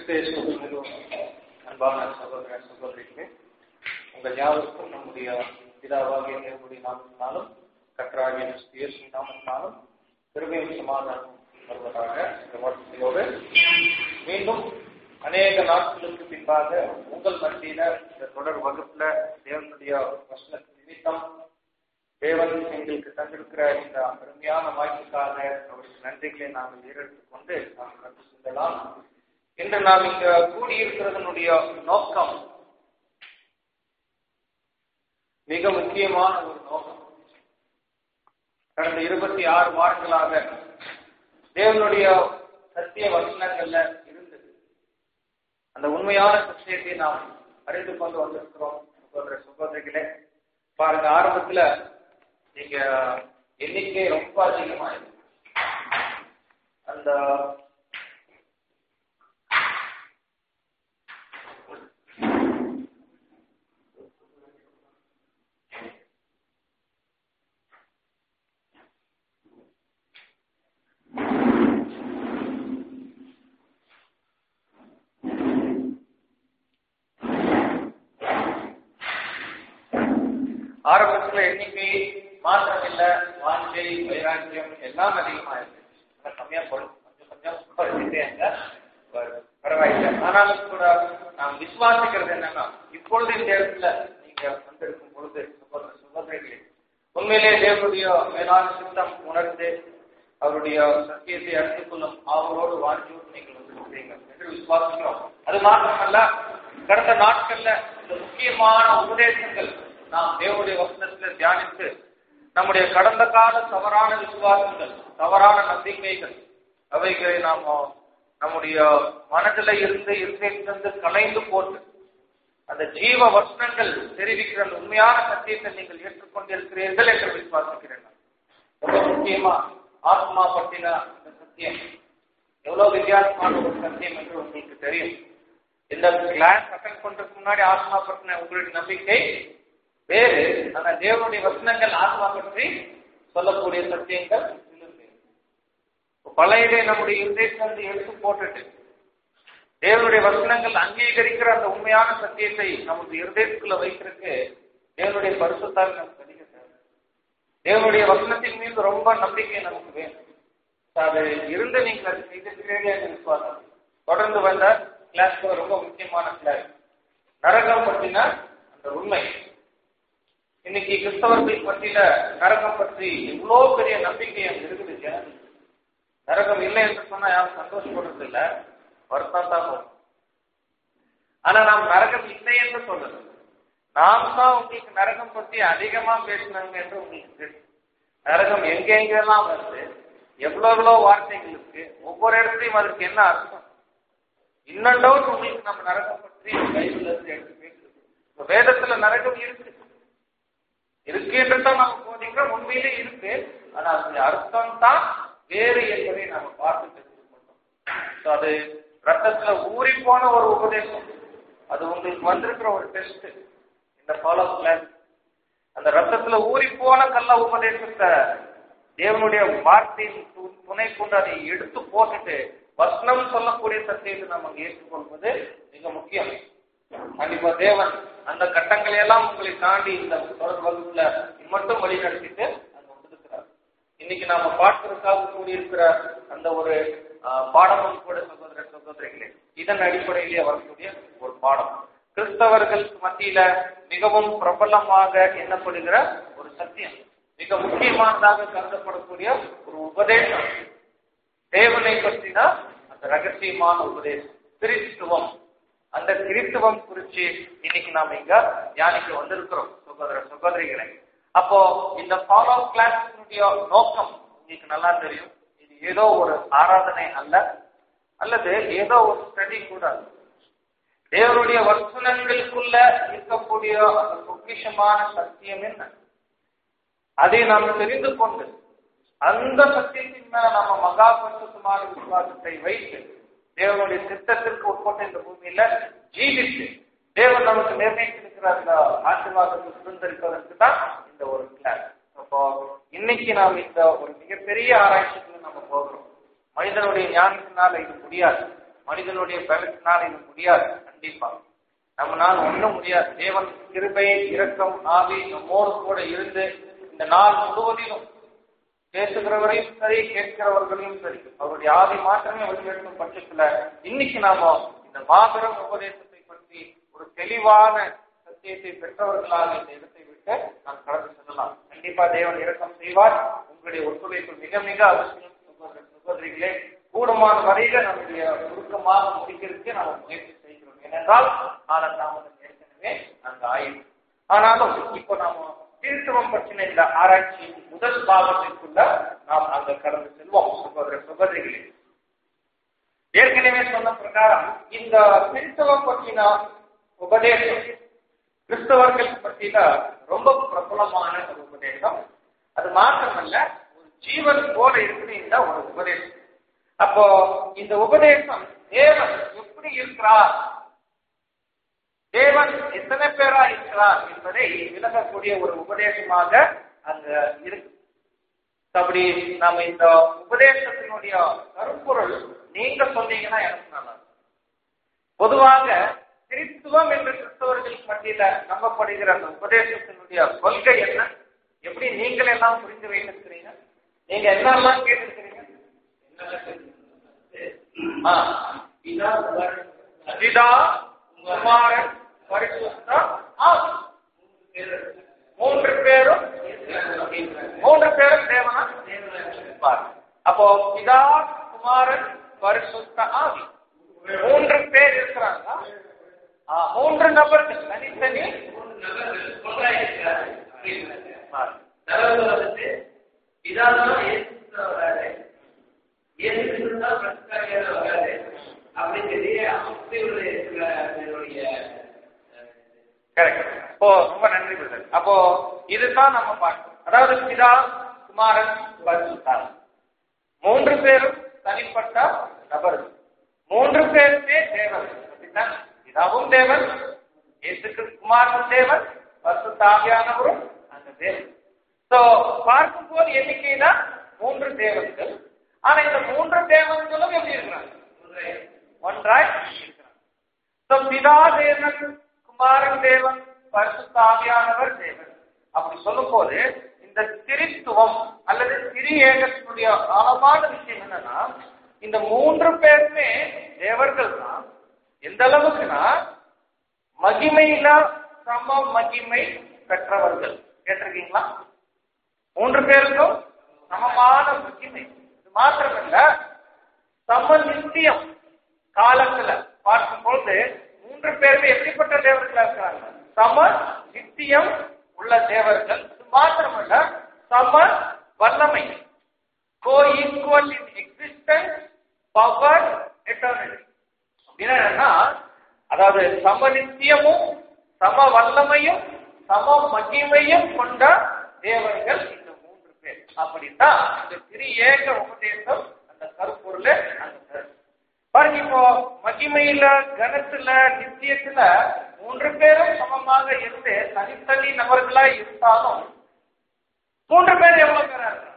கிறிஸ்தேசுக்கும் அன்பான சகோதர சகோதரிக்கு உங்கள் யாவருக்கும் நம்முடைய பிதாவாகிய தேவனுடைய நாமத்தினாலும் கற்றாகிய இயேசு நாமத்தினாலும் திருமையும் சமாதானம் வருவதாக இந்த வாழ்க்கையோடு மீண்டும் அநேக நாட்களுக்கு பின்பாக உங்கள் மத்தியில இந்த தொடர் வகுப்புல தேவனுடைய வசனத்தின் நிமித்தம் தேவன் எங்களுக்கு தந்திருக்கிற இந்த அருமையான வாய்ப்புக்காக அவருக்கு நன்றிகளை நாங்கள் ஏறெடுத்துக் கொண்டு நாம் கற்று செல்லலாம் இன்று நாம் இங்க கூடியிருக்கிறதனுடைய நோக்கம் மிக முக்கியமான ஒரு நோக்கம் கடந்த இருபத்தி ஆறு வாரங்களாக தேவனுடைய சத்திய வசனங்கள்ல இருந்தது அந்த உண்மையான சத்தியத்தை நாம் அறிந்து கொண்டு வந்திருக்கிறோம் சகோதர சகோதரிகளே பாருங்க ஆரம்பத்துல நீங்க எண்ணிக்கை ரொம்ப அதிகமாயிருக்கு அந்த ஆரம்பத்துல எண்ணிக்கை மாற்றம் இல்ல வாஞ்சை வைராக்கியம் எல்லாம் அதிகமா இருக்கு ஆனா கம்மியா போடும் கொஞ்சம் கொஞ்சம் குறைஞ்சிட்டே அங்க வருது. பரவாயில்லை ஆனாலும் கூட நாம் விசுவாசிக்கிறது என்னன்னா இப்பொழுது இந்த இடத்துல நீங்க வந்திருக்கும் பொழுது சகோதர சகோதரிகளே உண்மையிலே தேவனுடைய மேலான சித்தம் உணர்ந்து அவருடைய சத்தியத்தை அறிந்து கொள்ளும் அவரோடு வாழ்க்கையோடு நீங்கள் வந்திருக்கிறீங்க என்று விசுவாசிக்கிறோம் அது மாத்திரமல்ல கடந்த நாட்கள்ல இந்த முக்கியமான உபதேசங்கள் நாம் தேவனுடைய வசனத்துல தியானித்து நம்முடைய கடந்த கால தவறான விசுவாசங்கள் தவறான நம்பிக்கைகள் அவைகளை நாம் நம்முடைய மனதில் இருந்து இருந்திருந்து கலைந்து போட்டு அந்த ஜீவ வசனங்கள் தெரிவிக்கிற அந்த உண்மையான சத்தியத்தை நீங்கள் ஏற்றுக்கொண்டிருக்கிறீர்கள் என்று விசுவாசிக்கிறேன் ரொம்ப முக்கியமா ஆத்மா பற்றின இந்த சத்தியம் எவ்வளவு வித்தியாசமான ஒரு சத்தியம் என்று உங்களுக்கு தெரியும் இந்த கிளாஸ் அட்டன் பண்றதுக்கு முன்னாடி ஆத்மா பற்றின உங்களுடைய நம்பிக்கை வேறு ஆனா தேவனுடைய வசனங்கள் ஆத்மா பற்றி சொல்லக்கூடிய சத்தியங்கள் இன்னும் வேறு. பழையதை நம்முடைய இருதயத்திலிருந்து எடுத்து போட்டுட்டு தேவனுடைய வசனங்கள் அங்கீகரிக்கிற அந்த உண்மையான சத்தியத்தை நமது இருதயத்துக்குள்ள வைக்கிறதுக்கு தேவனுடைய பரிசுத்தால் நமக்கு அதிக தேவை தேவனுடைய வசனத்தின் மீது ரொம்ப நம்பிக்கை நமக்கு வேணும் அது இருந்து நீங்கள் அது செய்திருக்கிறீர்கள் என்று விசுவாசம் தொடர்ந்து வந்த கிளாஸ் ரொம்ப முக்கியமான கிளாஸ் நரகம் பற்றின அந்த உண்மை இன்னைக்கு கிறிஸ்தவர்கள் பற்றின நரகம் பற்றி இவ்வளோ பெரிய நம்பிக்கை அங்க இருக்குது ஜனங்களுக்கு. நரகம் இல்லை என்று சொன்னா யாரும் சந்தோஷப்படுறது இல்ல வருத்தம் தான் வரும் ஆனா நாம் நரகம் இல்லை என்று சொல்லணும் நாம் தான் உங்களுக்கு நரகம் பற்றி அதிகமா பேசினாங்க என்று உங்களுக்கு தெரியும் நரகம் எங்க எங்கெல்லாம் வருது எவ்வளவு எவ்வளவு வார்த்தைகள் இருக்கு ஒவ்வொரு இடத்துலையும் அதற்கு என்ன அர்த்தம் இன்னும் டவுட் உங்களுக்கு நம்ம நரகம் பற்றி பைபிள்ல இருந்து எடுத்து பேசுறது இப்ப வேதத்துல நரகம் இருக்கு இருக்கு என்று தான் நம்ம போதிக்கிறோம் உண்மையிலே இருக்கு ஆனா அதனுடைய அர்த்தம் தான் வேறு என்பதை நாம பார்த்து தெரிந்து கொண்டோம் So, அது ரத்தத்துல ஊறி போன ஒரு உபதேசம் அது உங்களுக்கு வந்திருக்கிற ஒரு டெஸ்ட் இந்த ஃபாலோ கிளாஸ் அந்த ரத்தத்துல ஊறி போன கள்ள உபதேசத்தை தேவனுடைய வார்த்தையின் து- துணை கொண்டு அதை எடுத்து போட்டுட்டு வசனம் சொல்லக்கூடிய சத்தியத்தை நம்ம அங்க ஏற்றுக்கொள்வது மிக முக்கியம் கண்டிப்பா தேவன் அந்த கட்டங்களை எல்லாம் உங்களை தாண்டி இந்த தொடர் வகுப்புல மட்டும் வழி நடத்திட்டு அங்க வந்திருக்கிறார் இன்னைக்கு நாம பார்ப்பதற்காக கூடியிருக்கிற அந்த ஒரு ஆஹ், பாடமும் கூட சகோதர சகோதரிகளே இதன் அடிப்படையிலே வரக்கூடிய ஒரு பாடம் கிறிஸ்தவர்களுக்கு மத்தியில மிகவும் பிரபலமாக எண்ணப்படுகிற ஒரு சத்தியம் மிக முக்கியமானதாக கருதப்படக்கூடிய ஒரு உபதேசம் தேவனை பற்றின அந்த ரகசியமான உபதேசம் கிறிஸ்துவம் அந்த கிறிஸ்துவம் குறிச்சு இன்னைக்கு நாம இங்க தியானிக்க வந்திருக்கிறோம் சகோதர சகோதரிகளை அப்போ இந்த ஃபாலோ கிளாஸினுடைய நோக்கம் உங்களுக்கு நல்லா தெரியும் இது ஏதோ ஒரு ஆராதனை அல்ல அல்லது ஏதோ ஒரு ஸ்டடி கூட அல்ல. தேவனுடைய வசனங்களுக்குள்ள இருக்கக்கூடிய அந்த பொக்கிஷமான சத்தியம் என்ன அதை நாம் தெரிந்து கொண்டு அந்த சத்தியத்தின் மேல நம்ம மகா பரிசுத்தமான விசுவாசத்தை வைத்து தேவனுடைய சித்தத்திற்கு உட்பட்ட இந்த பூமியில ஜீவித்து தேவன் நமக்கு நிர்ணயித்திருக்கிற அந்த ஆசீர்வாதத்தை சுதந்திரிப்பதற்கு தான் இந்த ஒரு கிளாஸ் அப்போ இன்னைக்கு நாம் இந்த ஒரு மிகப்பெரிய ஆராய்ச்சிக்குள்ள நம்ம போகிறோம் மனிதனுடைய ஞானத்தினால இது முடியாது மனிதனுடைய பலத்தினால் இது முடியாது கண்டிப்பா நம்மளால் ஒண்ணும் முடியாது தேவன் கிருபை இரக்கம் ஆவி நம்மோடு கூட இருந்து இந்த நாள் முழுவதிலும் பேசுகிறவரையும் சரி கேட்கிறவர்களையும் சரி அவருடைய ஆவி மாற்றமே வெளியெடுக்கும் பட்சத்துல இன்னைக்கு நாம இந்த மாபெரும் உபதேசத்தை பற்றி ஒரு தெளிவான சத்தியத்தை பெற்றவர்களாக இந்த இடத்தை விட்டு நாம் கடந்து செல்லலாம் கண்டிப்பா தேவன் இரக்கம் செய்வார் உங்களுடைய ஒத்துழைப்பு மிக மிக அவசியம் சகோதர சகோதரிகளே கூடுமான வரையில நம்முடைய சுருக்கமாக முடிக்கிறதுக்கு நாம முயற்சி செய்கிறோம் ஏனென்றால் காலதாமதம் ஏற்கனவே அங்க ஆயிடும் ஆனாலும் இப்போ நாம திருத்துவம் பற்றின இந்த ஆராய்ச்சி முதல் பாகத்திற்குள்ள நாம் அங்க கடந்து செல்வோம் சகோதர சகோதரிகளே ஏற்கனவே சொன்ன பிரகாரம் இந்த கிறிஸ்தவம் பற்றின உபதேசம் கிறிஸ்தவர்கள் பற்றின ரொம்ப பிரபலமான ஒரு உபதேசம் அது மாத்திரமல்ல ஒரு ஜீவன் போல இருக்குது இந்த ஒரு உபதேசம் அப்போ இந்த உபதேசம் தேவன் எப்படி இருக்கிறார் தேவன் எத்தனை பேரா இருக்கிறார் என்பதை விளக்கக்கூடிய ஒரு உபதேசமாக அங்க இருக்கு அப்படி நாம இந்த உபதேசத்தினுடைய கருப்பொருள் நீங்க சொன்னீங்கன்னா எனக்கு நல்லா இருக்கும். பொதுவாக கிறிஸ்துவம் என்று கிறிஸ்தவர்கள் மத்தியில நம்பப்படுகிற அந்த உபதேசத்தினுடைய கொள்கை என்ன எப்படி நீங்கள் எல்லாம் புரிந்து வைத்திருக்கிறீங்க நீங்க என்னெல்லாம் கேட்டிருக்கிறீங்க ஆ. பிதா குமாரன் பரிசுத்த ஆவி. மூன்று பேரும் மூன்று பேரும் தேவனா பாரு. அப்போ பிதா குமாரன் பரிசுத்த ஆவி மூன்று பேர் இருக்கிறாங்க ஆ, மூன்று நபர்கள் தனித்தனி பாரு. கரெக்ட் அப்போ ரொம்ப நன்றி பிரதர் அப்போ இதுதான் நம்ம பார்க்கணும் அதாவது பிதா குமாரன் பரிசுத்தார் மூன்று பேரும் தனிப்பட்ட நபர்கள் மூன்று பேருமே தேவன் அப்படித்தான்? பிதாவும் தேவன் இயேசுக்கு குமாரனும் தேவன் பரிசுத்தாவியானவரும் அந்த தேவன் சோ பார்க்கும் போது எண்ணிக்கையில மூன்று தேவன்கள் ஆனா இந்த மூன்று தேவன்களும் எப்படி இருக்கிறாங்க ஒன்றாய் இருக்கிறாங்க So, பிதா தேவன் குமாரன் தேவன் பரிசுத்த ஆவியானவர் தேவன் அப்படி சொல்லும் போது இந்த திரித்துவம் அல்லது திரி ஏகத்தினுடைய ஆழமான விஷயம் என்னன்னா இந்த மூன்று பேருமே தேவர்கள் தான் எந்த அளவுக்குன்னா மகிமையில சம மகிமை பெற்றவர்கள் கேட்டிருக்கீங்களா மூன்று பேருக்கும் சமமான மகிமை இது மாத்திரமல்ல சம நித்தியம் காலத்துல பார்க்கும் பொழுது மூன்று பேருமே எப்படிப்பட்ட தேவர்களா இருக்கிறாங்க சம நித்தியம் உள்ள தேவர்கள் இது மாத்திரமல்ல சம வல்லமை co equal in existence power eternity என்னன்னா அதாவது சம நித்தியமும் சம வல்லமையும் சம மகிமையும் கொண்ட தேவர்கள் இந்த மூன்று பேர் அப்படித்தான் இந்த திரு ஏக உபதேசம் அந்த கருப்பொருள் அந்த கருத்து பாருங்க இப்போ மகிமையில கனத்துல நித்தியத்துல மூன்று பேரும் சமமாக இருந்து தனித்தனி நபர்களா இருந்தாலும் மூன்று பேர் எவ்வளவு பேரா இருக்காங்க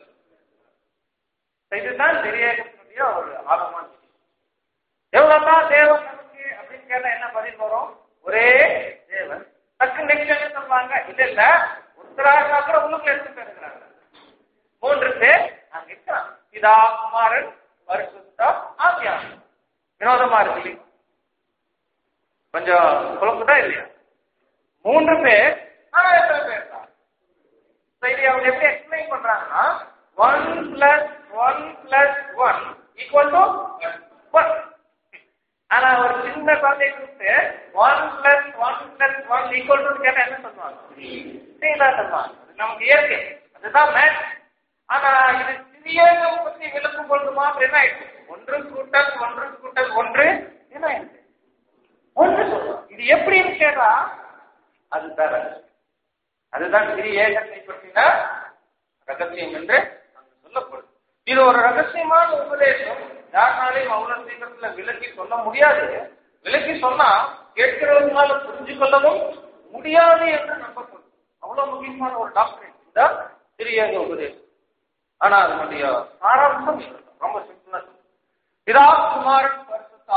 இதுதான் திரியேகத்தினுடைய ஒரு ஆழமான விஷயம். எவ்வளவுதான் தேவன் நமக்கு அப்படின்னு கேட்டா என்ன பதில் வரும் ஒரே தேவன் டக்கு நெக்ஸ்ட் என்ன சொல்லுவாங்க இல்ல இல்ல ஒருத்தராக கூட உள்ளுக்குள்ள எடுத்து பேருக்கிறாங்க மூன்று பேர் அங்க இருக்கிறான் பிதா குமாரன் பரிசுத்த ஆவியான் வினோதமா இருக்கு இல்லையா? கொஞ்சம் குழப்பதா இல்லையா மூன்று பேர் ஆனா எத்தனை பேர் தான் So, இதை அவங்க எப்படி எக்ஸ்பிளைன் பண்றாங்கன்னா one plus one plus one equal to one ஆனா ஒரு சின்ன குழந்தை கூப்பிட்டு one plus one plus one equal to கேட்டா என்ன சொல்லுவாங்க த்ரீ தான் சொல்லுவாங்க அது நமக்கு இயற்கை அதுதான் மேட்ச் ஆனா இது சிறியதை பத்தி விளக்கும் பொழுது மாத்திரம் என்ன ஆயிடுச்சு ஒன்று கூட்டல் ஒன்று கூட்டல் ஒன்று என்ன ஆயிடுச்சு ஒன்று சொல்லுவோம் இது எப்படின்னு கேட்டா அதுதான் ரகசியம். அதுதான் சிறிய ஏகத்தை பற்றின ரகசியம் என்று அங்கு சொல்லப்படுது இது ஒரு ரகசியமான உபதேசம் யாருனாலையும் அவ்வளவு சீக்கிரத்துல விலக்கி சொல்ல முடியாது விலக்கி சொன்னா கேட்கிறவங்களால புரிஞ்சு கொள்ளவும் முடியாது என்று நம்பப்படும் அவ்வளவு முக்கியமான ஒரு டாக்டர் இந்த சிறிய ஏக உபதேசம் ஆனா அதனுடைய சாராம்சம் ரொம்ப சிம்பிளா பிதா குமாரன் பரிசுத்த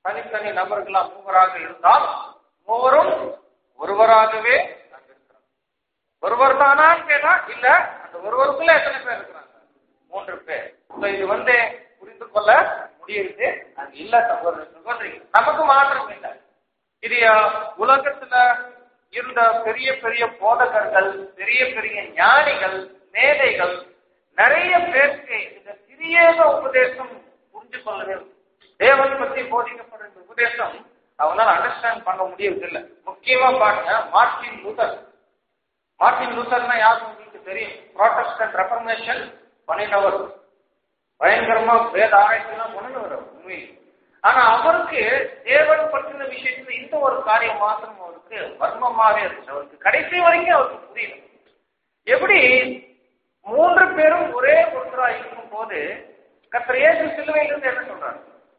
தனித்தனி நபர்களா மூவராக இருந்தால் மூவரும் ஒருவராகவே அங்க இருக்கிறாங்க ஒருவர் தானான்னு கேட்டா இல்ல அந்த ஒருவருக்குள்ள எத்தனை பேர் இருக்கிறாங்க மூன்று பேர் So இது வந்து புரிந்து கொள்ள முடியுது அது இல்ல சகோதர சகோதரி நமக்கு மாற்றம் இல்லை இது அஹ், உலகத்துல இருந்த பெரிய பெரிய போதகர்கள் பெரிய பெரிய ஞானிகள் மேதைகள் நிறைய பேருக்கு இந்த சிறியேக உபதேசம் புரிஞ்சு கொள்ளவே இல்லை. தேவன் பத்தி போதிக்கப்படுற இந்த உபதேசம் அவங்களால அண்டர்ஸ்டாண்ட் பண்ண முடியவில்லை முக்கியமா பாருங்க மார்டின் லூதர் மார்டின் லூதர்னா யாரும் உங்களுக்கு தெரியும் ப்ராட்டஸ்டன்ட் ரெஃபர்மேஷன் பண்ணினவர் பயங்கரமா வேத ஆராய்ச்சிலாம் பண்ணினவர் அவர் உண்மையில் ஆனா அவருக்கு தேவன் பற்றின விஷயத்துல இந்த ஒரு காரியம் மாத்திரம் அவருக்கு வர்மமாவே இருந்துச்சு அவருக்கு கடைசி வரைக்கும் அவருக்கு புரியல எப்படி மூன்று பேரும் ஒரே ஒருத்தரா இருக்கும் போது கத்திர இயேசு சிலுவையிலிருந்து என்ன சொல்றாரு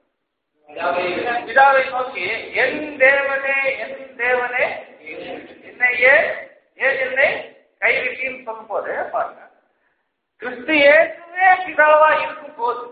பிதாவை நோக்கி என் தேவனே என் தேவனே என்னையே ஏன் என்னை கைவிட்டீன்னு சொல்லும் போது பாருங்க கிறிஸ்து இயேசுவே பிதாவா இருக்கும் போது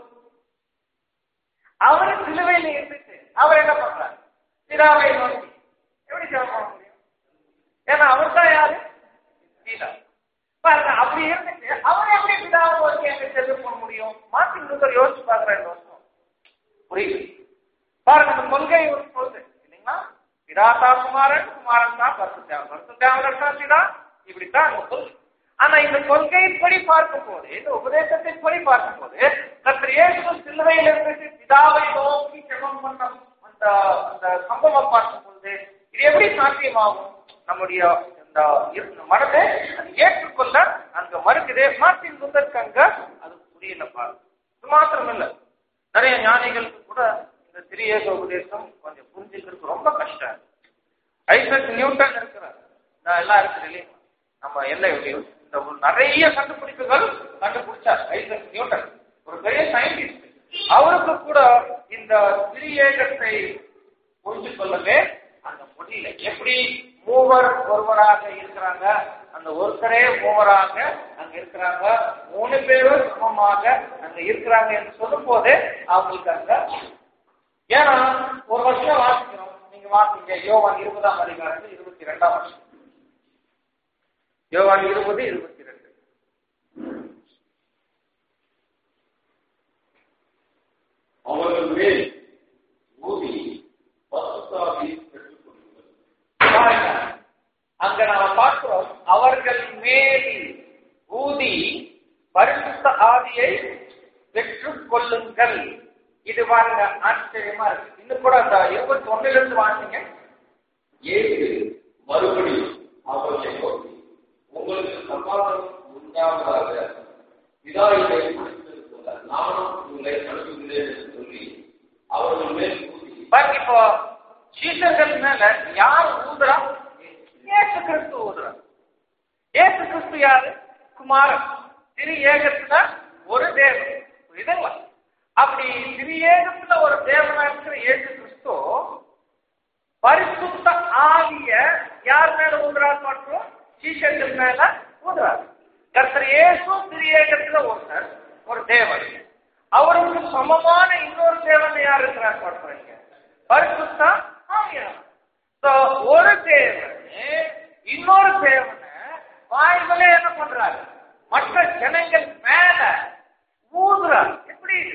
அவரு சிலுவையில இருந்துட்டு அவர் என்ன பண்றாரு பிதாவை நோக்கி எப்படி ஜெபம் பண்ண முடியும் ஏன்னா அவர் தான் யாரு பிதா பாருங்க அப்படி இருந்துட்டு அவர் எப்படி பிதாவை நோக்கி எங்க ஜெபம் பண்ண முடியும் மார்ட்டின் லூதர் யோசிச்சு பாக்குற இந்த வருஷம் புரியுது பாருங்க இந்த கொள்கை ஒரு சொல்லுது இல்லைங்களா பிதா தான் குமாரன் குமாரன் தான் பரிசுத்தேவன் பரிசுத்தேவன் தான் பிதா இப்படித்தான் அந்த கொள்கை ஆனா இந்த கொள்கையின்படி பார்க்கும் போது இந்த உபதேசத்தின்படி பார்க்கும் போது கத்திர இயேசு சிலுவையில் இருந்துட்டு பிதாவை நோக்கி ஜெபம் பண்ண அந்த அந்த சம்பவம் பார்க்கும் பொழுது இது எப்படி சாத்தியமாகும் நம்முடைய இந்த இருந்த மனதை அது ஏற்றுக்கொள்ள அங்க மறுக்குது மார்ட்டின் லூதருக்கு அங்க அது புரியல பாருங்க இது மாத்திரம் இல்ல நிறைய ஞானிகளுக்கு கூட இந்த திரியேக உபதேசம் கொஞ்சம் புரிஞ்சுக்கிறது ரொம்ப கஷ்டம் ஐசக் நியூட்டன் இருக்கிறார் நான் எல்லாம் இருக்குது இல்லையா நம்ம என்ன எப்படி இந்த ஒரு நிறைய கண்டுபிடிப்புகள் கண்டுபிடிச்சார் ஐசக் நியூட்டன் ஒரு பெரிய சயின்டிஸ்ட் அவருக்கு கூட இந்த திரியேகத்தை புரிஞ்சு கொள்ளவே அந்த முடியல எப்படி மூவர் ஒருவராக இருக்கிறாங்க அந்த ஒருத்தரே மூவராக அங்க இருக்கிறாங்க மூணு பேரும் சமமாக அங்க இருக்கிறாங்க என்று சொல்லும் போது அவங்களுக்கு அங்க ஏன்னா ஒரு வருஷம் வாசிக்கிறோம் நீங்க வாசிங்க யோவான் இருபதாம் அதிகாரத்தில் இருபத்தி ரெண்டாம் வருஷம் யோவான் இருபது இருபத்தி ரெண்டு அவர்கள் மேல் ஊதி பசுத்தாவி பெற்றுக் கொள்ளுங்கள் பாருங்க அங்க நாம பார்க்கிறோம் அவர்கள் மேல் ஊதி பரிசுத்த ஆவியை பெற்றுக் கொள்ளுங்கள் இது பாருங்க ஆச்சரியமா இருக்கு இன்னும் கூட அந்த இருபத்தி ஒண்ணுல இருந்து வாசிங்க இயேசு மறுபடியும் அவர்களை நோக்கி உங்களுக்கு சமாதானம் உண்டாவதாக பிதா என்னை அனுப்பினது போல நானும் உங்களை அனுப்புகிறேன் என்று சொல்லி அவர்கள் மேல் ஊதி பாருங்க இப்போ சீசர்கள் மேல யார் ஊதுறா ஏசு கிறிஸ்து ஊதுறா ஏசு கிறிஸ்து யாரு குமாரன் திரு ஏகத்துல ஒரு தேவன் புரியுதுங்களா அப்படி திரு ஏகத்துல ஒரு தேவனா இருக்கிற ஏசு கிறிஸ்து பரிசுத்த ஆவிய யார் மேல ஊதுறார் மற்றும் சீஷர்கள் மேல ஊதுறார் கர்த்தர் இயேசு திரு ஏகத்துல ஒருத்தர் ஒரு தேவன் அவருக்கு சமமான இன்னொரு தேவன் யார் இருக்கிறார் பார்ப்பீங்க பரிசுத்த ஆவியானவர் So, ஒரு தேவனே இன்னொரு தேவனை வாய்களே என்ன பண்றாரு மற்ற ஜனங்கள் மேல ஊதுறாரு எப்படி இது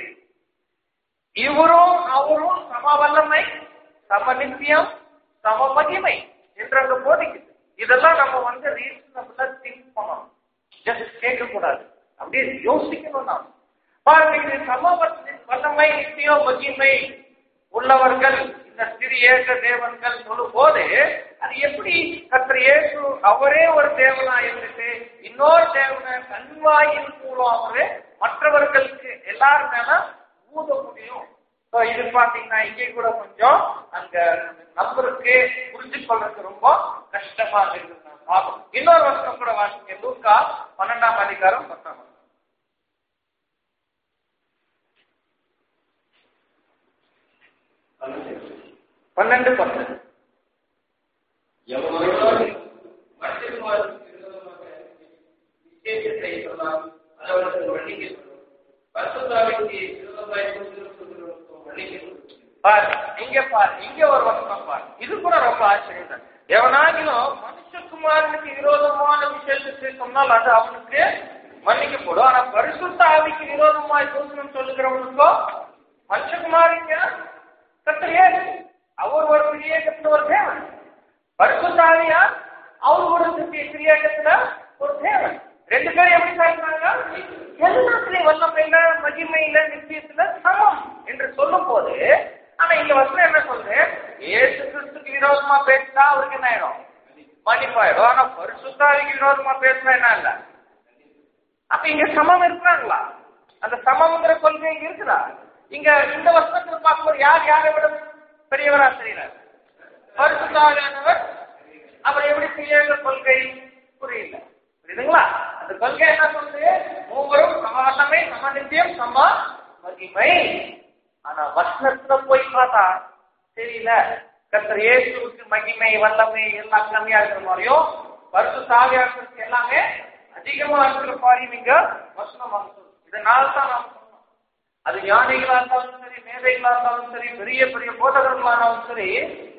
இவரும் அவரும் சம வல்லமை சம நித்தியம் சம மகிமை என்று அங்க போதிக்குது இதெல்லாம் நம்ம வந்து ரீசனபிளா திங்க் பண்ணணும் ஜஸ்ட் கேட்க கூடாது அப்படியே யோசிக்கணும் நாம் பாருங்க இது சம வல்ல- வல்லமை நித்தியம் மகிமை உள்ளவர்கள் இந்த சிறு ஏக தேவன்கள் சொல்லும் போது அது எப்படி கத்திர இயேசு அவரே ஒரு தேவனா இருந்துட்டு இன்னொரு தேவனை கண்வாயின் மூலம் அவரு மற்றவர்களுக்கு எல்லாரும் மேல ஊத முடியும் So, இது பாத்தீங்கன்னா இங்கே கூட கொஞ்சம் அங்க நம்பருக்கு புரிஞ்சு கொள்றதுக்கு ரொம்ப கஷ்டமா இருக்குது நான் பார்க்கணும். இன்னொரு வருஷம் கூட வாசிங்க லூக்கா பன்னெண்டாம் அதிகாரம் பத்தாம் வசனம். பன்னெண்டு பத்து எவனொருவன் மனுஷகுமாரனுக்கு விரோதமாக விசேஷத்தை சொன்னால் அது அவனுக்கு மன்னிக்கப்படும் பரிசுத்தாவிக்கு விரோதமாய் சொல்கிறவர்களுக்கும் மன்னிக்கப்படும் பாரு இங்க பாரு இங்க ஒரு வசனம் பாரு இது கூட ரொம்ப ஆச்சரியம் தான் எவனாகிலும் மனுஷகுமாரனுக்கு விரோதமான விஷயத்தை சொன்னால் அது அவனுக்கு மன்னிக்கப்படும் ஆனா பரிசுத்த ஆவிக்கு விரோதமாய் தூசணம் சொல்லுகிறவனுக்கோ மனுஷகுமாரிங்க கத்திரியே அவர் ஒரு கிரியேட்டத்துல ஒரு தேவன் பரிசுத்த ஆவியா அவர் ஒரு கிரியேட்டத்துல ஒரு தேவன் ரெண்டு பேரும் எப்படி சொல்றாங்க எல்லாத்துலயும் வல்லமையில மகிமையில நிச்சயத்துல சமம் என்று சொல்லும் போது ஆனா இங்க வசனம் என்ன சொல்றது ஏசு கிறிஸ்துக்கு விரோதமா பேசினா அவருக்கு என்ன ஆயிடும் மன்னிப்பாயிடும் ஆனா பரிசுத்தாவிக்கு விரோதமா பேசினா என்ன இல்ல அப்ப இங்க சமம் இருக்கிறாங்களா அந்த சமம்ங்கிற கொள்கை இங்க இருக்குதா இங்க இந்த வருஷத்துல பார்க்கும்போது யார் யாரை விட பெரியவரா தெரியல பரிசுத்தாவியானவர் அவர் எப்படி செய்யற கொள்கை புரியல புரியுதுங்களா அந்த கொள்கை என்ன சொல்லுது மூவரும் சம வல்லமை சம நித்தியம் சம மகிமை ஆனா வசனத்துல போய் பார்த்தா தெரியல கர்த்தர் இயேசுவுக்கு மகிமை வல்லமை எல்லாம் கம்மியா இருக்கிற மாதிரியும் பரிசு சாவியாருக்கு எல்லாமே அதிகமா இருக்கிற மாதிரி நீங்க வசனம் சொல்லுது இதனால தான் நாம் சொன்னோம் அது ஞானிகளா இருந்தாலும் சரி மேதைகளா இருந்தாலும் சரி பெரிய பெரிய போதகர்களானாலும் சரி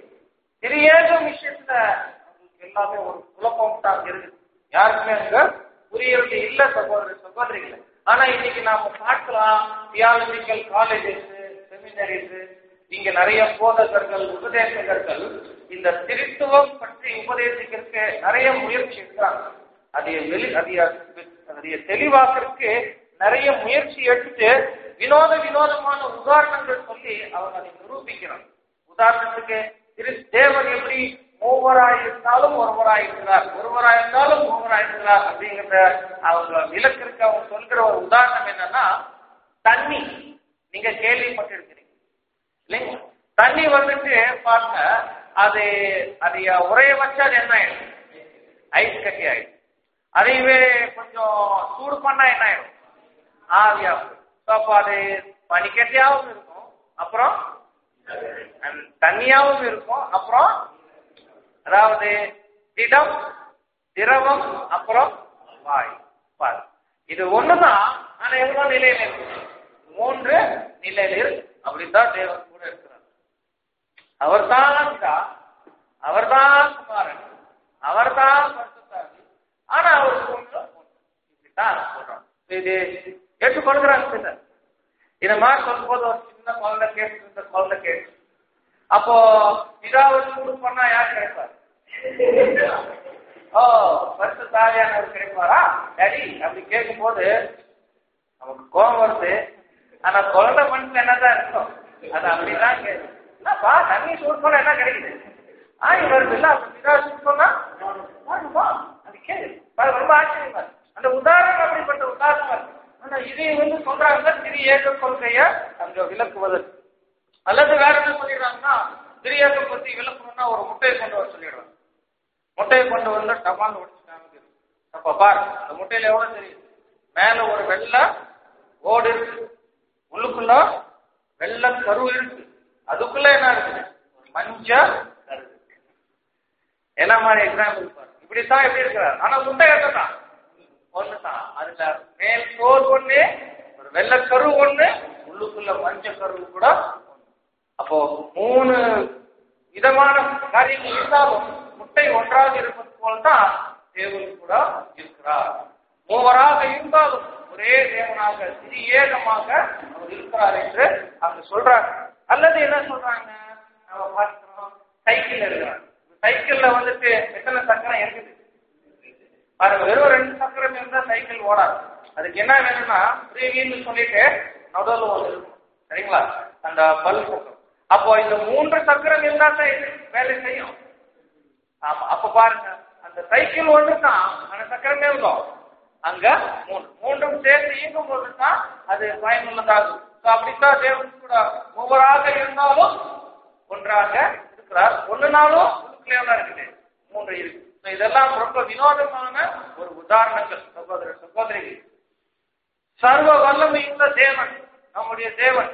தெரியாத விஷயத்துல அவங்களுக்கு எல்லாமே ஒரு குழப்பம் தான் இருக்கு யாருக்குமே அங்க புரியறது இல்ல சகோதர சகோதரிகள் ஆனா இன்னைக்கு நாம பார்க்கலாம் தியாலஜிக்கல் காலேஜஸ் செமினரிஸ் இங்க நிறைய போதகர்கள் உபதேசகர்கள் இந்த திருத்துவம் பற்றி உபதேசிக்கிறதுக்கு நிறைய முயற்சி எடுக்கிறாங்க அதை வெளி அதைய அதைய தெளிவாக்குறதுக்கு நிறைய முயற்சி எடுத்துட்டு வினோத வினோதமான உதாரணங்கள் சொல்லி அவங்க அதை நிரூபிக்கிறாங்க உதாரணத்துக்கு திரு தேவன் எப்படி மூவராய் இருந்தாலும் ஒருவராய் இருக்கிறார் ஒருவராய் இருந்தாலும் மூவராய் இருக்கிறார் அப்படிங்கிற அவங்க விளக்கிற்கு அவங்க சொல்கிற ஒரு உதாரணம் என்னன்னா தண்ணி நீங்க கேள்விப்பட்டிருக்கிறீங்க இல்லைங்க தண்ணி வந்துட்டு பாருங்க அது அதைய உரைய வச்சா அது என்ன ஆயிடும் ஐஸ் கட்டி ஆயிடும் அதையவே கொஞ்சம் சூடு பண்ணா என்ன ஆயிடும் ஆவியாகும் ஸோ அப்போ அது பனிக்கட்டியாகவும் இருக்கும் அப்புறம் தண்ணியாவும் இருக்கும் அப்புறம் அதாவது திடம் திரவம் அப்புறம் வாய் பால் இது ஒண்ணுதான் ஆனா எவ்வளவு நிலையில இருக்கு மூன்று நிலையில இருக்கு அப்படித்தான் தேவன் கூட இருக்கிறார் அவர்தான் பிதா அவர்தான் குமாரன் அவர்தான் பரிசுத்தாவி ஆனா அவருக்கு ஒன்று இப்படித்தான் சொல்றான் இது ஏற்றுக்கொள்கிறாங்க பிதர் இந்த மாதிரி சொல்லும்போது ஒரு சின்ன குழந்தை கேட்டு இந்த குழந்தை கேட்டு அப்போ பிதாவை சூடு பண்ணா யார் கிடைப்பார் ஓ பரிசு தாவியானவர் கிடைப்பாரா டேடி அப்படி கேட்கும் போது நமக்கு கோபம் வருது ஆனா குழந்தை மனசுல என்னதான் இருக்கும் அது அப்படிதான் கேட்கும் என்னப்பா தண்ணி சூடு பண்ணா என்ன கிடைக்குது ஆய் வருது இல்ல அப்ப பிதா சூடு பண்ணா வாங்கப்பா. அது கேளு பாரு, ரொம்ப ஆச்சரியமா இருக்கு. அந்த உதாரணம் அப்படிப்பட்ட உதாரணம் இருக்கு. ஆனா இதை வந்து சொல்றாங்க திரு ஏக கொள்கைய அங்க விளக்குவதற்கு அல்லது வேற என்ன சொல்லிடுறாங்கன்னா திரியேகம் பத்தி விளக்கணும்னா ஒரு முட்டையை கொண்டு வர சொல்லிடுறாங்க முட்டையை கொண்டு வந்து டபால் உடைச்சுட்டாங்க அப்ப பாரு அந்த முட்டையில எவ்வளவு தெரியுது மேல ஒரு வெள்ளை ஓடு இருக்கு உள்ளுக்குள்ள வெள்ளை கரு இருக்கு அதுக்குள்ள என்ன இருக்குது ஒரு மஞ்ச கரு இருக்கு. என்ன மாதிரி எக்ஸாம்பிள் பாரு இப்படித்தான் எப்படி இருக்கிறார் ஆனா முட்டை தான் ஒண்ணுதான் அதுல மேல் தோல் ஒண்ணு ஒரு வெள்ளை கரு ஒண்ணு உள்ளுக்குள்ள மஞ்ச கரு கூட ஒண்ணு. அப்போ மூணு விதமான காரியங்கள் இருந்தாலும் முட்டை ஒன்றாக இருப்பது போல்தான் தேவன் கூட இருக்கிறார் மூவராக இருந்தாலும் ஒரே தேவனாக சிறு ஏகமாக அவர் இருக்கிறார் என்று அவங்க சொல்றாங்க அல்லது என்ன சொல்றாங்க நம்ம பார்க்கிறோம் சைக்கிள் இருக்கிறாங்க சைக்கிள்ல வந்துட்டு எத்தனை சக்கரம் இருக்குது பாருங்க வெறும் ரெண்டு சக்கரம் இருந்தா சைக்கிள் ஓடாது அதுக்கு என்ன வேணும்னா ஃப்ரீ வீல்னு சொல்லிட்டு நடுவில் ஒன்று இருக்கும் சரிங்களா அந்த பல் சக்கரம் அப்போ இந்த மூன்று சக்கரம் இருந்தா தான் இது வேலை செய்யும் ஆமா அப்ப பாருங்க அந்த சைக்கிள் ஒன்று தான் அந்த சக்கரமே இருக்கும் அங்க மூன்று மூன்றும் சேர்ந்து இயங்கும் போது தான் அது பயனுள்ளதாகும் So அப்படித்தான் தேவன் கூட ஒவ்வொருவராக இருந்தாலும் ஒன்றாக இருக்கிறார் ஒன்னு நாளும் உள்ளுக்குள்ளே தான் இருக்குது மூன்று இருக்கு So இதெல்லாம் ரொம்ப வினோதமான ஒரு உதாரணங்கள் சகோதர சகோதரிகள் சர்வ வல்லமையுள்ள தேவன் நம்முடைய தேவன்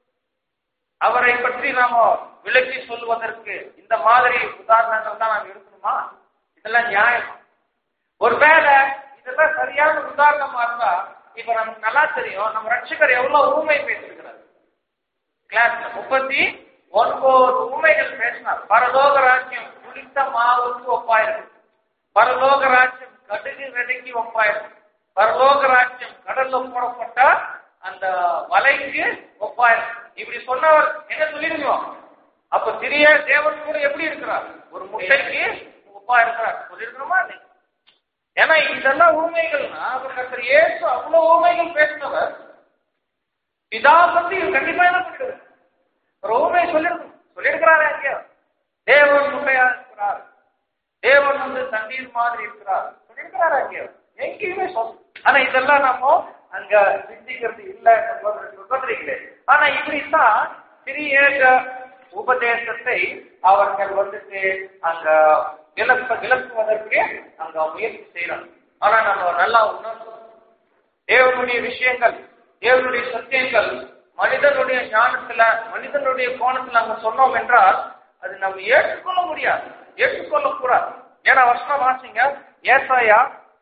அவரை பற்றி நாம விளக்கி சொல்வதற்கு இந்த மாதிரி உதாரணங்கள் தான் நாம் இருக்கணுமா இதெல்லாம் நியாயமா ஒருவேளை இதெல்லாம் சரியான உதாரணமா இருந்தா இப்ப நமக்கு நல்லா தெரியும் நம்ம ரட்சகர் எவ்வளவு ஊமை பேசிருக்கிறார் கிளாஸ்ல முப்பத்தி ஒன்பது உண்மைகள் பேசினார் பரலோக ராஜ்யம் புளித்த மாவுக்கு ஒப்பாயிருக்கு பரலோக ராஜ்யம் கடுகு விதைக்கு ஒப்பாயிருக்கு பரலோக ராஜ்யம் கடல்ல போடப்பட்ட அந்த வலைக்கு ஒப்பாயிருக்கு இப்படி சொன்னவர் என்ன சொல்லிருக்கோம் அப்ப சிறிய தேவன் கூட எப்படி இருக்கிறார் ஒரு முட்டைக்கு ஒப்பா இருக்கிறார் சொல்லிருக்கணுமா இல்லையா? ஏன்னா இதெல்லாம் உண்மைகள்னா அவர் கர்த்தர் இயேசு அவ்வளவு உண்மைகள் பேசினவர் பிதா பத்தி இவர் கண்டிப்பா என்ன பண்ணிடுது ஒரு உண்மையை சொல்லிருக்கணும் சொல்லியிருக்கிறாரா இல்லையா தேவன் முட்டையா இருக்கிறார் தேவன் வந்து தண்ணீர் மாதிரி இருக்கிறார் சொல்லியிருக்கிறாரா இல்லையா எங்கேயுமே சொல்ல ஆனா இதெல்லாம் நம்ம அங்க சிந்திக்கிறது இல்லை சொல்றீங்களே ஆனா இப்படித்தான் சிறிய உபதேசத்தை அவர்கள் வந்துட்டு அங்க விளக்க விளக்குவதற்கு அங்க முயற்சி செய்யறாங்க ஆனா நம்ம நல்லா உணர்ந்தோம் தேவனுடைய விஷயங்கள் தேவனுடைய சத்தியங்கள் மனிதனுடைய ஞானத்துல மனிதனுடைய கோணத்துல அங்க சொன்னோம் என்றால் அது நம்ம ஏற்றுக்கொள்ள முடியாது ஏற்றுக்கொள்ள கூடாது ஏன்னா வருஷம் வாசிங்க ஏசாயா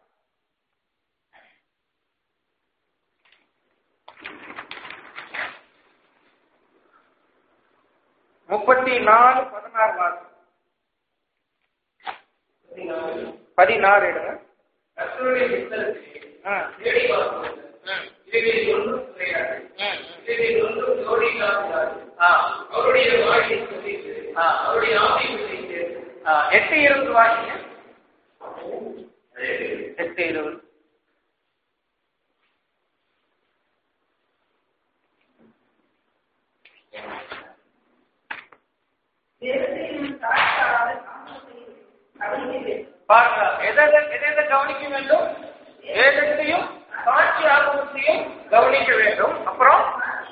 முப்பத்தி நாலு பதினாறு வாசம் பதினாறு எடுங்க கர்த்தருடைய புத்தகத்திலே ஆ, தேடி பார்ப்போம். ம், இவைகளில் ஒன்றும் கிடையாது. ம், இவைகளில் ஒன்றும் ஜோடி இல்லாததால் ஆ, அவருடைய வாழ்வை சொல்லிட்டு ஆ. அவருடைய ஆவியை சொல்லிட்டு ஆ, எட்டு இருபது வாசிங்க எட்டு இருபது பாருங்க எதை எதை- எதை எதை கவனிக்க வேண்டும் வேதத்தையும் சாட்சி ஆகமத்தையும் கவனிக்க வேண்டும் அப்புறம்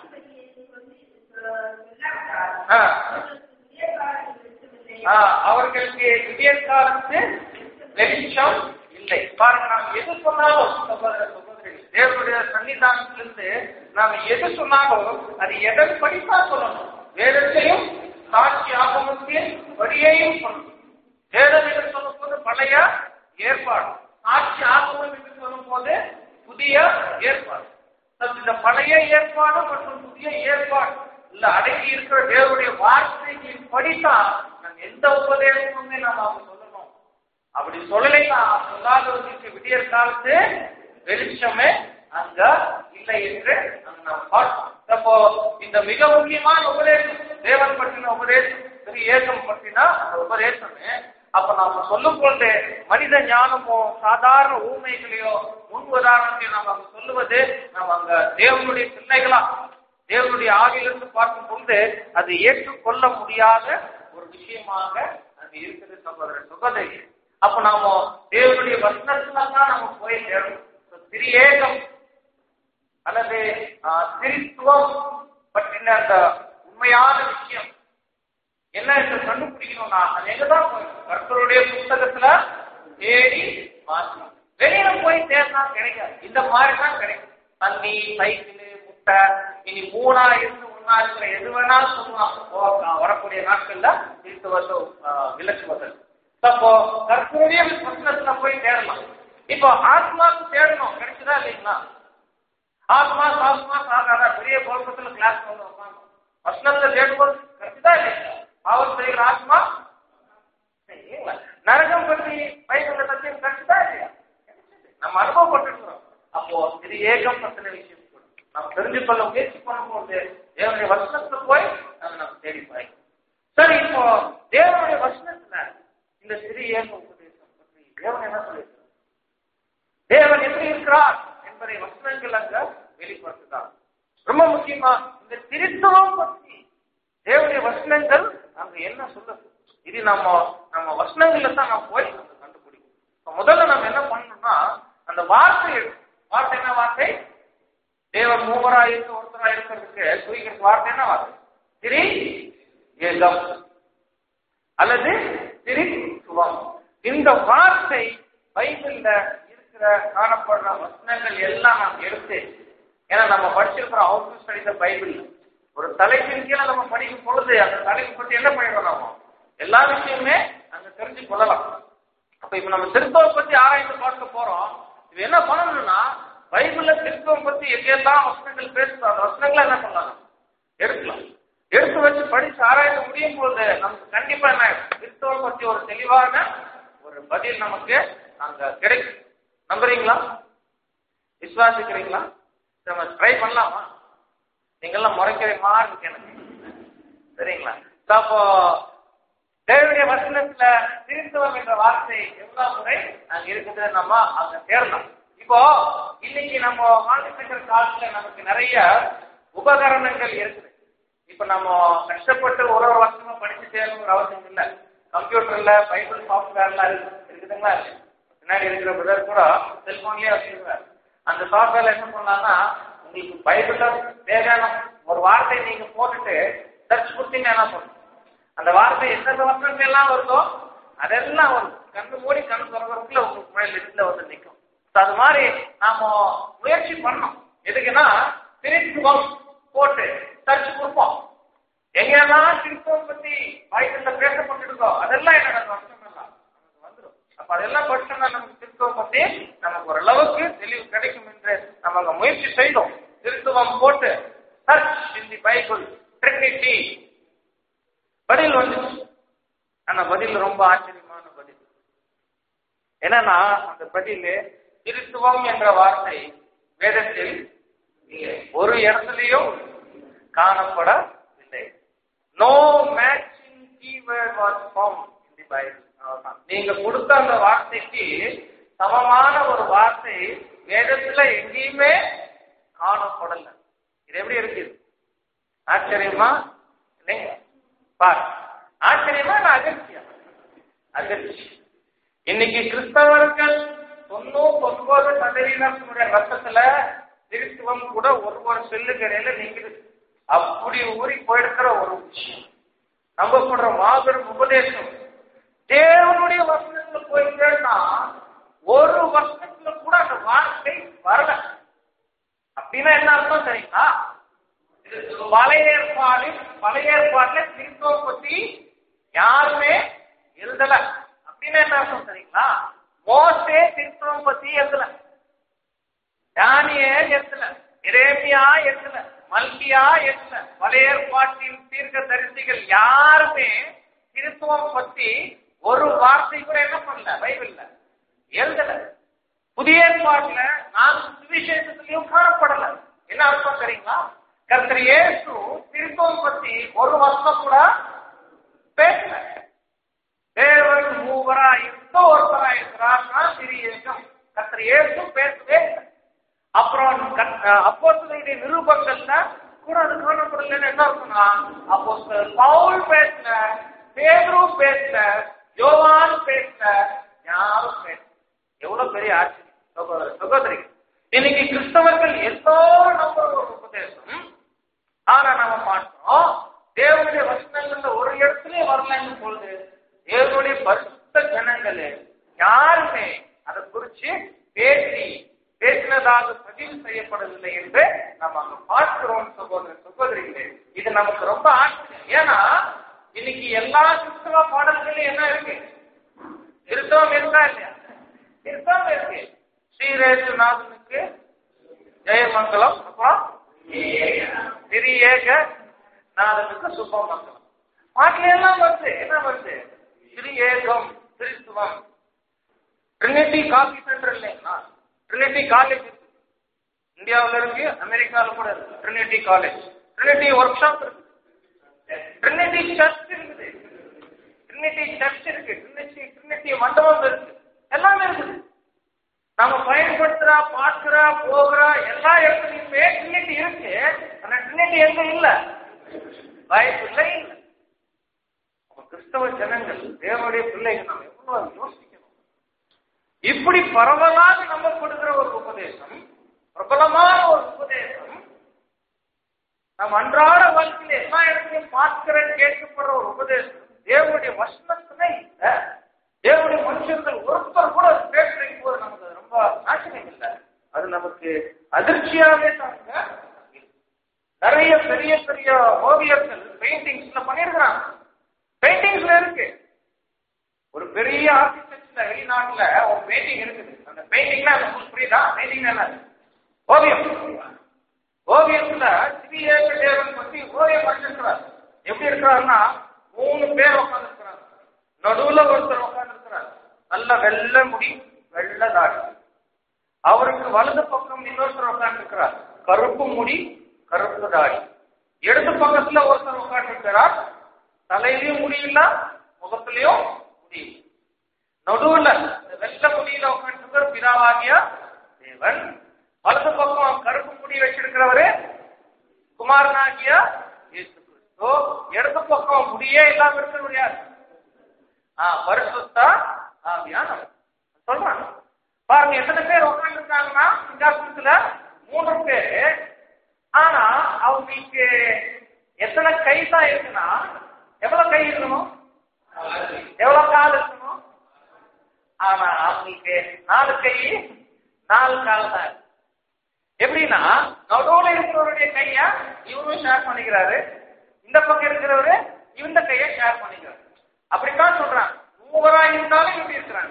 ஆ, ஆ, அவர்களுக்கு விடியற்காலத்து வெளிச்சம் இல்லை பாருங்க நாம் எது சொன்னாலும் சகோதர சகோதரிகள் தேவனுடைய சன்னிதானத்திலிருந்து நாம் எது சொன்னாலும் அது எதன் படித்தான் சொல்லணும் வேதத்தையும் சாட்சி ஆகமத்தையும் படியையும் சொல்லணும் வேதம் என்று சொல்லும் போது பழைய ஏற்பாடு சாட்சி ஆகமம் என்று சொல்லும் போது புதிய ஏற்பாடு அப்ப இந்த பழைய ஏற்பாடு மற்றும் புதிய ஏற்பாடு இல்ல அடங்கி இருக்கிற தேவனுடைய வார்த்தையின் படித்தான் நம்ம எந்த உபதேசமுமே நம்ம அவங்க சொல்லணும் அப்படி சொல்லலைன்னா சொல்லாதவர்களுக்கு விடியற் காலத்து வெளிச்சமே அங்க இல்லை என்று அங்க நாம் பார்ப்போம் அப்போ இந்த மிக முக்கியமான உபதேசம் தேவன் பற்றின உபதேசம் திரு ஏகம் பற்றின அந்த உபதேசமே அப்ப நாம சொல்லும் பொழுது மனித ஞானமோ சாதாரண ஊமைகளையோ முன் உதாரணத்தையோ நாம் அங்க சொல்லுவது நாம் அங்க தேவனுடைய பிள்ளைகளா தேவனுடைய ஆவியிலிருந்து பார்க்கும் பொழுது அது ஏற்றுக்கொள்ள முடியாத ஒரு விஷயமாக அது இருக்குது சகோதர சகோதரி அப்ப நாம தேவனுடைய வசனத்துல தான் நம்ம போய் சேரணும் திரியேகம் அல்லது ஆஹ், திரித்துவம் பற்றின அந்த உண்மையான விஷயம் என்ன என்று கண்டுபிடிக்கணும்னா அது எங்கதான் போயிடும் கர்த்தருடைய புத்தகத்துல தேடி மாற்றி வெளியில போய் தேடினா கிடைக்காது இந்த மாதிரி தான் கிடைக்கும் தண்ணி சைக்கிள் முட்டை இனி மூணா இருந்து ஒன்னா இருக்கிற எது வேணாலும் சொல்லுவாங்க ஓ, வரக்கூடிய நாட்கள்ல திருத்துவது விளக்குவது அப்போ கர்த்தருடைய புத்தகத்துல போய் தேடலாம் இப்போ ஆத்மாக்கு தேடணும் கிடைச்சதா இல்லைங்களா ஆத்மா சாத்மா சாகாதா பெரிய குழப்பத்துல கிளாஸ் வந்து உட்காந்து வசனத்துல தேடும்போது கிடைச்சதா இல்லைங்களா பாவம் செய்கிற ஆத்மா இல்லைங்களா? நரகம் பற்றி பைபிள்ல சத்தியம் கிடைச்சதா இல்லையா கிடைச்சது. நம்ம அனுபவப்பட்டிருக்கிறோம் அப்போ இது ஏகம் பத்தின விஷயம் கூட நம்ம தெரிஞ்சு கொள்ள முயற்சி பண்ணும்போது தேவனுடைய வசனத்துல போய் நம்ம நம்ம தேடி பாய் சரி இப்போ தேவனுடைய வசனத்துல இந்த சிறு ஏக உபதேசம் பற்றி தேவன் என்ன சொல்லியிருக்கிறார் தேவன் எப்படி இருக்கிறார் என்பதை வசனங்கள் அங்க வெளிப்படுத்துகிறார் ரொம்ப முக்கியமா இந்த திருத்துவம் பற்றி தேவனுடைய வசனங்கள் அங்க என்ன சொல்லுது இது நம்ம நம்ம வசனங்கள்ல தான் நம்ம போய் நம்ம கண்டுபிடிக்கணும் இப்ப முதல்ல நம்ம என்ன பண்ணணும்னா அந்த வார்த்தை எடுக்கணும். வார்த்தை என்ன வார்த்தை தேவன் மூவரா இருந்து ஒருத்தரா இருக்கிறதுக்கு குறிக்கிற வார்த்தை என்ன வார்த்தை திரி ஏகம் அல்லது திரித்துவம் இந்த வார்த்தை பைபிள்ல இருக்கிற காணப்படுற வசனங்கள் எல்லாம் நாம் எடுத்து ஏன்னா நம்ம படிச்சிருக்கிறோம் அவுட் ஸ்டடி பைபிள் ஒரு தலைப்பின் கீழே நம்ம படிக்கும் பொழுது அந்த தலைப்பு பற்றி என்ன பண்ணிடுறோம் நாம எல்லா விஷயமுமே அங்க தெரிஞ்சு கொள்ளலாம் அப்ப இப்ப நம்ம திருத்தவை பத்தி ஆராய்ந்து பார்க்க போறோம் இது என்ன பண்ணணும்னா பைபிள்ல திருத்தவம் பத்தி எங்கெல்லாம் வசனங்கள் பேசுதோ அந்த வசனங்களை என்ன பண்ணலாம் எடுக்கலாம் எடுத்து வச்சு படிச்சு ஆராய்ந்து முடியும் போது நமக்கு கண்டிப்பா என்ன கிறிஸ்தவம் பற்றி ஒரு தெளிவான ஒரு பதில் நமக்கு அங்க கிடைக்கும் நம்புறீங்களா விசுவாசிக்கிறீங்களா நம்ம ட்ரை பண்ணலாமா நீங்கெல்லாம் முறைக்கிற மாதிரி இருக்கு எனக்கு சரிங்களா So, அப்போ தேவனுடைய வசனத்துல கிறிஸ்தவம் என்ற வார்த்தை எவ்வளவு முறை அங்க இருக்குது நம்ம அங்க தேடலாம் இப்போ இன்னைக்கு நம்ம வாழ்ந்துட்டு இருக்கிற காலத்துல நமக்கு நிறைய உபகரணங்கள் இருக்குது இப்ப நம்ம கஷ்டப்பட்டு ஒரு ஒரு வருஷமா படிச்சு தேடணுங்கிற அவசியம் இல்லை கம்ப்யூட்டர்ல பைபிள் சாஃப்ட்வேர்லாம் இருக்கு இருக்குதுங்களா இல்லையா? பின்னாடி இருக்கிற பிரதர் கூட செல்போன்லயே வச்சிருக்காரு அந்த சாஃப்ட்வேர்ல என்ன பண்ணலாம்னா உங்களுக்கு பைபிள்ல தேவையான ஒரு வார்த்தை நீங்க போட்டுட்டு சர்ச் கொடுத்தீங்கன்னா என்ன பண்ணும் அந்த வார்த்தை எந்தெந்த வசனங்கள் எல்லாம் வருதோ அதெல்லாம் வரும் கண்ணு மூடி கண் திறக்கிறதுக்குள்ள உங்களுக்கு முன்னாடி லிஸ்ட்ல வந்து நிற்கும் So, அது மாதிரி நாம முயற்சி பண்ணோம் எதுக்குன்னா திருத்துவம் போட்டு சர்ச் கொடுப்போம் எங்கெல்லாம் திருத்துவம் பத்தி பைபிள்ல பேசப்பட்டிருக்கோ அதெல்லாம் என்னோட வசனம் எல்லாம் நமக்கு வந்துடும் அப்ப அதெல்லாம் படிச்சோம்னா நமக்கு திருத்துவம் பத்தி நமக்கு ஓரளவுக்கு தெளிவு கிடைக்கும் என்று நம்ம அங்க முயற்சி செய்தோம் திருத்துவம் போட்டு church in the Bible Trinity பதில் வந்துச்சு ஆனா பதில் ரொம்ப ஆச்சரியமான பதில் என்னன்னா அந்த பதில் திருத்துவம் என்ற வார்த்தை வேதத்தில் ஒரு இடத்துலயும் காணப்படவில்லை no matching keyword was found in the Bible நீங்க கொடுத்த அந்த வார்த்தைக்கு சமமான ஒரு வார்த்தை வேதத்துல எங்கேயுமே காணப்படல இது எப்படி இருக்குது ஆச்சரியமா இல்லைங்க பார் ஆச்சரியமா நான் அதிர்ச்சியா அதிர்ச்சி இன்னைக்கு கிறிஸ்தவர்கள் தொண்ணூத்தி ஒன்பது சதவீதத்தினுடைய ரத்தத்துல திருத்துவம் கூட ஒரு ஒரு செல்லுக்கரையில நீங்குது அப்படி ஊறி போயிருக்கிற ஒரு விஷயம் நம்பப்படுற மாபெரும் உபதேசம் தேவனுடைய வசனத்துல போயிருந்தேன்னா ஒரு வசனத்துல கூட அந்த வார்த்தை வரல அப்படின்னா என்ன அர்த்தம் தெரியுங்களா பழைய ஏற்பாடில் பழைய ஏற்பாடுல கிறிஸ்துவம் பத்தி யாருமே எழுதல அப்படின்னு என்ன அர்த்தம் தெரியுங்களா மோசே கிறிஸ்துவம் பத்தி எழுதல தானியே எழுதல இரேமியா எழுதல மல்கியா எழுதல பழைய ஏற்பாட்டின் தீர்க்க தரிசிகள் யாருமே கிறிஸ்துவம் பத்தி ஒரு வார்த்தை கூட என்ன பண்ணல பைபிள்ல எழுதல புதிய ஏற்பாட்டுல நான் சுவிசேஷத்திலையும் காணப்படல என்ன அர்த்தம் தெரியுங்களா கர்த்தர் இயேசு திருப்பம் பத்தி ஒரு வருஷம் கூட பேசல தேவன் மூவரா இருந்த ஒருத்தரா இருக்கிறார்னா திரியேகம் கர்த்தர் இயேசு பேசவே இல்லை அப்புறம் அப்போஸ்தலருடைய நிரூபங்கள்ல கூட அது காணப்படலன்னு என்ன இருக்குன்னா அப்போ பவுல் பேசல பேதுரு பேசல யோவான் பேசல யாரும் பேசல எவ்வளவு பெரிய ஆச்சரியம் சகோதர சகோதரி இன்னைக்கு கிறிஸ்தவர்கள் எல்லோரும் நம்புற ஒரு உபதேசம் ஆனா நாம பார்த்தோம் தேவனுடைய வசனங்கள்ல ஒரு இடத்துலயும் வரலன்னு சொல்லுது தேவனுடைய பரிசுத்த ஜனங்கள் யாருமே அதை குறிச்சு பேசி பேசினதாக பதிவு செய்யப்படவில்லை என்று நம்ம அங்க பார்க்கிறோம் சகோதர சகோதரிகளே இது நமக்கு ரொம்ப ஆச்சரியம் ஏன்னா இன்னைக்கு எல்லா கிறிஸ்தவ பாடல்களையும் என்ன இருக்கு கிறிஸ்தவம் இருக்கா இல்லையா கிறிஸ்தவம் இருக்கு ஸ்ரீரேசுநாதனுக்கு ஜெயமங்கலம் அப்புறம் திரியேக நாதனுக்கு சுப்பமங்கலம் பாட்டுல எல்லாம் வருது என்ன வருது திரியேகம் கிறிஸ்துவம் ட்ரினிட்டி காஃபி சென்டர் இல்லைங்களா ட்ரினிட்டி காலேஜ் இருக்கு இந்தியாவுல இருக்கு அமெரிக்கால கூட இருக்கு Trinity college Trinity workshop இருக்கு ட்ரினிட்டி சர்ச் இருக்குது ட்ரினிட்டி சர்ச் இருக்கு ட்ரினிட்டி ட்ரினிட்டி மண்டபம் இருக்கு எல்லாமே இருக்குது நம்ம பயன்படுத்துறா பார்க்கிறா போகிறா எல்லா இடத்துலயுமே ட்ரினிட்டி இருக்கு ஆனா ட்ரினிட்டி எங்க இல்ல பைபிள்ல இல்ல கிறிஸ்தவ ஜனங்கள் தேவனுடைய பிள்ளைகள் நாம் எவ்வளவு யோசிக்கணும் இப்படி பரவலாக நம்பப்படுகிற ஒரு உபதேசம் பிரபலமான ஒரு உபதேசம் நம் அன்றாட வாழ்க்கையில எல்லா இடத்துலையும் பார்க்கிற கேட்கப்படுற ஒரு உபதேசம் தேவனுடைய வசனத்துல இல்ல தேவனுடைய மனுஷர்கள் ஒருத்தர் கூட அது பேசுறீங்க போது நமக்கு அது ரொம்ப ஆச்சரியம் இல்லை அது நமக்கு அதிர்ச்சியாவே தாங்க நிறைய பெரிய பெரிய ஓவியர்கள் பெயிண்டிங்ஸ்ல பண்ணிருக்கிறாங்க பெயிண்டிங்ஸ்ல இருக்கு ஒரு பெரிய ஆர்கிடெக்ட்ல வெளிநாட்டுல ஒரு பெயிண்டிங் இருக்குது அந்த பெயிண்டிங்னா உங்களுக்கு புரியுதா பெயிண்டிங் என்ன ஓவியம் ஓவியத்துல சிறிய தேவன் பத்தி ஓவியம் வரைஞ்சிருக்கிறார் எப்படி இருக்கிறாருன்னா மூணு பேர் உட்கார்ந்து இருக்கிறாங்க நடுவுல ஒருத்தர் உட்கார்ந்து இருக்கிறார் நல்ல வெள்ளை முடி வெள்ளை தாடி அவருக்கு வலது பக்கம் இன்னொருத்தர் உட்கார்ந்து இருக்கிறார் கருப்பு முடி கருப்பு தாடி இடது பக்கத்துல ஒருத்தர் உட்கார்ந்து இருக்கிறார் தலையிலயும் முடி இல்ல முகத்திலயும் முடி இல்ல. நடுவுல இந்த வெள்ளை முடியில உட்கார்ந்து பிதாவாகிய தேவன் வலது பக்கம் கருப்பு முடி வச்சிருக்கிறவரு குமாரனாகிய இயேசு கிறிஸ்து இடது பக்கம் முடியே இல்லாம இருக்கிறவர் யார் ஆ பரிசுத்த ஆவியானவர் சொல்றாங்க பாருங்க எத்தனை பேர் உட்காந்துருக்காங்கன்னா சிங்காசனத்துல மூன்று பேர் ஆனா அவங்களுக்கு எத்தனை கை தான் இருக்குன்னா எவ்வளவு கை இருக்கணும் எவ்வளவு கால் இருக்கணும் ஆனா அவங்களுக்கு நாலு கை நாலு கால் தான் இருக்கு. எப்படின்னா நடுவுல இருக்கிறவருடைய கைய இவரும் ஷேர் பண்ணிக்கிறாரு இந்த பக்கம் இருக்கிறவரு இந்த கைய ஷேர் பண்ணிக்கிறாரு அப்படித்தான் சொல்றாங்க மூவரா இருந்தாலும் இப்படி இருக்கிறாங்க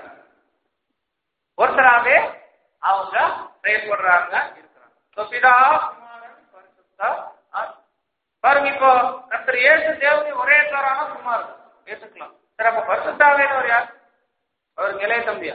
ஒருத்தராவே அவங்க செயல்படுறாங்க இருக்கிறாங்க So, பிதா குமாரன், பரிசுத்த ஆவி. பாருங்க இப்போ கர்த்தர் இயேசு தேவனி ஒரே தரானா சும்மா இருக்கும் ஏத்துக்கலாம் சரி அப்ப பரிசுத்தாவேன்னு ஒரு யார் அவர் இளைய தம்பியா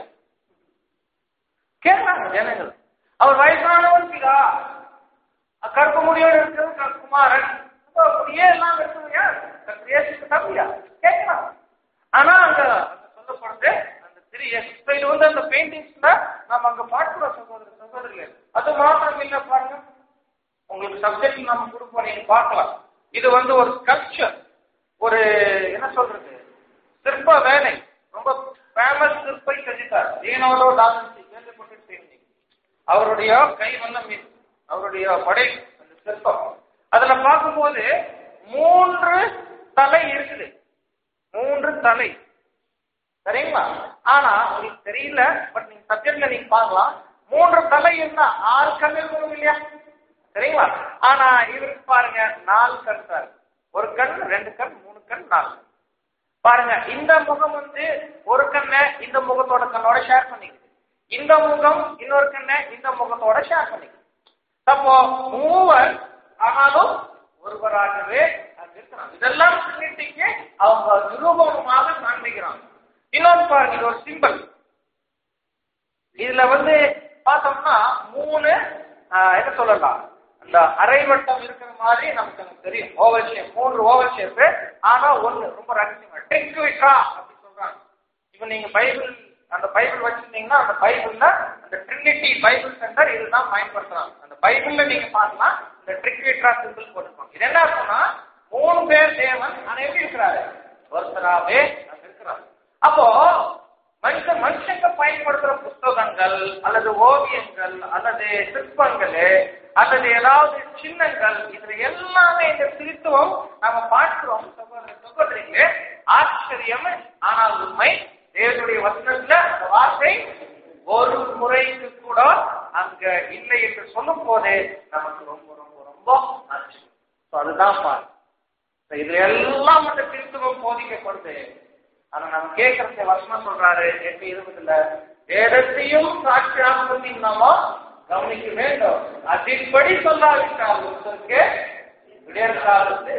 கேட்கறாங்க ஜனங்கள் அவர் வயசானவர் பிதா கருப்பு முடியோடு இருக்கிறது க- குமாரன் அப்ப முடியே எல்லாம் இருக்கிறது யார் கர்த்தர் இயேசுக்கு தம்பியா கேட்கலாம் ஆனா அங்க அங்க சொல்லப்படுது அந்த திரு இப்ப இது வந்து அந்த பெயிண்டிங்ஸ்ல நம்ம அங்க பார்க்கிறோம் சகோதர சகோதரிகளே அது மாத்திரம் இல்ல பாருங்க உங்களுக்கு சப்ஜெக்ட் நம்ம கொடுப்போம் நீங்க பார்க்கலாம் இது வந்து ஒரு ஸ்கல்ப்சர் ஒரு என்ன சொல்றது சிற்ப வேலை ரொம்ப ஃபேமஸ் சிற்பை செஞ்சுட்டார் லீனோடோ டாவின்சி கேள்விப்பட்டிருப்பீங்க அவருடைய கை வண்ணம் இது அவருடைய படை அந்த சிற்பம் அதுல பார்க்கும்போது மூன்று தலை இருக்குது மூன்று தலை சரிங்களா ஆனா உங்களுக்கு தெரியல பட் நீங்க சப்ஜெக்ட்ல நீங்க பார்க்கலாம் மூன்று தலை இருந்தா ஆறு கண் இருக்கணும் இல்லையா சரிங்களா ஆனா இவருக்கு பாருங்க நாலு கண் தான் இருக்கு. ஒரு கண் ரெண்டு கண் மூணு கண் நாலு கண். பாருங்க இந்த முகம் வந்து ஒரு கண்ணை இந்த முகத்தோட கண்ணோட ஷேர் பண்ணிக்குது இந்த முகம் இன்னொரு கண்ணை இந்த முகத்தோட ஷேர் பண்ணிக்குது அப்போ மூவர் ஆனாலும் ஒருவராகவே அங்க இருக்கிறாங்க இதெல்லாம் ட்ரினிட்டிக்கு அவங்க நிரூபணமாக காண்பிக்கிறாங்க இன்னொன்று பாருங்க இது ஒரு சிம்பிள் இதுல வந்து பார்த்தோம்னா மூணு ஆஹ், என்ன சொல்லலாம் அந்த அரைவட்டம் இருக்கிற மாதிரி நமக்கு அங்க தெரியும் ஓவல் ஷேப் மூன்று ஓவல் ஷேப் ஆனா ஒண்ணு ரொம்ப ரகசியமா டெக்விட்ரா அப்படி சொல்றாங்க இப்போ நீங்க பைபிள் அந்த பைபிள் வச்சிருந்தீங்கன்னா அந்த பைபிள்ல அந்த ட்ரினிட்டி பைபிள் சென்டர் இதுதான் பயன்படுத்துறாங்க அந்த பைபிள்ல நீங்க பார்க்கலாம் இந்த ட்ரிக்விட்ரா சிம்பிள் போட்டிருப்பாங்க இது என்ன அர்த்தம்னா மூணு பேர் தேவன் ஆனா எப்படி இருக்கிறாரு ஒருத்தராவே அங்க இருக்கிறாரு அப்போ மனுஷ மனுஷங்க பயன்படுத்துற புஸ்தகங்கள் அல்லது ஓவியங்கள் அல்லது சிற்பங்கள் அல்லது ஏதாவது சின்னங்கள் இதுல எல்லாமே இந்த திருத்துவம் நாம பார்க்கிறோம் சகோதர சகோதரிகளே ஆச்சரியம் ஆனால் உண்மை தேவனுடைய வசனத்துல அந்த வார்த்தை ஒரு முறைக்கு கூட அங்க இல்லை என்று சொல்லும் போது நமக்கு ரொம்ப ரொம்ப ரொம்ப ஆச்சரியம் So அதுதான் பாரு So இதுல எல்லாம் அந்த திருத்துவம் போதிக்கப்படுது ஆனா நம்ம கேட்கறது வசனம் சொல்றாரு எட்டு இருபதுல வேதத்தையும் சாட்சியாகத்தையும் நாம கவனிக்க வேண்டும் அதின்படி சொல்லாவிட்டால் ஒருத்தருக்கு விடையற்காலத்து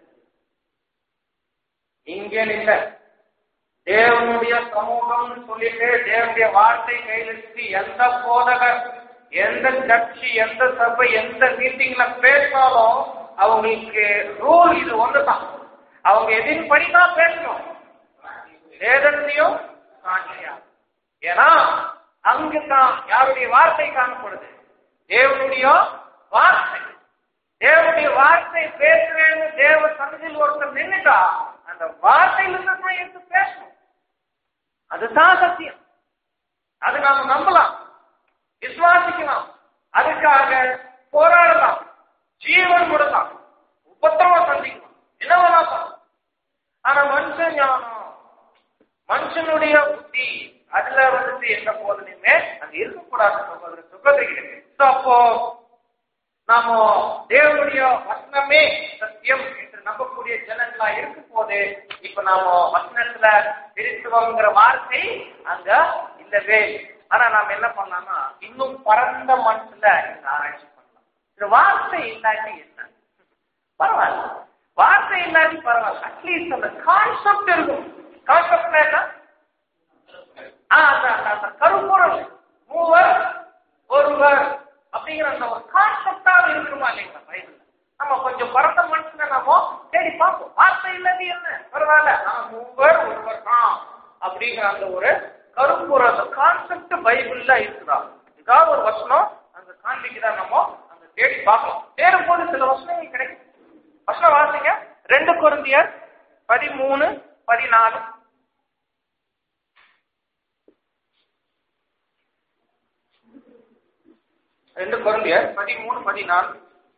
இங்கே இல்ல தேவனுடைய சமூகம்னு சொல்லிட்டு தேவனுடைய வார்த்தை கையில் எடுத்து எந்த போதகர் எந்த கட்சி எந்த சபை எந்த மீட்டிங்ல பேசினாலும் அவங்களுக்கு ரூல் இது ஒண்ணுதான் அவங்க எதின் படிதான் பேசணும் வேதத்தையும் சாட்சியா ஏன்னா அங்குதான் யாருடைய வார்த்தை காணப்படுது தேவனுடைய வார்த்தை தேவனுடைய வார்த்தை பேசுறேன்னு தேவ சன்னதியில் ஒருத்தர் நின்னுட்டா அந்த வார்த்தையிலிருந்து தான் எடுத்து பேசணும் அதுதான் சத்தியம் அது நாம நம்பலாம் விசுவாசிக்கலாம் அதுக்காக போராடலாம் ஜீவன் விடலாம் உபத்திரவம் சந்திக்கலாம் என்ன வேணா பண்ணலாம் ஆனா மனுஷன் ஞானம் மனுஷனுடைய புத்தி அதுல வந்துட்டு என்ன போதுமே அங்க இருக்கக்கூடாது சகோதர சகோதரிகளே So, அப்போ நாம தேவனுடைய வசனமே சத்தியம் என்று நம்பக்கூடிய ஜனங்களா இருக்கும் போது இப்ப நாம வசனத்துல திருத்துவங்கிற வார்த்தை அங்க இல்லவே இல்லை. ஆனா நாம என்ன பண்ணலாம்னா இன்னும் பரந்த மனசுல இந்த ஆராய்ச்சி பண்ணலாம் இந்த வார்த்தை இல்லாட்டி என்ன பரவாயில்ல வார்த்தை இல்லாட்டி பரவாயில்ல அட்லீஸ்ட் அந்த கான்செப்ட் இருக்கும் கான்செப்ட் என்ன ஆ, அந்த அந்த- அந்த கருப்பொருள் மூவர் ஒருவர் அப்படிங்கிற அந்த ஒரு கான்செப்டாக இருக்கணுமா இல்லைங்களா பைபிள் நம்ம கொஞ்சம் பரந்த மனுஷங்க நம்ம தேடி பார்ப்போம் வார்த்தை இல்லாட்டி என்ன பரவாயில்ல ஆ, மூவர் ஒருவர் தான் அப்படிங்கிற அந்த ஒரு கருப்பொருள் அந்த கான்செப்ட் பைபிள்ல இருக்குதா ஏதாவது ஒரு வசனம் அந்த காண்பிக்குதா நம்ம அந்த தேடி பார்க்கலாம் தேடும் போது சில வசனங்கள் கிடைக்கும் வசனம் வாசிங்க ரெண்டு குருந்தியர் பதிமூணு பதினாலு ரெண்டு குழந்தையர் பதிமூணு பதினாலு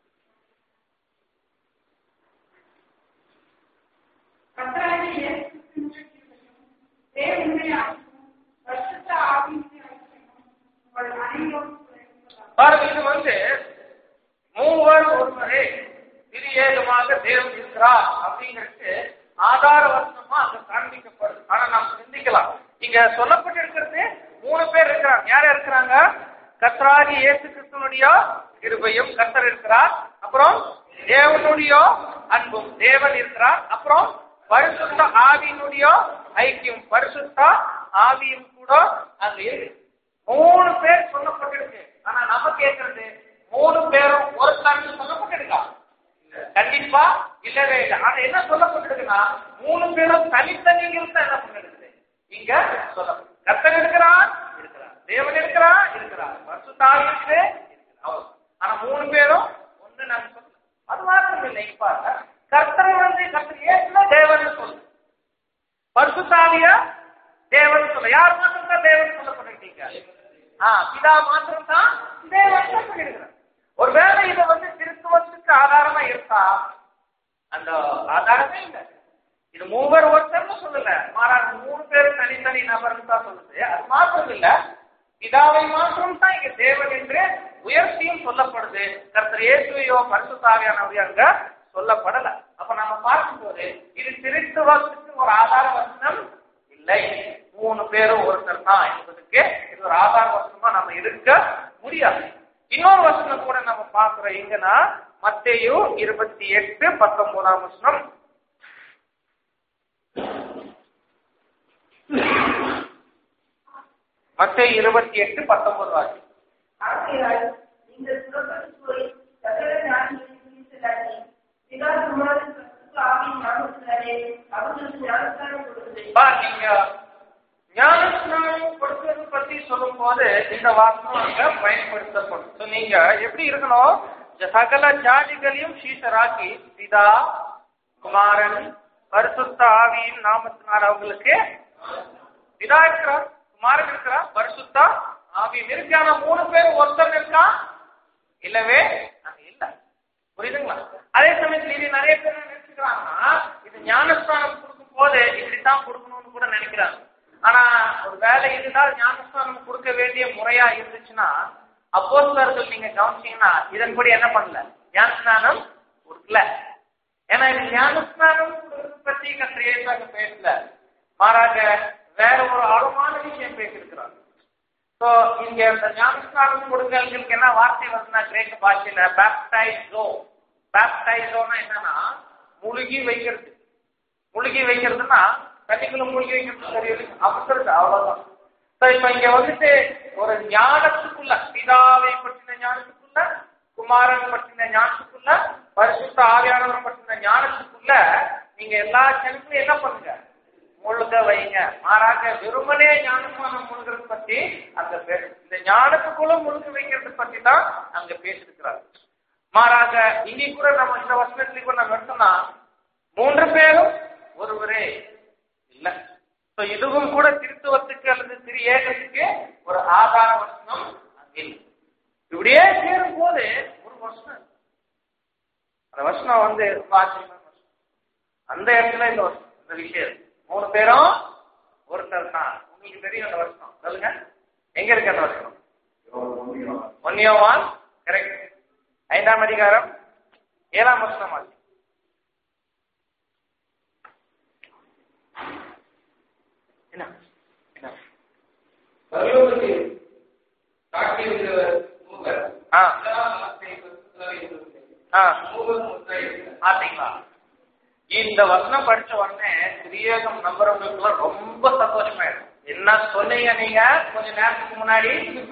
கர்த்தராகிய இயேசு கிறிஸ்துவின் தேவனுடைய அன்பும் பரிசுத்த ஆவியினுடைய ஐக்கியமும் உங்கள் அனைவரோடும் கூட இருப்பதாக. பாருங்க இது வந்து மூவர் ஒருவரே திரியேகமாக தேவன் இருக்கிறார் அப்படிங்கிறது ஆதார வசனமா அங்க காண்பிக்கப்படுது ஆனா நாம் சிந்திக்கலாம் இங்க சொல்லப்பட்டிருக்கிறது மூணு பேர் இருக்கிறாங்க யார் இருக்கிறாங்க கர்த்தராகி இயேசு கிறிஸ்துவனுடைய கிருபையும் கர்த்தர் இருக்கிறார் அப்புறம் தேவனுடைய அன்பும் தேவன் இருக்கிறார் அப்புறம் பரிசுத்த ஆவியினுடைய ஐக்கியம் பரிசுத்த ஆவியும் கூட அங்க இருக்கு மூணு பேர் சொல்லப்பட்டிருக்கு ஆனா நம்ம கேட்கறது மூணு பேரும் ஒரு தண்ணி சொல்லப்பட்டிருக்கா கண்டிப்பா இல்லவே இல்லை ஆனா என்ன சொல்லப்பட்டிருக்குன்னா மூணு பேரும் தனித்தனிங்கிறது தான் என்ன பண்ணிருக்கு இங்க சொல்ல கர்த்தன் இருக்கிறார் இருக்கிறார் தேவன் இருக்கிறார் இருக்கிறார் பரிசுத்தாவி இருக்கு அவ்வளவு. ஆனா மூணு பேரும் ஒண்ணு நான் சொல்ல அது மாத்திரம் இல்லை இப்ப கர்த்தரை வந்து கர்த்தர் ஏசுனா தேவன் சொல்லு பரிசுத்தாவிய தேவன் சொல்ல யார் மாத்திரம் தான் தேவன் சொல்லப்பட்டிருக்கீங்க ஆ பிதா மாத்திரம் தான் தேவன் சொல்லியிருக்கிறார் ஒருவேளை இது வந்து திருத்துவத்துக்கு ஆதாரமா இருக்கா அந்த ஆதாரமே இல்லை இது மூவர் ஒருத்தர்னு சொல்லல மாறாக மூணு பேர் தனித்தனி நபர்னு தான் சொல்லுது அது மாத்திரம் இல்ல பிதாவை மாத்திரம் தான் இங்க தேவன் என்று உயர்த்தியும் சொல்லப்படுது கர்த்தர் இயேசுவையோ பரிசுத்தாவியானவரையோ அங்க சொல்லப்படல அப்ப நம்ம பார்க்கும்போது இது திருத்துவத்துக்கு ஒரு ஆதார வசனம் இல்லை மூணு பேரும் ஒருத்தர் தான் என்பதுக்கு இது ஒரு ஆதார வசனமா நம்ம இருக்க முடியாது இன்னொரு வசனம் கூட நம்ம பார்க்கிறோம் எங்கன்னா மத்தேயு இருபத்தி எட்டு பத்தொன்பதாம் வசனம் மத்தேயு இருபத்தி எட்டு பத்தொன்பது வாசி ஆகையால் நீங்கள் புறப்பட்டு போய் சகல ஞானிகளையும் பிரித்தலாக்கி, பிதா, குமாரன், பரிசுத்த ஆவியின் நாமத்தினாலே அவர்களுக்கு ஞானஸ்நானம் கொடுங்கள். பா நீங்க ஞானஸ்நானம் கொடுக்கிறது பத்தி சொல்லும் போது இந்த வாசனம் அங்க பயன்படுத்தப்படும் So, நீங்க எப்படி இருக்கணும் இந்த சகல ஜாதிகளையும் சீசராக்கி பிதா குமாரன் பரிசுத்த ஆவியின் நாமத்தினால் அவங்களுக்கு பிதா இருக்கிறார் குமாரன் இருக்கிறார் பரிசுத்த ஆவியும் இருக்கு ஆனா மூணு பேர் ஒருத்தர் இருக்கா இல்லவே அங்க இல்ல புரியுதுங்களா அதே சமயத்துல இது நிறைய பேர் என்ன நினைச்சுக்கிறாங்கன்னா இது ஞானஸ்தானம் கொடுக்கும் போது இப்படித்தான் கொடுக்கணும்னு கூட நினைக்கிறாங்க ஆனா ஒரு வேலை இதுதான் ஞானஸ்தானம் கொடுக்க வேண்டிய முறையா இருந்துச்சுன்னா அப்போஸ்தலர்கள் நீங்க கவனிச்சீங்கன்னா இதன்படி என்ன பண்ணல ஞானஸ்நானம் கொடுக்கல ஏன்னா இது ஞானஸ்நானம் கொடுக்கறது பத்தி கத்திரியேசாக பேசல மாறாக வேற ஒரு ஆழமான விஷயம் பேசியிருக்கிறாங்க ஸோ இங்க இந்த ஞானஸ்நானம் கொடுங்களுக்கு என்ன வார்த்தை வருதுன்னா கிரேக்க பாஷையில பேப்டைஸோ பேப்டைஸோனா என்னன்னா முழுகி வைக்கிறது முழுகி வைக்கிறதுனா தண்ணிக்குள்ள முழுகி வைக்கிறது தெரியுது அவசரம் அவ்வளவுதான் ஸோ இப்ப இங்க வந்துட்டு ஒரு ஞானத்துக்குள்ள பிதாவை பற்றின ஞானத்துக்குள்ள குமாரன் பற்றின ஞானத்துக்குள்ள பரிசுத்த ஆவியானவர் பற்றின ஞானத்துக்குள்ள நீங்க எல்லா ஜனங்களும் என்ன பண்ணுங்க முழுக வைங்க மாறாக வெறுமனே ஞானஸ்நானம் முழுகிறது பத்தி அங்க பேச இந்த ஞானத்துக்குள்ள முழுக வைக்கிறது பத்தி தான் அங்க பேசியிருக்கிறார் மாறாக இனி கூட நம்ம இந்த வசனத்துல கூட நம்ம எடுத்தோம்னா மூன்று பேரும் ஒருவரே இல்ல So, இதுவும் கூட திருத்துவத்துக்கு அல்லது திரு ஏகத்துக்கு ஒரு ஆதார வசனம் அங்க இல்லை இப்படியே சேரும் போது ஒரு வசனம் அந்த வசனம் வந்து ரொம்ப ஆச்சரியமான வசனம் அந்த இடத்துல இந்த வசனம் இந்த விஷயம் மூணு பேரும் ஒருத்தர் தான் உங்களுக்கு தெரியும் அந்த வசனம் சொல்லுங்க எங்க இருக்கு அந்த வசனம் ஒன்னியோவான் கரெக்ட் ஐந்தாம் அதிகாரம் ஏழாம் வசனம் ஆச்சு என்ன என்ன பரலோகத்தில் காட்டியிருக்கிறவர் மூவர். ஆ பிதா, வார்த்தை, பரிசுத்த ஆவி என்பது. ஆ மூவர் ஒன்றாயிருக்கிறார். பாத்தீங்களா இந்த வசனம் படிச்ச உடனே திரியேகம் நம்புறவங்களுக்குலாம் ரொம்ப சந்தோஷமாயிடும் என்ன சொன்னீங்க நீங்க கொஞ்ச நேரத்துக்கு முன்னாடி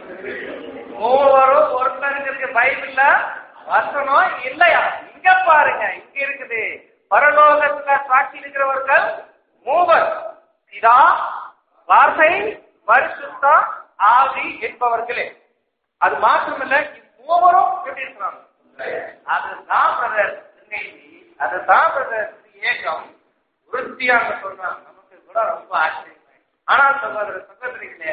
மூவரும் ஒருத்தருக்கு இருக்கு பைபிள்ல வசனம் இல்லையா இங்க பாருங்க இங்க இருக்குது பரலோகத்துல சாட்சி இருக்கிறவர்கள் மூவர் இதா வார்த்தை பரிசுத்த ஆவி என்பவர்களே அது மாத்திரமில்ல மூவரும் எப்படி இருக்கிறாங்க அதுதான் பிரதர் அதுதான் பிரதர் ஏகம் விருத்தியாக சொல்றாங்க நமக்கு கூட ரொம்ப ஆச்சரியம் ஆனால் சகோதர சகோதரிகளே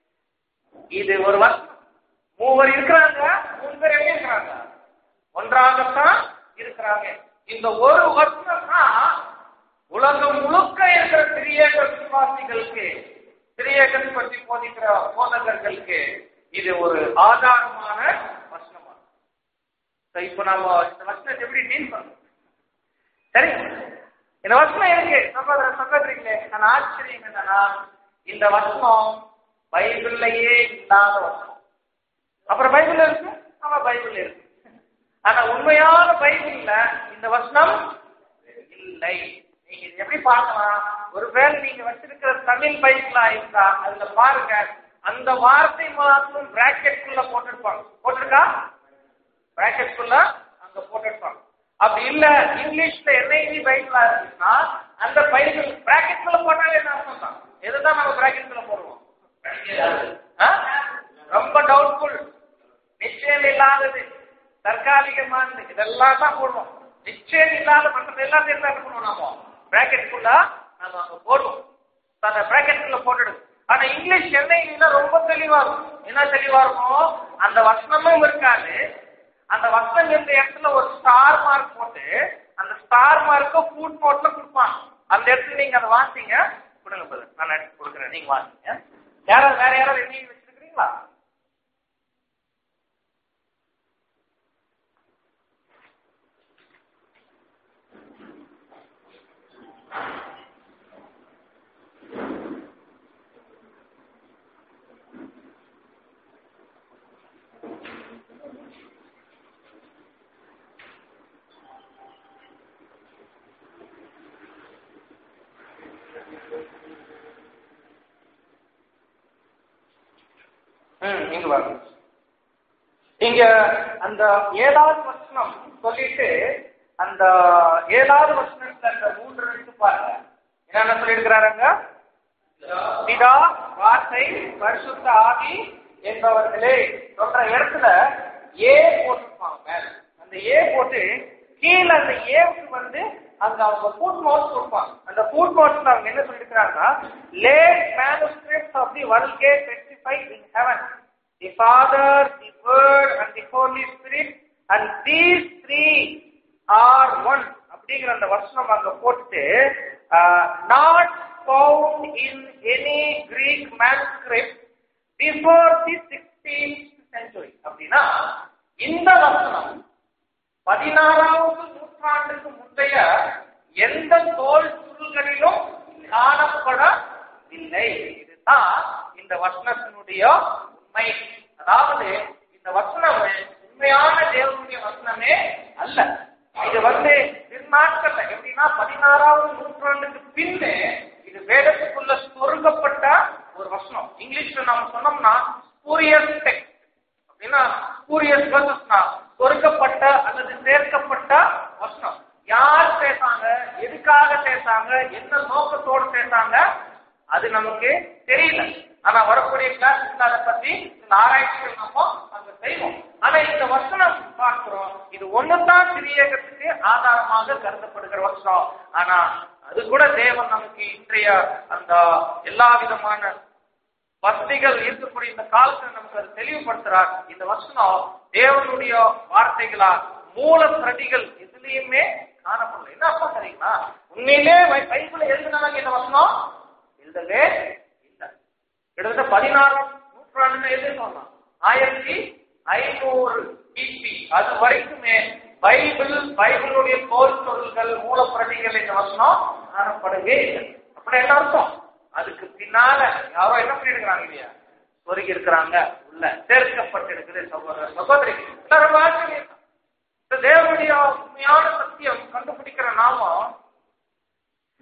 இது ஒரு வருஷம் மூவர் இருக்கிறாங்க மூணு பேர் எங்க இருக்கிறாங்க ஒன்றாகத்தான் இருக்கிறாங்க இந்த ஒரு வருஷம் தான் உலகம் முழுக்க இருக்கிற திரியேக விசுவாசிகளுக்கு திரியேகன் பற்றி போதிக்கிற போதகர்களுக்கு இது ஒரு ஆதாரமான வசனமா இப்ப நாம இந்த வசனத்தை எப்படி டீல் பண்ணணும் சரி இந்த வசனம் இருக்கு சகோதர சகோதரிகளே நான் ஆச்சரியம் என்னன்னா இந்த வசனம் பைபிள்லயே இல்லாத வசனம் அப்புறம் பைபிள் இருக்கு ஆமா பைபிள் இருக்கு ஆனா உண்மையான பைபிள்ல இந்த வசனம் இல்லை நீங்க இது எப்படி பார்க்கலாம் ஒருவேளை நீங்க வச்சிருக்கிற தமிழ் பைபிளா இருந்தா அதுல பாருங்க அந்த வார்த்தை மாத்திரம் பிராக்கெட்குள்ள போட்டிருப்பாங்க போட்டிருக்கா பிராக்கெட்குள்ள அங்க போட்டிருப்பாங்க அப்படி இல்ல இங்கிலீஷ்ல என்ஐவி பைபிளா இருக்குன்னா அந்த பைபிள் பிராக்கெட்குள்ள போட்டாலே என்ன அர்த்தம் தான் எதுதான் நம்ம பிராக்கெட்குள்ள போடுவோம் ஆ? ரொம்ப டவுட்ஃபுல் நிச்சயம் இல்லாதது தற்காலிகமானது இதெல்லாம் தான் போடுவோம் நிச்சயம் இல்லாத மற்றது எல்லாத்தையும் என்ன பண்ணுவோம் நாம பிராக்கெட்குள்ள நம்ம அங்க போடுவோம் அந்த பிராக்கெட்குள்ள போட்டுடுது ஆனா இங்கிலீஷ் என்ஐவில ரொம்ப தெளிவா இருக்கும் என்ன தெளிவா இருக்கும் அந்த வசனமும் இருக்காது அந்த வசனம் இருந்த இடத்துல ஒரு ஸ்டார் மார்க் போட்டு அந்த ஸ்டார் மார்க்க ஃபுட் நோட்ல கொடுப்பாங்க அந்த இடத்துல நீங்க அதை வாசிங்க கொடுங்க brother. நான் எடுத்து கொடுக்குறேன் நீங்க வாசிங்க யாராவது வேற யாராவது எண்ணெய் வச்சிருக்கீங்களா ம் இங்க வாங்க இங்க அந்த ஏழாவது வசனம் சொல்லிட்டு அந்த ஏழாவது வசனத்துல அந்த மூன்று இருக்கு பாருங்க என்னென்ன சொல்லியிருக்கிறாருங்க பிதா வார்த்தை பரிசுத்த ஆவி என்பவர்களே சொல்ற இடத்துல ஏ போட்டிருப்பாங்க மேல அந்த ஏ போட்டு கீழே அந்த ஏவுக்கு வந்து அங்க அவங்க ஃபுட் நோட்ஸ் கொடுப்பாங்க அந்த ஃபுட் நோட்ஸ்ல அவங்க என்ன சொல்லிருக்காங்கன்னா late manuscript of the vulgate testify in heaven the Father the Word and the Holy Spirit and these three are one அப்படிங்கிற அந்த வசனம் அங்க போட்டுட்டு not found in any Greek manuscript before the sixteenth century அப்படின்னா இந்த வசனம் பதினாறாவது நூற்றாண்டுக்கு முந்தைய எந்த தோல் சுருள்களிலும் காணப்படவில்லை இதுதான் இந்த வசனத்தினுடைய உண்மை அதாவது இந்த வசனம் உண்மையான தேவனுடைய வசனமே அல்ல இது வந்து பின்னாட்கள்ல எப்படின்னா பதினாறாவது நூற்றாண்டுக்கு பின்னே இது வேதத்துக்குள்ள சொருகப்பட்ட ஒரு வசனம் இங்கிலீஷ்ல நம்ம சொன்னோம்னா ஸ்பூரியஸ் டெக்ஸ்ட் அப்படின்னா ஸ்பூரியஸ் வேர்சஸ்னா சொருக்கப்பட்ட அல்லது சேர்க்கப்பட்ட வசனம் யார் சேர்த்தாங்க எதுக்காக சேர்த்தாங்க என்ன நோக்கத்தோடு சேர்த்தாங்க அது நமக்கு தெரியல ஆனா வரக்கூடிய கிளாஸ் அதை பத்தி இந்த ஆராய்ச்சிகள் நம்ம அங்க செய்வோம் ஆனா இந்த வசனம் பார்க்கிறோம் இது ஒண்ணுதான் திரியேகத்துக்கு ஆதாரமாக கருதப்படுகிற வசனம் ஆனா அது கூட தேவன் நமக்கு இன்றைய அந்த எல்லா விதமான வசதிகள் இருக்கக்கூடிய இந்த காலத்துல நமக்கு அது தெளிவுபடுத்துறார் இந்த வசனம் தேவனுடைய வார்த்தைகளா மூல பிரதிகள் எதுலயுமே காணப்படல என்ன அர்த்தம் தெரியுமா உண்மையிலே பை- பைபிளை எழுதினவங்க இந்த வசனம் எழுதவே இல்லை கிட்டத்தட்ட பதினாறாம் நூற்றாண்டுன்னு எழுதி சொல்லலாம் ஆயிரத்தி ஐநூறு பிபி அது வரைக்குமே பைபிள் பைபிளுடைய தோல் பொருள்கள் மூலப்பிரதிகள் இந்த வசனம் காணப்படவே இல்லை அப்படி என்ன அர்த்தம் அதுக்கு பின்னால யாரோ என்ன பண்ணிருக்கிறாங்க இல்லையா சொருகி இருக்கிறாங்க உள்ள சேர்க்கப்பட்டிருக்குது சகோதர சகோதரி எல்லாரும் ஆச்சரியம் இந்த தேவனுடைய உண்மையான சத்தியம் கண்டுபிடிக்கிற நாம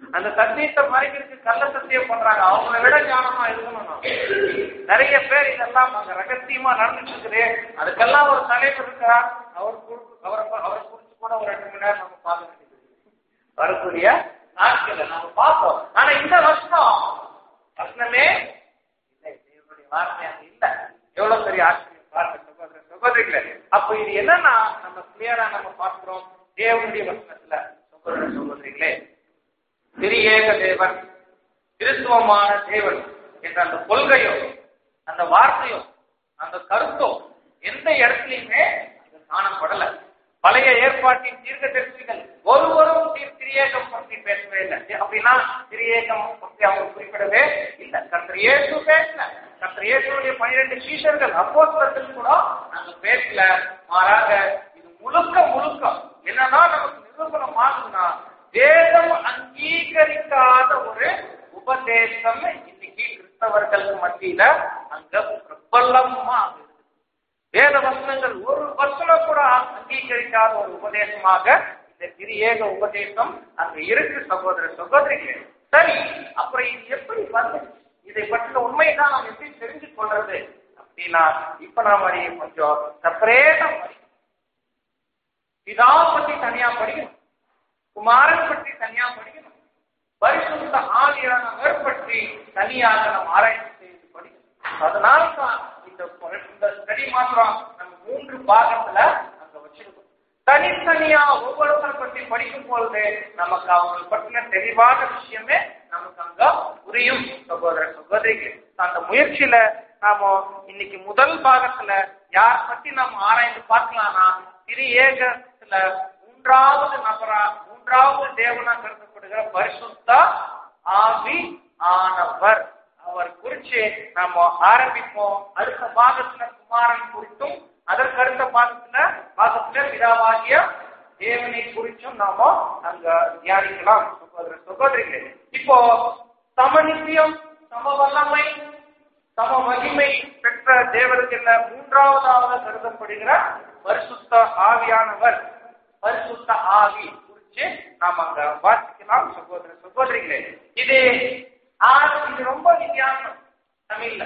அந்த சத்தியத்தை மறைக்கிறதுக்கு கள்ள சத்தியம் பண்றாங்க அவங்கள விட ஞானமா இருக்கணும் நாம். நிறைய பேர் இதெல்லாம் அங்க ரகசியமா நடந்துட்டு இருக்குது அதுக்கெல்லாம் ஒரு தலைவர் இருக்கிறார் அவர் குறி- அவரை அவரை குறிச்சு கூட ஒரு ரெண்டு மணி நேரம் நம்ம பார்க்க வேண்டியது இருக்கு. வரக்கூடிய நாட்களை நம்ம பார்ப்போம் ஆனா இந்த வருஷம் வசனமே இல்லை தேவனுடைய வார்த்தை அங்க இல்ல எவ்வளவு பெரிய ஆச்சரியம் பாருங்க சகோதர சகோதரிகளே அப்ப இது என்னன்னா நம்ம கிளியரா நம்ம பார்க்கிறோம் தேவனுடைய வசனத்துல சகோதர சகோதரிகளே திரியேக தேவன் கிறிஸ்துவமான தேவன் என்ற அந்த கொள்கையோ அந்த வார்த்தையோ அந்த கருத்தோ எந்த இடத்துலயுமே அது காணப்படல பழைய ஏற்பாட்டின் தீர்க்க தரிசிகள் ஒருவரும் தீர் திரியேகம் பற்றி பேசவே இல்லை அப்படின்னா திரியேகம் பற்றி அவங்க குறிப்பிடவே இல்லை கர்த்தர் இயேசு பேசல கர்த்தர் இயேசுடைய பனிரெண்டு சீஷர்கள் அப்போஸ்தலர்கள் கூட நாங்க பேசல மாறாக இது முழுக்க முழுக்க என்னதான் நமக்கு நிரூபணம் ஆகுதுன்னா வேதம் அங்கீகரிக்காத ஒரு உபதேசம் இன்னைக்கு கிறிஸ்தவர்களுக்கு மத்தியில அங்க பிரபலமா இருக்குது. வேத வசனங்கள் ஒரு வசனம் கூட அங்கீகரிக்காத ஒரு உபதேசமாக இந்த திரியேக உபதேசம் அங்க இருக்கு சகோதர சகோதரிகளே சரி அப்புறம் இது எப்படி வந்து இதை பற்றின உண்மையை தான் நாம் எப்படி தெரிஞ்சு கொள்றது அப்படின்னா இப்ப நாம அதை கொஞ்சம் செப்பரேட்டா படிக்கணும் பிதா பற்றி தனியா படிக்கணும் குமாரன் பற்றி தனியா படிக்கணும் பரிசுத்த ஆவியானவர் பற்றி தனியாக நாம் ஆராய்ச்சி செய்து படிக்கணும் அதனால தான் இந்த இந்த ஸ்டடி மாத்திரம் நம்ம மூன்று பாகத்துல அங்க வச்சிருக்கோம் தனித்தனியா ஒவ்வொருத்தரை பற்றி படிக்கும் பொழுது நமக்கு அவங்க பற்றின தெளிவான விஷயமே நமக்கு அங்க புரியும் சகோதர சகோதரிகள் அந்த முயற்சியில நாம இன்னைக்கு முதல் பாகத்துல யார் பத்தி நம்ம ஆராய்ந்து பார்க்கலாம்னா திரு ஏகத்துல மூன்றாவது நபரா மூன்றாவது தேவனா கருதப்படுகிற பரிசுத்த ஆவி ஆனவர் அவர் குறிச்சு நாம ஆரம்பிப்போம் அடுத்த பாகத்துல குமாரன் குறித்தும் அதற்கு அடுத்த பாகத்துல பாகத்துல பிதாவாகிய தேவனை குறிச்சும் நாம அங்க தியானிக்கலாம் சகோதர சகோதரிகளே இப்போ சமநித்தியம் சம வல்லமை சம மகிமை பெற்ற தேவருக்கு என்ன மூன்றாவதாக கருதப்படுகிற பரிசுத்த ஆவியானவர் பரிசுத்த ஆவி குறிச்சு நாம் அங்க வாசிக்கலாம் சகோதர சகோதரிகளே இது ஆ- இது ரொம்ப வித்தியாசம் தமிழ்ல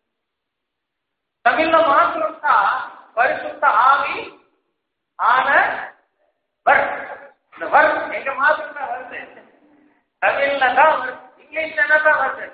தமிழ்ல மாத்திரம் தான் பரிசுத்த ஆவி ஆன வர் இந்த வர் எங்க மாத்திரம் தான் வருது தமிழ்ல தான் வருது இங்கிலீஷ்ல என்ன தான் வருது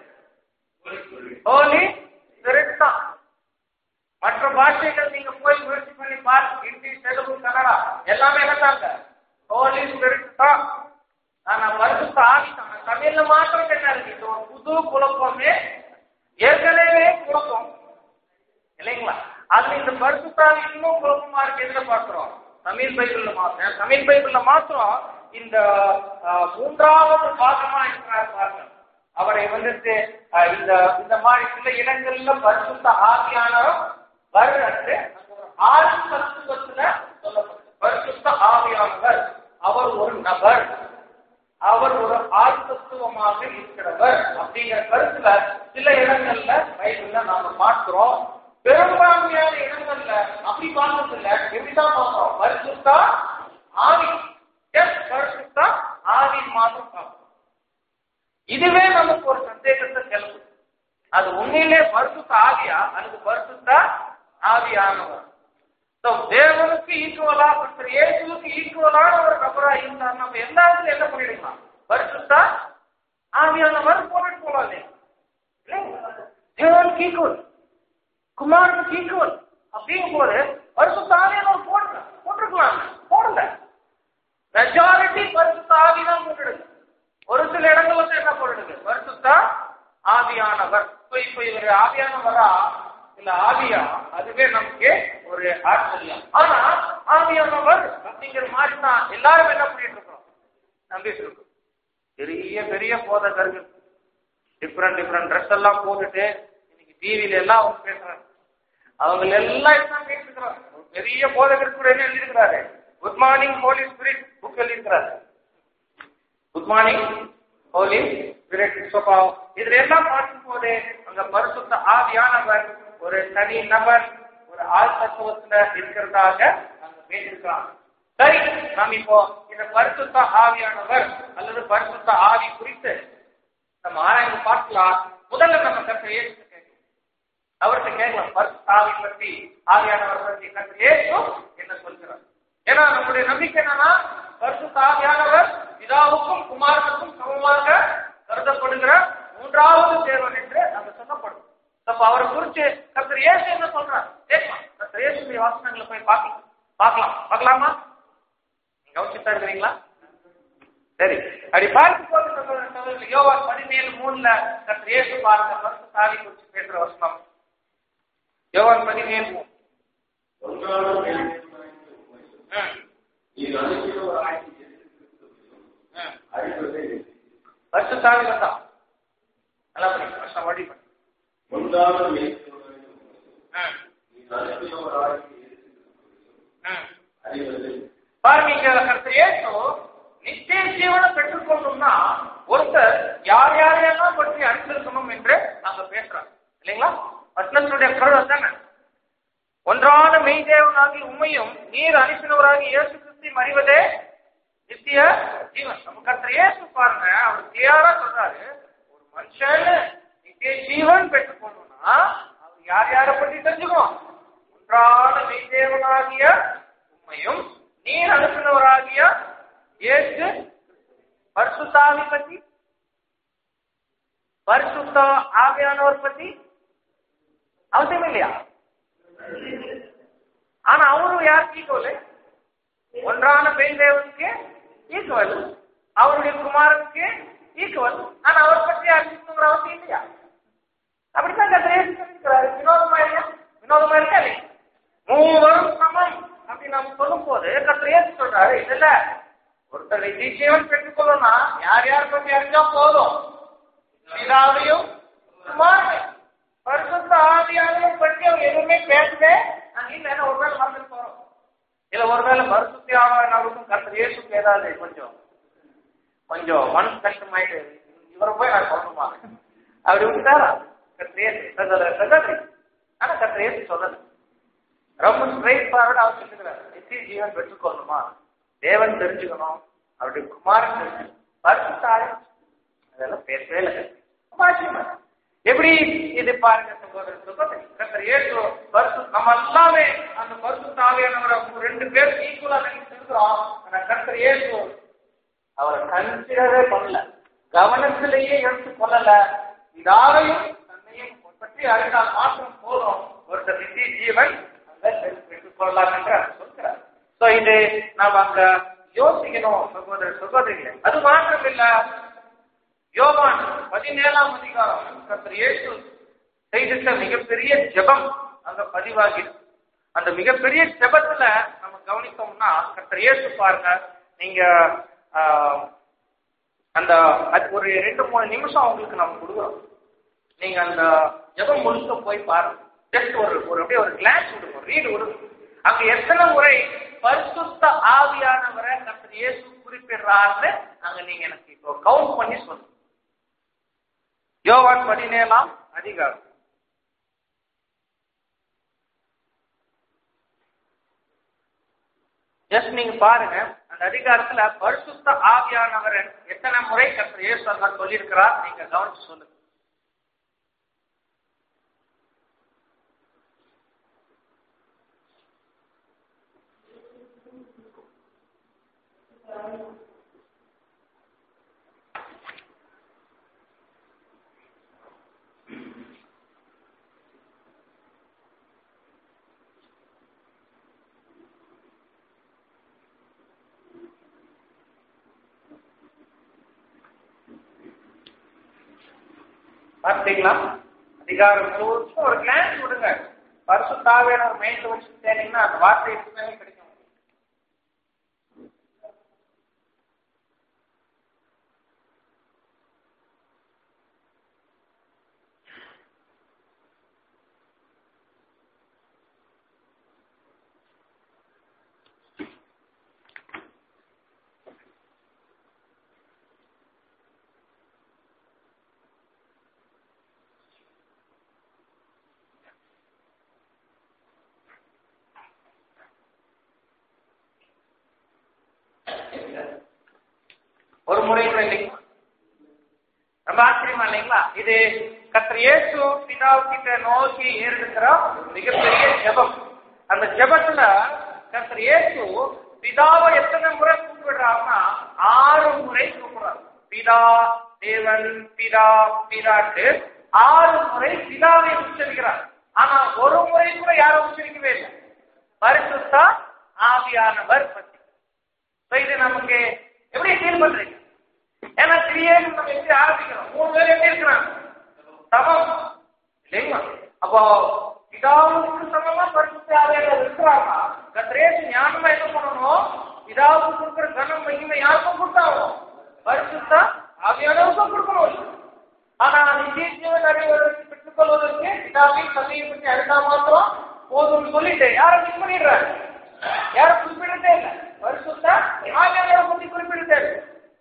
ஹோலி ஸ்பிரிட் தான் மற்ற பாஷைகள் நீங்க போய் முயற்சி பண்ணி பாருங்க ஹிந்தி தெலுங்கு கன்னடா எல்லாமே என்னதாங்க ஹோலி ஸ்பிரிட் தான் ஆனா பரிசுத்த ஆவி தான் தமிழ்ல மாத்திரம் என்ன இருக்கு இது ஒரு புது குழப்பமே ஏற்கனவே குழப்பம் இல்லைங்களா அதுல இந்த பரிசுத்தாவி இன்னும் குழப்பமா இருக்கு எதுல பாக்குறோம் தமிழ் பைபிள்ல மாத்திரம் தமிழ் பைபிள்ல மாத்திரம் இந்த ஆஹ், மூன்றாவது பாகமா இருக்கிறார் பாருங்க அவரை வந்துட்டு ஆஹ், இந்த இந்த மாதிரி சில இடங்கள்ல பரிசுத்த ஆவியானவர் வர்றது ஆறு தத்துவத்துல சொல்லப்படுது பரிசுத்த ஆவியானவர் அவர் ஒரு நபர் அவர் ஒரு ஆழ்த்தத்துவமாக இருக்கிறவர் அப்படிங்கிற கருத்துல சில இடங்கள்ல பைபிள்ல நாம பார்க்கிறோம் பெரும்பான்மையான இடங்கள்ல அப்படி பார்க்கறது இல்ல எப்படிதான் பார்க்கிறோம் பரிசுத்தா ஆவி எஸ் பரிசுத்தா ஆவி மாதம் பார்க்கிறோம் இதுவே நமக்கு ஒரு சந்தேகத்தை கிளம்புது அது உண்மையிலே பரிசுத்த ஆவியா அல்லது பரிசுத்த ஆவியானவர் So, தேவனுக்கு ஈக்குவலா கர்த்தர் இயேசுவுக்கு ஈக்குவலான ஒரு நபரா இருந்தார் நம்ம எல்லாத்துலயும் என்ன பண்ணிடலாம் பரிசுத்தா ஆவியானவர் போட்டுட்டு போலாம் இல்லையா? இல்லைங்களா? தேவனுக்கு ஈக்குவல் குமாரனுக்கு ஈக்குவல் அப்படிங்கும் போது பரிசுத்த ஆவியானவர் போடல போட்டிருக்கலாம் போடல மெஜாரிட்டி பரிசுத்த ஆவிதான் போட்டுடுது ஒரு சில இடங்கள்ல வந்து என்ன போட்டுடுது பரிசுத்த ஆவியானவர் இப்ப இப்ப இவர் ஆவியானவரா இல்ல ஆவியா அதுவே நமக்கு ஒரு ஆச்சரியம் ஆனா ஆவியானவர் அப்படிங்கிற மாதிரி தான் எல்லாரும் என்ன பண்ணிட்டு இருக்கோம் நம்பிட்டு இருக்கோம் பெரிய பெரிய போதகர்கள் டிஃப்ரெண்ட் டிஃப்ரெண்ட் ட்ரெஸ் எல்லாம் போட்டுட்டு இன்னைக்கு டிவில எல்லாம் அவங்க பேசுறாங்க அவங்க எல்லாம் என்ன பேசிருக்கிறாங்க ஒரு பெரிய போதகர் கூட என்ன எழுதியிருக்கிறாரு good morning Holy Spirit book எழுதியிருக்கிறாரு குட் மார்னிங் ஹோலி ஸ்பிரிட் சுபாவம் இதுல எல்லாம் பார்க்கும் போது அங்க பரிசுத்த ஆவியானவர் ஒரு தனி நபர் ஒரு ஆள் தத்துவத்துல இருக்கிறதாக அங்க பேசியிருக்காங்க சரி நாம் இப்போ இந்த பரிசுத்த ஆவியானவர் அல்லது பரிசுத்த ஆவி குறித்து நம்ம ஆராய்ந்து பார்க்கலாம் முதல்ல நம்ம கற்று இயேசு கேட்கலாம் அவர்கிட்ட கேட்கலாம் பரிசுத்த ஆவி பற்றி ஆவியானவர் பற்றி கற்று இயேசு என்ன சொல்கிறார் ஏன்னா நம்முடைய நம்பிக்கை என்னன்னா பரிசுத்த ஆவியானவர் பிதாவுக்கும் குமாரனுக்கும் சமமாக கருதப்படுகிற மூன்றாவது தேவன் என்று நம்ம சொல்லப்படும் அப்ப அவரை குறிச்சு கர்த்தர் இயேசு என்ன சொல்றார் கேட்கலாம் கர்த்தர் இயேசுடைய வாசனங்களை போய் பார்க்கலாம் பார்க்கலாம் பார்க்கலாமா நீங்க கவனிச்சுட்டா இருக்கிறீங்களா சரி அப்படி பார்க்கும் போது சகோதர சகோதரி யோவான் பதினேழு மூணுல கர்த்தர் இயேசு பாருங்க பரிசுத்த ஆவி குறிச்சு பேசுற வசனம் யோவான் பதினேழு மூணு ஒன்றான மேல்நிலைமைக்கு ம், நீ அனுப்பினவராய் இயேசு கிறிஸ்துவையும் ம். அறிவதே பரிசுத்த ஆவி வந்தா நல்லா பண்ணி வருஷம் வழி பண்ணி ஒன்றான மேல்நிலைமைக்கு ம், நீ அனுப்பினவராய் இயேசு கிறிஸ்துவையும் ம். அறிவதே பாருங்க இங்க கர்த்தர் இயேசு நித்திய ஜீவனை பெற்றுக்கொள்ளணும்னா ஒருத்தர் யார் யாரையெல்லாம் பற்றி அறிந்திருக்கணும் என்று நாங்க பேசுறோம் இல்லைங்களா வசனத்தினுடைய பொருள் தானே ஒன்றான மெய்தேவனாகி உண்மையும் நீர் அனுப்பினவராகி இயேசு கிறிஸ்து அறிவதே நித்திய ஜீவன் நம்ம கர்த்தர் இயேசு பாருங்க அவர் கிளியரா சொல்றாரு ஒரு மனுஷன் நித்திய ஜீவன் பெற்றுக்கொள்ளணும்னா அவர் யார் யாரை பற்றி தெரிஞ்சுக்கணும் ஒன்றான மெய்தேவனாகிய உண்மையும் நீர் அனுப்பினவராகிய இயேசு பரிசுத்த ஆவி பத்தி பரிசுத்த ஆவியானவர் பத்தி அவசியம் இல்லையா ஆனா அவரும் யாருக்கு ஈக்குவல் ஒன்றான பெண் தேவனுக்கு ஈக்குவல் அவருடைய குமாரனுக்கு ஈக்குவல் ஆனா அவர் பற்றி அறிவிக்கணுங்கிற அவசியம் இல்லையா அப்படித்தான் கத்திரே சொல்லியிருக்கிறாரு வினோதமா இல்லையா வினோதமா இருக்கா இல்லையா மூவரும் சமம் அப்படி நம்ம சொல்லும் போது கத்திரே சொல்றாரு இதுல ஒருத்தர் நிச்சயம் பெற்றுக்கொள்ளணும்னா யார் யார் பற்றி அறிஞ்சா போதும் பிதாவையும் குமாரனையும் பரிசுத்த ஆவியாரையும் பற்றி அவர் எதுவுமே பேசவே நாங்க இல்ல ஏன்னா ஒருவேளை மறந்துட்டு போறோம் இல்ல ஒருவேளை பரிசுத்தி ஆவியானவருக்கும் கர்த்தர் இயேசுக்கு ஏதாவது கொஞ்சம் கொஞ்சம் மனசு கஷ்டமாயிட்டு இவரை போய் நான் சொல்லணுமா அப்படி விட்டாரா கர்த்தர் இயேசு சகோதர சகோதரி ஆனா கர்த்தர் இயேசு சொல்லல ரொம்ப ஸ்ட்ரைட் ஃபார்வர்ட் அவர் சொல்லுகிறார் நித்திய ஜீவன் பெற்றுக்கொள்ளணுமா தேவன் தெரிஞ்சுக்கணும் அவருடைய குமாரன் தெரிஞ்சுக்கணும் பரிசுத்த ஆவி அதெல்லாம் பேசவே இல்லை ரொம்ப ஆச்சரியமா இருக்கு. எப்படி இது பாருங்க சகோதர சகோதரி கர்த்தர் இயேசு பரிசு நம்ம எல்லாமே அந்த பரிசு தாவியானவரை ரெண்டு பேரும் ஈக்குவலா நினைச்சிருக்கிறோம் ஆனா கர்த்தர் இயேசு அவரை கன்சிடரே பண்ணல கவனத்திலேயே எடுத்து கொள்ளல இதாரையும் தன்னையும் பற்றி அறிந்தால் மாத்திரம் போதும் ஒருத்தர் நித்திய ஜீவன் அங்க பெற்றுக் கொள்ளலாம் என்று அவர் சொல்கிறார் சோ இது நாம் அங்க யோசிக்கணும் சகோதர சகோதரிகளே அது மாத்திரம் இல்ல யோவான் பதினேழாம் அதிகாரம் கர்த்தர் இயேசு செய்திருக்க மிகப்பெரிய ஜெபம் அங்க பதிவாகி அந்த மிகப்பெரிய ஜெபத்துல நம்ம கவனித்தோம்னா கர்த்தர் இயேசு பாருங்க நீங்க ஆஹ், அந்த அது ஒரு ரெண்டு மூணு நிமிஷம் உங்களுக்கு நம்ம கொடுக்குறோம் நீங்க அந்த ஜெபம் முழுக்க போய் பாருங்க ஜஸ்ட் ஒரு ஒரு அப்படியே ஒரு கிளாஸ் விடுங்க ரீடு விடுங்க அங்க எத்தனை முறை பரிசுத்த ஆவியானவரை கர்த்தர் இயேசு குறிப்பிடுறாருன்னு அங்க நீங்க எனக்கு இப்போ கவுண்ட் பண்ணி சொல்லுங்க யோவான் பதினேழாம் அதிகாரம் ஜஸ்ட் நீங்க பாருங்க அந்த அதிகாரத்துல பரிசுத்த ஆவியானவர் எத்தனை முறை கர்த்தர் இயேசு அங்க சொல்லியிருக்கிறார் நீங்க கவனிச்சு சொல்லுங்க பார்த்தீங்களா அதிகாரம் முழுவதும் ஒரு கிளான்ஸ் விடுங்க பரிசுத்தாவியான ஒரு மைண்ட்ல வச்சு தேனீங்கன்னா அந்த வார்த்தை எப்பவுமே கிடைக்கும் ஒரு முறை கூட இல்லைங்களா ரொம்ப ஆச்சரியமா இல்லைங்களா இது கர்த்தர் இயேசு பிதாவு கிட்ட நோக்கி ஏறெடுக்கிற ஒரு மிகப்பெரிய ஜெபம் அந்த ஜெபத்துல கர்த்தர் இயேசு பிதாவை எத்தனை முறை கூப்பிடுறாருன்னா ஆறு முறை கூப்பிடுறாரு பிதா தேவன் பிதா பிதாட்டு ஆறு முறை பிதாவை உச்சரிக்கிறார் ஆனா ஒரு முறை கூட யாரும் உச்சரிக்கவே இல்லை பரிசுத்த ஆவியானவர் பத்தி So இது நமக்கு எப்படி ஃபீல் பண்றீங்க ஏன்னா கிரியேட் நம்ம எப்படி ஆரம்பிக்கிறோம் மூணு பேர் எப்படி இருக்கிறாங்க சமம் இல்லைங்களா அப்போ பிதாவுக்கு சமமா பரிசுத்த ஆவியானவர் இருக்கிறாங்க கத்திரேசு ஞானமா என்ன பண்ணணும் பிதாவுக்கு கொடுக்குற கனம் மகிமை யாருக்கும் கொடுத்தாகணும் பரிசுத்த ஆவியானவருக்கும் கொடுக்கணும் ஆனா நித்திய ஜீவன் அறிவதற்கு பெற்றுக்கொள்வதற்கு பிதாவின் சபையை பற்றி அறிந்தா மாத்திரம் போதும்னு சொல்லிட்டு யாரை மிஸ் பண்ணிடுறாரு யாரும் குறிப்பிடத்தே இல்லை பரிசுத்த ஆவியானவரை பத்தி குறிப்பிடத்தே இல்லை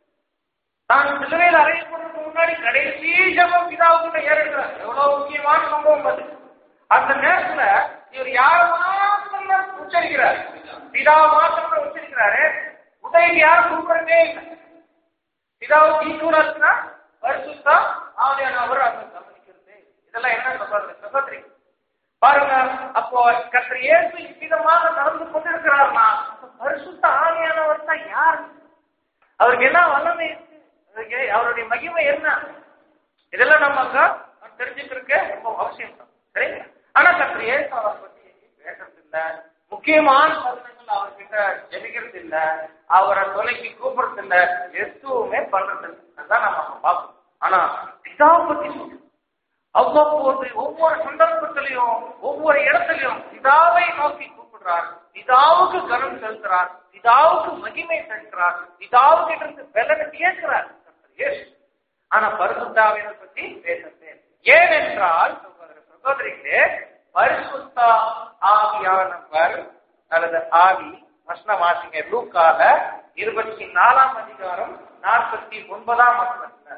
தான் சிலுவையில் அறையப்படுறதுக்கு முன்னாடி கடைசி ஜபம் பிதாவுக்கிட்ட ஏறிடுறார் எவ்வளவு முக்கியமான சம்பவம் அது அந்த நேரத்துல இவர் யார மாத்திரம் உச்சரிக்கிறார் பிதா மாத்திரம் உச்சரிக்கிறாரு உதவிக்கு யாரும் கூப்பிடவே இல்லை பிதாவுக்கு ஈக்குவலா இருக்குன்னா பரிசுத்தா ஆவியானவர் அங்க கவனிக்கிறது இதெல்லாம் என்ன சொல்றது சகோதரி பாருங்க அப்போ கர்த்தர் இயேசு இவ்விதமாக நடந்து கொண்டிருக்கிறார்னா பரிசுத்த ஆவியானவர் தான் யார் அவருக்கு என்ன வல்லமை இருக்கு அவருக்கு அவருடைய மகிமை என்ன இதெல்லாம் நம்ம அங்க தெரிஞ்சுக்கிறதுக்கு ரொம்ப அவசியம் தான் சரி ஆனா கர்த்தர் இயேசு அவரை பத்தி பேசுறது இல்ல முக்கியமான தருணங்கள் அவர்கிட்ட ஜெபிக்கிறது இல்ல அவரை தொலைக்கு கூப்பிடுறது இல்ல எதுவுமே பண்றது இல்லை அதுதான் நம்ம அங்க பார்க்கணும் ஆனா பிதாவை பத்தி சொல்றோம் அவ்வப்போது ஒவ்வொரு சந்தர்ப்பத்திலையும் ஒவ்வொரு இடத்திலையும் பிதாவை நோக்கி கூப்பிடுறார் பிதாவுக்கு கனம் செலுத்துறார் பிதாவுக்கு மகிமை செலுத்துறார் பிதாவுக்கு இருந்து பலனை கேட்கிறார் இயேசு ஆனா பரிசுத்தாவினை பத்தி பேசுறது ஏனென்றால் சகோதர சகோதரிகளே பரிசுத்த ஆவியானவர் அல்லது ஆவி வசனம் வாசிங்க லூக்கால இருபத்தி நாலாம் அதிகாரம் நாற்பத்தி ஒன்பதாம் வசனத்துல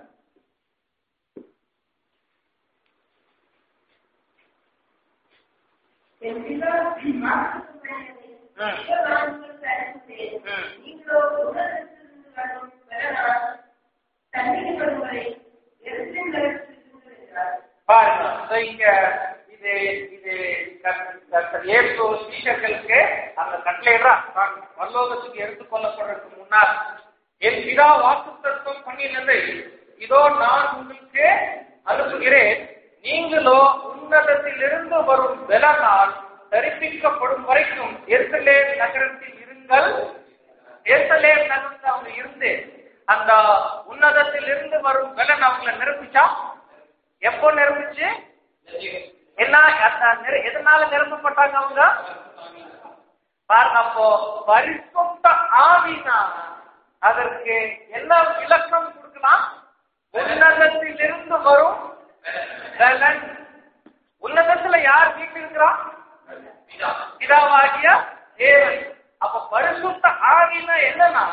என் பிதா மாற்றுப்பயணத்தை ம். நான் உங்களுக்கு அனுப்புகிறேன். ம். நீங்களோ உலகத்திலிருந்து வரும் பலனால் தண்டிக்கப்படும் வரை எருசலேம் நகரத்திலிருந்து என்றார். பாருங்க So, இங்க இது இது கர்த்தர் கர்த்தர் இயேசு சீஷர்களுக்கு அந்த கட்டளையிடுறான் தான் பரலோகத்துக்கு எடுத்துக்கொள்ளப்படுறதுக்கு முன்னால் என் பிதா வாக்குத்தத்தம் பண்ணினதை இதோ நான் உங்களுக்கு அனுப்புகிறேன் நீங்களோ உன்னதத்திலிருந்து வரும் பலனால் தரிப்பிக்கப்படும் வரைக்கும் எருசலேம் நகரத்தில் இருங்கள் எருசலேம் நகரத்தில் அவங்க இருந்து அந்த உன்னதத்தில் இருந்து வரும் பலன் அவங்களை நிரப்பிச்சா எப்போ நிரம்பிச்சு என்ன அந்த நிர- எதனால நிரப்பப்பட்டாங்க அவங்க பாருங்க அப்போ பரிசுத்த ஆவினா அதற்கு என்ன விளக்கம் கொடுக்கலாம் உன்னதத்திலிருந்து வரும் பலன் உன்னதத்துல யார் வீட்டிருக்கிறா பிதாவாகிய தேவன் அப்ப பரிசுத்த ஆவினா என்னன்னா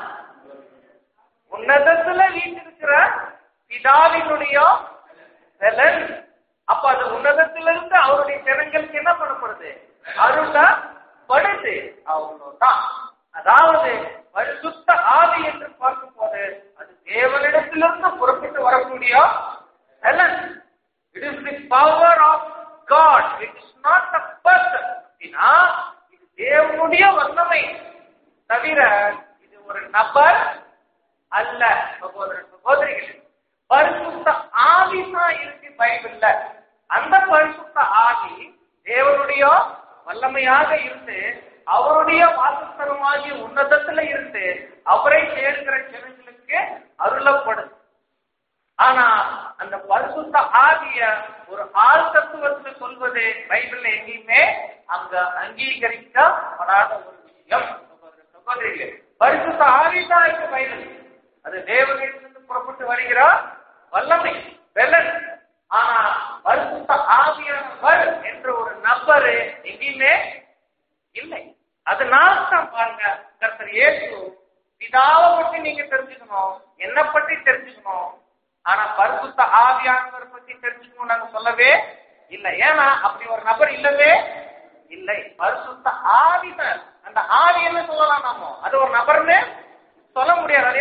உன்னதத்துல வீட்டிருக்கிற பிதாவினுடைய பலன் அப்ப அது உன்னதத்திலிருந்து அவருடைய ஜனங்களுக்கு என்ன பண்ணப்படுது அருளப்படுது அவ்வளவுதான் அதாவது பரிசுத்த ஆவி என்று பார்க்கும்போது அது தேவனிடத்திலிருந்து புறப்பட்டு வரக்கூடிய பலன் it is the power of God it is not a person அப்படின்னா இது தேவனுடைய வல்லமை தவிர இது ஒரு நபர் அல்ல சகோதர சகோதரிகளே பரிசுத்த ஆவி தான் இருக்கு பைபிள்ல அந்த பரிசுத்த ஆவி தேவனுடைய வல்லமையாக இருந்து அவருடைய வாசஸ்தலமாகிய உன்னதத்துல இருந்து அவரை சேர்க்கிற ஜனங்களுக்கு அருளப்படுது ஆனா அந்த பரிசுத்த ஆவிய ஒரு ஆள் தத்துவத்துல சொல்வது பைபிள்ல எங்கேயுமே அங்க அங்கீகரிக்கப்படாத ஒரு விஷயம் சகோதர சகோதரிகளே பரிசுத்த ஆவி தான் இருக்கு பைபிள் அது தேவனிடத்திலிருந்து புறப்பட்டு வருகிற வல்லமை வெள்ளன் ஆனா பரிசுத்த ஆவியானவர் என்ற ஒரு நபர் எங்கேயுமே இல்லை அதனால தான் பாருங்க கர்த்தர் இயேசு பிதாவை பத்தி நீங்க தெரிஞ்சுக்கணும் என்ன பத்தி தெரிஞ்சுக்கணும் ஆனா பரிசுத்த ஆவியானவர் பத்தி தெரிஞ்சுக்கணும் நாங்க சொல்லவே இல்லை ஏன்னா அப்படி ஒரு நபர் இல்லவே இல்லை பரிசுத்த ஆவிதான் அந்த ஆவி என்ன சொல்லலாம் நாம அது ஒரு நபர்னு சொல்ல முடியாது அது என்ன சொல்லலாம்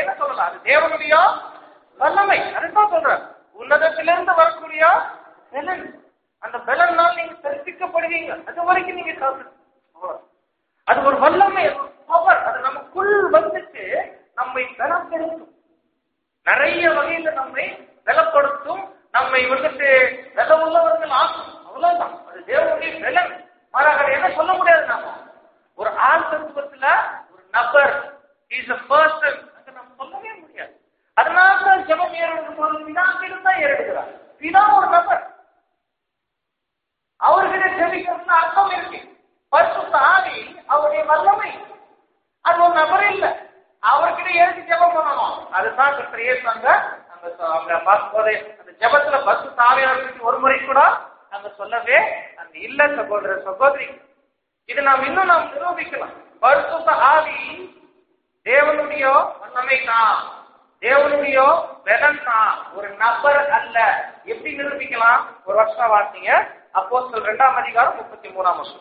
அது தேவனுடைய வல்லமை அதுதான் சொல்றேன் உன்னதத்திலிருந்து வரக்கூடிய பலன் அந்த பலனால் நீங்க தெரிவிக்கப்படுவீங்க அது வரைக்கும் நீங்க காத்து அது ஒரு வல்லமை பவர் அது நமக்குள் வந்துட்டு நம்மை பலப்படுத்தும் நிறைய வகையில நம்மை பலப்படுத்தும் நம்மை வந்துட்டு பல உள்ளவர்கள் ஆக்கும் அவ்வளவுதான் அது தேவனுடைய பலன் மாறாக அதை என்ன சொல்ல முடியாது நாம ஒரு ஆள் தத்துவத்துல ஒரு நபர் இஸ் அ பர்சன் அதை நம்ம சொல்லவே முடியாது அதனால தான் ஜெபம் ஏறிடும் போது பிதாக்கிடம் தான் ஏறிடுகிறார் பிதா ஒரு நபர் அவர்கிட்ட ஜெபிக்கிறது அர்த்தம் இருக்கு பரிசுத்த ஆவி அவருடைய வல்லமை அது ஒரு நபர் இல்ல அவர்கிட்ட எழுதி ஜெபம் பண்ணணும் அதுதான் கர்த்தர் இயேசு அங்க அங்க சொ- அங்க பார்க்கும்போது அந்த ஜெபத்துல பசு தாவியாளர்களுக்கு ஒரு முறை கூட அங்க சொல்லவே அங்க இல்ல சகோதர சகோதரி இது நாம் இன்னும் நாம் நிரூபிக்கலாம் பரிசுத்த ஆவி தேவனுடைய வல்லமை தான் தேவனுடைய பலன் தான் ஒரு நபர் அல்ல எப்படி நிரூபிக்கலாம் ஒரு வருஷம் வார்த்தைங்க அப்போ ரெண்டாம் அதிகாரம் முப்பத்தி மூணாம் வருஷம்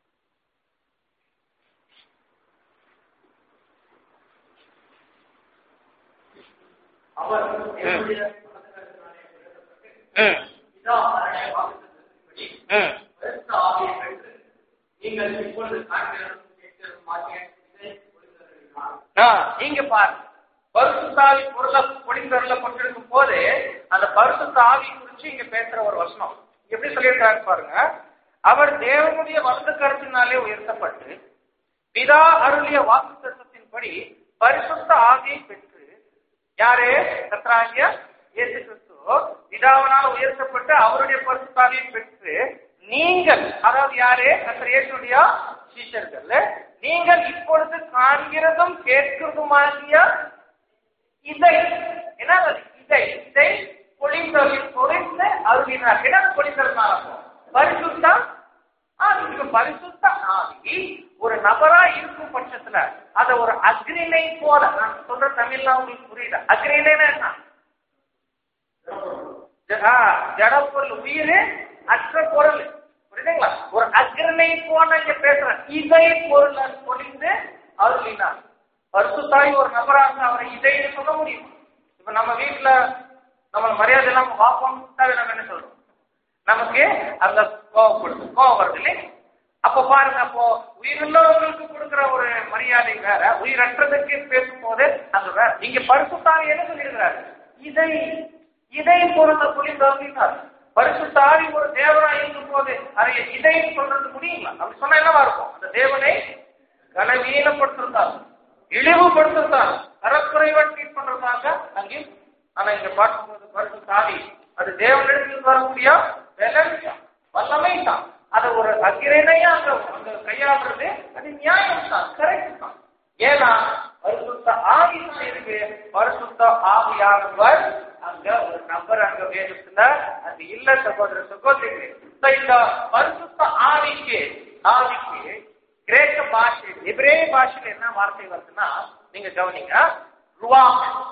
அவர் என்னுடைய ம் பிதா அவருடைய வாக்குத்தத்தத்தின்படி ம் பரிசுத்த ஆவியை பெற்று நீங்கள் இப்பொழுது காண்கிறதும் கேட்கிறதும் ஆகிய இதை கொடுத்திருக்கிறார். ஆ, இங்க பாரு பரிசுத்தாவி பொருளை பொடிந்தருளப்பட்டிருக்கும் போது அந்த பரிசுத்த ஆவி குறிச்சு இங்க பேசுற ஒரு வசனம் எப்படி சொல்லியிருக்காரு பாருங்க அவர் தேவனுடைய வலது கருத்தினாலே உயர்த்தப்பட்டு பிதா அருளிய வாக்கு தத்துவத்தின்படி பரிசுத்த ஆவியை பெற்று யாரு கத்ராகிய இயேசு கிறிஸ்து பிதாவினால் உயர்த்தப்பட்டு அவருடைய பரிசுத்தாவியை பெற்று நீங்கள் அதாவது யாரு கத்திர இயேசுடைய சீஷர்கள் நீங்கள் இப்பொழுது காண்கிறதும் கேட்கிறதுமாகிய இதை என்ன அது? இதை இதை பொழிந்தொழி பொழிந்து அருளினார் என்ன பொழிந்தருனாலும் பரிசுத்தம் ஆவி இப்ப பரிசுத்த ஆவி ஒரு நபரா இருக்கும் பட்சத்துல அத ஒரு அக்ரிணை போல நான் சொல்ற தமிழ்ல உங்களுக்கு புரியுது அக்ரிணைனா என்ன ஜ- ஆ, ஜடப்பொருள் உயிர் அற்ற பொருள் புரியுதுங்களா ஒரு அக்ரிணை போல இங்க பேசுறேன் இதை பொருள் பொழிந்து அருளினார் பரிசுத்தாய் ஒரு நபராக அவரை இதைன்னு சொல்ல முடியும் இப்ப நம்ம வீட்டுல நம்ம மரியாதை இல்லாம வாப்போம் நம்ம என்ன சொல்றோம் நமக்கு அந்த கோவப்படுது கோவம் வருது இல்லையா அப்ப பாருங்க அப்போ உயிருள்ளவர்களுக்கு கொடுக்கிற ஒரு மரியாதை வேற உயிரற்றதுக்கு பேசும்போது அது வேற இங்க பரிசுத்தாவி என்ன சொல்லியிருக்கிறாரு இதை இதை பொருந்த புரிந்து அப்படின்னார் பரிசுத்தாவி ஒரு தேவனா இருக்கும் போது அதை இதை சொல்றது முடியுமா அப்படி சொன்னா என்னவா இருக்கும் அந்த தேவனை கனவீனப்படுத்திருந்தார் இழிவுபடுத்திருந்தார் தரக்குறைவா ட்ரீட் பண்றதாக அங்கே ஆனா இங்க பார்க்கும்போது பரிசுத்தாவி அது தேவனிடத்தில் வரக்கூடிய பலன் தான், வல்லமை தான் அதை ஒரு அக்கிரணையா அங்க அங்க கையாளுறது அது நியாயம் தான் கரெக்ட் தான் ஏன்னா பரிசுத்த ஆவி தான் இருக்கு பரிசுத்த ஆவியானவர் அங்க ஒரு நபர் அங்க வேதத்துல அது இல்ல சகோதர சகோதரிகளே இப்ப இந்த பரிசுத்த ஆவிக்கு ஆவிக்கு கிரேக்க பாஷை எபிரே பாஷையில என்ன வார்த்தை வருதுன்னா நீங்க கவனிங்க ருவா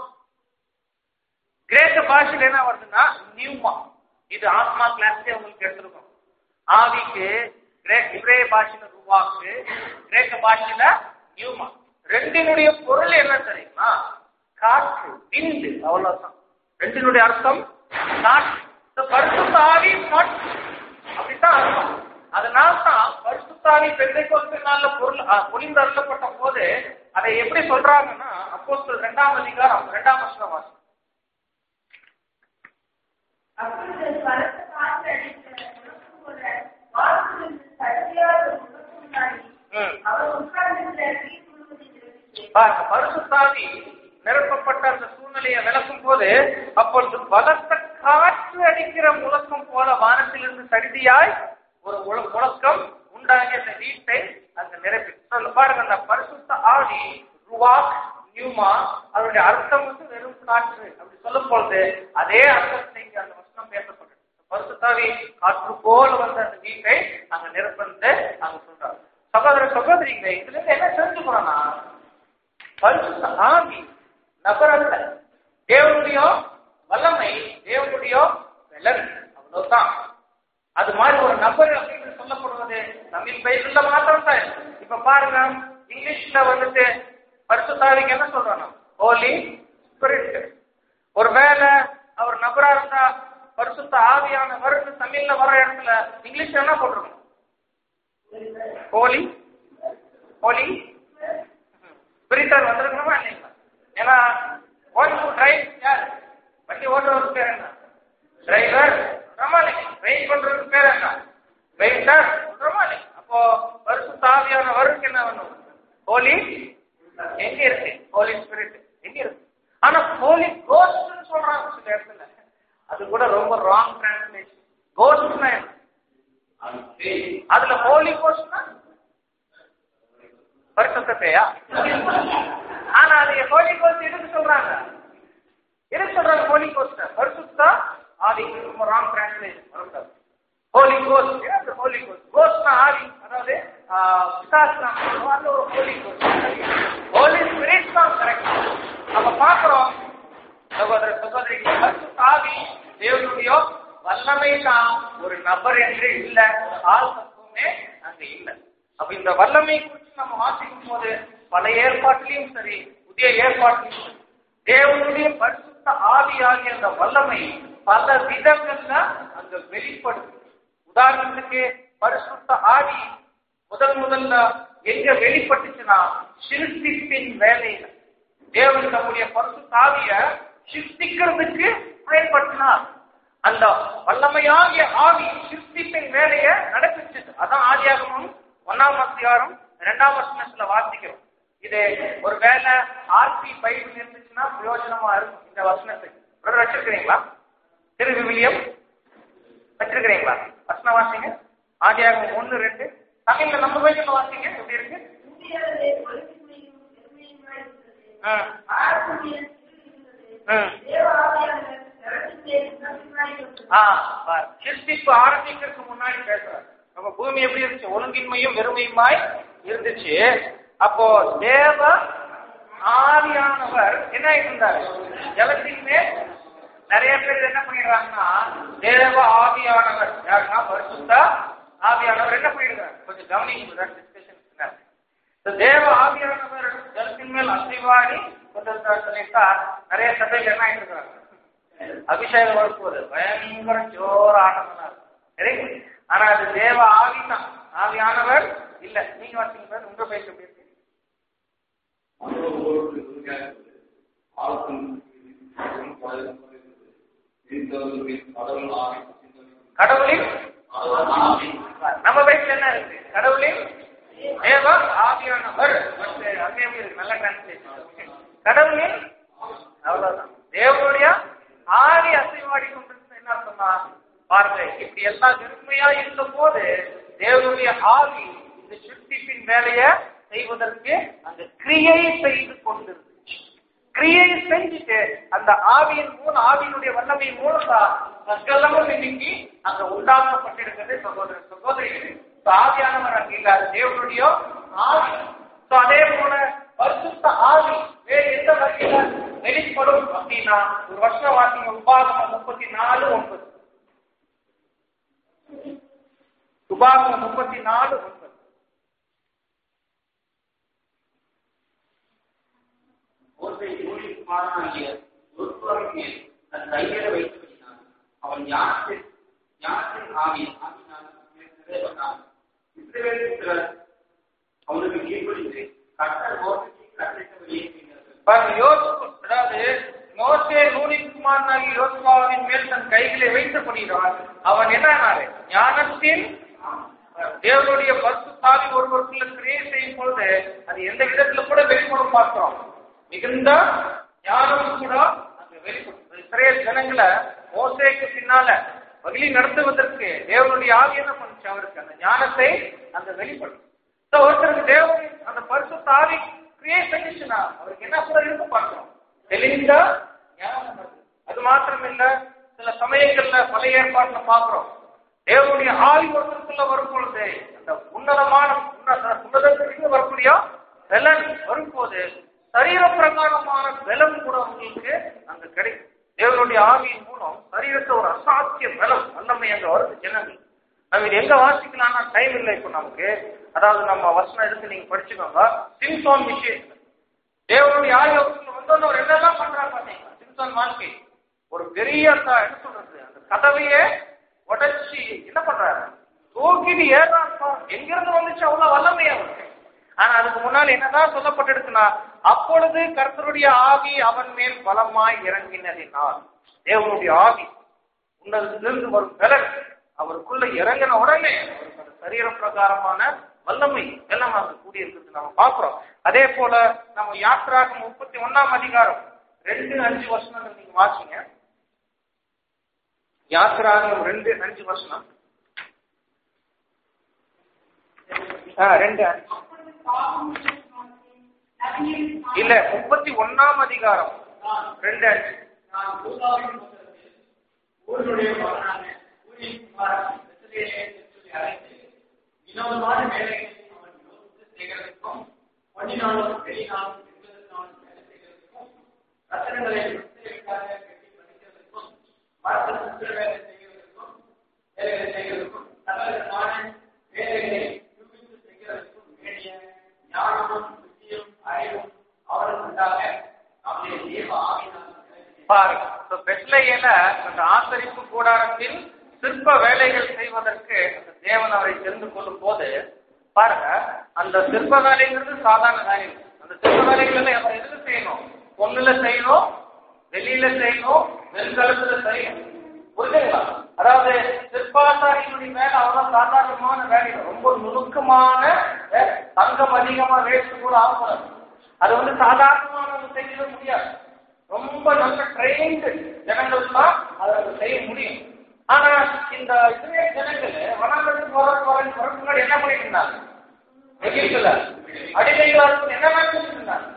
கிரேக்க பாஷையில என்ன வருதுன்னா நியூமா இது ஆத்மா கிளாஸ்லயே உங்களுக்கு எடுத்திருக்கோம் ஆவிக்கு கிரே- இப்ரேய பாஷையில ருவாக்கு கிரேக்க பாஷையில நியூமா ரெண்டினுடைய பொருள் என்ன தெரியுமா காற்று விந்து அவ்வளவுதான் ரெண்டினுடைய அர்த்தம் காற்று இந்த பரிசுத்த ஆவி காற்று அப்படித்தான் அர்த்தம் அதனால தான் பரிசுத்தாவி பெந்தைக்கோஸ்து நாள்ல பொருள் அஹ், பொழிந்து அருளப்பட்ட போது அதை எப்படி சொல்றாங்கன்னா அப்போஸ்தலர் இரண்டாம் அதிகாரம் இரண்டாம் வருஷம் வாசி அப்பொழுது பலத்த காற்று அடித்த முழக்கம் போல வாசலிருந்து தடியாத முழக்கம் உண்டாகி, ம். அவர் உட்கார்ந்திருந்த வீடு முழுவதும் நிரம்பிற்று. பாருங்க, பரிசுத்தாவி நிரப்பப்பட்ட அந்த சூழ்நிலையை விளக்கும் போது அப்பொழுது பலத்த காற்று அடிக்கிற முழக்கம் போல வானத்திலிருந்து சடிதியாய் ஒரு முழ- முழக்கம் உண்டாகி அந்த வீட்டை அங்க நிரப்பி சொல்ல பாருங்க அந்த பரிசுத்த ஆவி ருவாக் நியூமா அதனுடைய அர்த்தம் வந்து வெறும் காற்று அப்படி சொல்லும் பொழுது அதே அர்த்தத்தை இங்க அந்த வசனம் பேசப்பட்டது பரிசுத்தாவி காற்று போல வந்த அந்த வீட்டை அங்க நிரப்பந்து அங்க சொல்றாரு சகோதர சகோதரிங்க இதுல இருந்து என்ன தெரிஞ்சுக்கிறோம்னா பரிசுத்த ஆவி நபர் அல்ல தேவனுடைய வல்லமை தேவனுடைய பலன் அவ்வளவுதான் அது மாதிரி ஒரு நபர் அப்படின்னு சொல்லப்படுவது தமிழ் பைபிள்ல மாத்திரம் தான் இருக்கு. இப்ப பாருங்க இங்கிலீஷ்ல வந்துட்டு பரிசுத்தாவிக்கு என்ன சொல்றாங்க ஹோலி ஸ்பிரிட் ஒருவேளை அவர் நபரா இருந்தா பரிசுத்த ஆவியானவர்னு தமிழ்ல வர இடத்துல இங்கிலீஷ்ல என்ன போட்டிருக்கணும் ஹோலி ஹோலி ஸ்பிரிட்டர் வந்திருக்கணுமா இல்லைங்களா ஏன்னா ஒன் டூ டிரைவ் யார் வண்டி ஓட்டுறவருக்கு பேர் என்ன டிரைவர் ரமாலிங்க வெயிட் பண்றதுக்கு பேர் என்ன வெயிட்டர் ரமாலிங்க அப்போ பரிசுத்த ஆவியானவருக்கு என்ன வேணும் ஹோலி எங்க இருக்கு ஹோலி ஸ்பிரிட் எங்க இருக்கு ஆனா ஹோலி கோஸ்ட்னு சொல்றாங்க சில இடத்துல அது கூட ரொம்ப ராங் டிரான்ஸ்லேஷன் கோஸ்ட்னா என்ன அதுல ஹோலி கோஸ்ட்னா பரிசுத்தையா ஆனா அது ஹோலி கோஸ்ட் எதுக்கு சொல்றாங்க எதுக்கு சொல்றாங்க ஹோலி கோஸ்ட் பரிசுத்தா ஆதி ரொம்ப ராங் டிரான்ஸ்லேஷன் வரக்கூடாது ஹோலி கோஸ்ட் அது ஹோலி கோஸ்ட் கோஸ்ட்னா ஆதி அதாவது பிசாசுனா அது ஒரு ஹோலி கோஸ்ட் ஹோலி ஸ்பிரிட் தான் கரெக்ட் நம்ம பாக்குறோம் சகோதர சகோதரி பரிசுத்த ஆவி தேவனுடைய வல்லமை தான் ஒரு நபர் என்று இல்ல ஒரு ஆள் தத்துவமே அங்க இல்ல அப்ப இந்த வல்லமை குறித்து நம்ம வாசிக்கும் போது பல ஏற்பாட்டிலையும் சரி புதிய ஏற்பாட்டிலையும் சரி தேவனுடைய பரிசுத்த ஆவியாகிய அந்த வல்லமை பல விதங்கள்ல அங்க வெளிப்படுது உதாரணத்துக்கு பரிசுத்த ஆவி முதல் முதல்ல எங்க வெளிப்பட்டுச்சுன்னா சிருஷ்டிப்பின் வேலையில தேவன் நம்முடைய பரிசுத்த ஆவிய சிருஷ்டிக்கிறதுக்கு பயன்படுத்தினார் அந்த வல்லமையாகிய ஆவி சிருஷ்டிப்பின் வேலையை நடப்பிச்சு அதான் ஆதியாகமும் ஒன்னாம் அதிகாரம் இரண்டாம் வசனத்துல வாசிக்கிறோம் இது ஒரு வேலை ஆர்சி பைபிள் இருந்துச்சுன்னா பிரயோஜனமா இருக்கும் இந்த வசனத்துக்கு பிரதர் வச்சிருக்கிறீங்களா திரு விவிலியம் வச்சிருக்கிறீங்களா வசனம் வாசிங்க ஆதியாகம் ஒண்ணு ரெண்டு தமிழ்ல நம்ம பைபிள்ல வாசிங்க எப்படி இருக்கு இந்தியாவிலே ஒழுங்கின்மையும் பெருமையுமாய் இருந்தது. ஆ, ஆரம்பத்தில் இருந்தது. ஆ. தேவ ஆவியானவர் ஜலத்தின் மேல் நம்பிக்கையாய் இருந்தது. ஆ, பாரு. சிருஷ்டிப்பு ஆரம்பிக்கிறதுக்கு முன்னாடி பேசுறாரு நம்ம பூமி எப்படி இருந்துச்சு ஒழுங்கின்மையும் வெறுமையுமாய் இருந்துச்சு அப்போ தேவ ஆவியானவர் என்ன இருந்தாரு ஜலத்தின் மேல் நிறைய பேர் என்ன பண்ணிடுறாங்கன்னா தேவ ஆவியானவர் யாருன்னா பரிசுத்த ஆவியானவர் என்ன பண்ணிடுறாரு கொஞ்சம் கவனிங்க டிஸ்கஷன் இந்த தேவ ஆவியானவர் ஜலத்தின் மேல் அசைவாடி கொண்டிருந்தார் சொல்லிட்டா நிறைய சபைகள் என்ன ஆயிட்டு அபிஷேகம் வரும்போது பயங்கர ஜோரானவனா இருக்கும். சரி ஆனா அது தேவ ஆவிதான் ஆவியானவர் இல்ல நீங்க வாசிங்க பாரு, உங்க பேச எப்படி இருக்கு கடவுளின் நம்ம பேசல என்ன இருக்கு கடவுளின் தேவ ஆவியானவர் மற்ற அங்கேயும் இருக்கு நல்ல டிரான்ஸ்லேஷன் கடவுளின் அவ்வளவுதான் தேவனுடைய ஆவி அசைவாடி கொண்டிருந்த என்ன சொன்னா பாருங்க இப்படி எல்லாம் வெறுமையா இருந்த போது தேவனுடைய ஆவி இந்த சிருஷ்டிப்பின் வேலையை செய்வதற்கு அந்த கிரியை செய்து கொண்டிருந்துச்சு கிரியை செஞ்சுட்டு அந்த ஆவியின் மூலம் ஆவியினுடைய வல்லமை மூலம் தான் சகலமும் இன்னைக்கு அங்க உண்டாக்கப்பட்டிருக்கிறது சகோதர சகோதரிகளே So, ஆவியானவர் அங்க இல்ல அது தேவனுடைய ஆவி So, அதே போல பரிசுத்த ஆவி வேறு எந்த வகையில வெளிப்படும் அப்படின்னா ஒரு வருஷம் வாசிங்க உபாகமம் முப்பத்தி நாலு ஒன்பது உபாகமம் முப்பத்தி நாலு ஒன்பது மோசே யூனி குமாரனாகிய யோசுவாவின் மேல் தன் கைகளை வைத்தபடினான் அவன் ஞானத்தின் ஞானத்தின் ஆவி ஆவினால் நிறைவேறினான் இஸ்ரவேல் புத்திரர் அவனுக்கு கீழ்ப்படிந்து கர்த்தர் மோசைக்கு கட்டளையிட்டபடியே செய்தார்கள் பாருங்க யோசுவா அதாவது மோசே நூலின் குமாரனாகி யோசுவாவின் மேல் தன் கைகளை வைத்தபடிதான் அவன் என்ன ஞானத்தின் தேவனுடைய பசு தாவி ஒருவருக்குள்ள கிரியை செய்யும் பொழுது அது எந்த விதத்துல கூட வெளிப்படும் பார்க்கிறோம் மிகுந்த ஞானம் கூட அங்க வெளிப்படும் இஸ்ரேல் ஜனங்களை மோசேக்கு பின்னால வகிலி நடத்துவதற்கு தேவனுடைய ஆவி என்ன பண்ணுச்சு அவருக்கு அந்த ஞானத்தை அந்த வெளிப்படும் So, ஒருத்தருக்கு தேவன் அந்த பரிசுத்த ஆவி கிரியை செஞ்சுச்சுன்னா அவருக்கு என்ன கூட இருக்கு பார்க்கிறோம் தெளிந்த ஞானம் வருது. அது மாத்திரம் இல்ல சில சமயங்கள்ல பழைய ஏற்பாட்டுல பாக்குறோம் தேவனுடைய ஆவி ஒருத்தருக்குள்ள வரும் பொழுது அந்த உன்னதமான உன்னத உன்னதத்திற்கு வரக்கூடிய பலன் வரும்போது சரீர பிரகாரமான பலம் கூட உங்களுக்கு அங்க கிடைக்கும் தேவனுடைய ஆவியின் மூலம் சரீரத்தை ஒரு அசாத்திய பலம் வல்லமை அங்க வருது ஜனங்கள் நம்ம இது எங்க வாசிக்கலாம்னா டைம் இல்லை இப்போ நமக்கு அதாவது நம்ம வசனம் எடுத்து நீங்க படிச்சுக்கோங்க சிம்சோன் விஷயத்துல தேவனுடைய ஆயோகத்துல வந்தோன்னு அவர் என்னெல்லாம் பண்றாரு பாத்தீங்களா பெரிய அந்த என்ன சொல்றது அந்த கதவையே உடைச்சி என்ன பண்றாரு தூக்கிட்டு ஏறாப்பா எங்கிருந்து வந்துச்சு அவ்வளவு வல்லமை அவருக்கு ஆனா அதுக்கு முன்னால் என்னதான் சொல்லப்பட்டிருக்குன்னா அப்பொழுது கர்த்தருடைய ஆவி அவன் மேல் பலமாய் இறங்கினதினால் தேவனுடைய ஆவி உன்னதிலிருந்து வரும் பலன் அவருக்குள்ள இறங்கின உடனே அவருக்கு அந்த சரீர பிரகாரமான வல்லமை எல்லாம் அங்க கூடியிருக்கிறது நம்ம பார்க்கிறோம் அதே போல நம்ம யாத்ராகம் முப்பத்தி ஒண்ணாம் அதிகாரம் ரெண்டு அஞ்சு வருஷங்கள் நீங்க வாசிங்க யாத்ராகம் ரெண்டு அஞ்சு வருஷம் ரெண்டு அஞ்சு இல்ல முப்பத்தி ஒண்ணாம் அதிகாரம் ரெண்டு அஞ்சு நான் யூதாவின் பக்கத்தில் ஊருடைய மகனான ஊரின் குமாரன் பெத்லகேமை சொல்லி அழைத்து வினோதமான வேலைகளை அவன் யோசித்து செய்கிறதற்கும் பொன்னினாலும் வெளியினாலும் என்பதற்கான வேலை செய்கிறதற்கும் ரத்தனங்களை முத்திரைக்காக கட்டி படிக்கிறதற்கும் மரத்தில் முத்திர வேலை செய்கிறதற்கும் வேலைகளை செய்கிறதற்கும் சகலவிதமான வேலைகளை யூகித்து செய்கிறதற்கும் வேண்டிய ஞானமும் புத்தியும் அறிவும் அவருக்கு உண்டாக நம்முடைய தேவ ஆவியினால் கிடைக்கிறது. பாருங்க இப்ப பெத்லகேல அந்த ஆசரிப்பு கூடாரத்தில் சிற்ப வேலைகள் செய்வதற்கு அந்த தேவன் அவரை தெரிந்து கொள்ளும் போது பாருங்க அந்த சிற்ப வேலைங்கிறது சாதாரண வேலைகள் அந்த சிற்ப வேலைகள் எல்லாம் அவர் எதுல செய்யணும் பொண்ணுல செய்யணும் வெளியில செய்யணும் வெண்கலத்துல செய்யணும் புரிஞ்சுங்களா அதாவது சிற்பாசாரியினுடைய வேலை அவ்வளவு சாதாரணமான வேலை இல்லை. ரொம்ப நுணுக்கமான வேலை. தங்கம் அதிகமா வேஸ்ட் கூட ஆகக்கூடாது அது வந்து சாதாரணமான செய்ய முடியாது ரொம்ப நல்ல ட்ரெயின்டு ஜனங்கள் தான் அதை செய்ய முடியும் ஆனா இந்த இஸ்ரேல் ஜனங்கள் வனாந்தரத்துக்கு போறதுக்கு வர வரதுக்கு முன்னாடி என்ன பண்ணிட்டு இருந்தாங்க எகிப்துல அடிமைகளா இருக்கும் என்ன பண்ணிட்டு இருந்தாங்க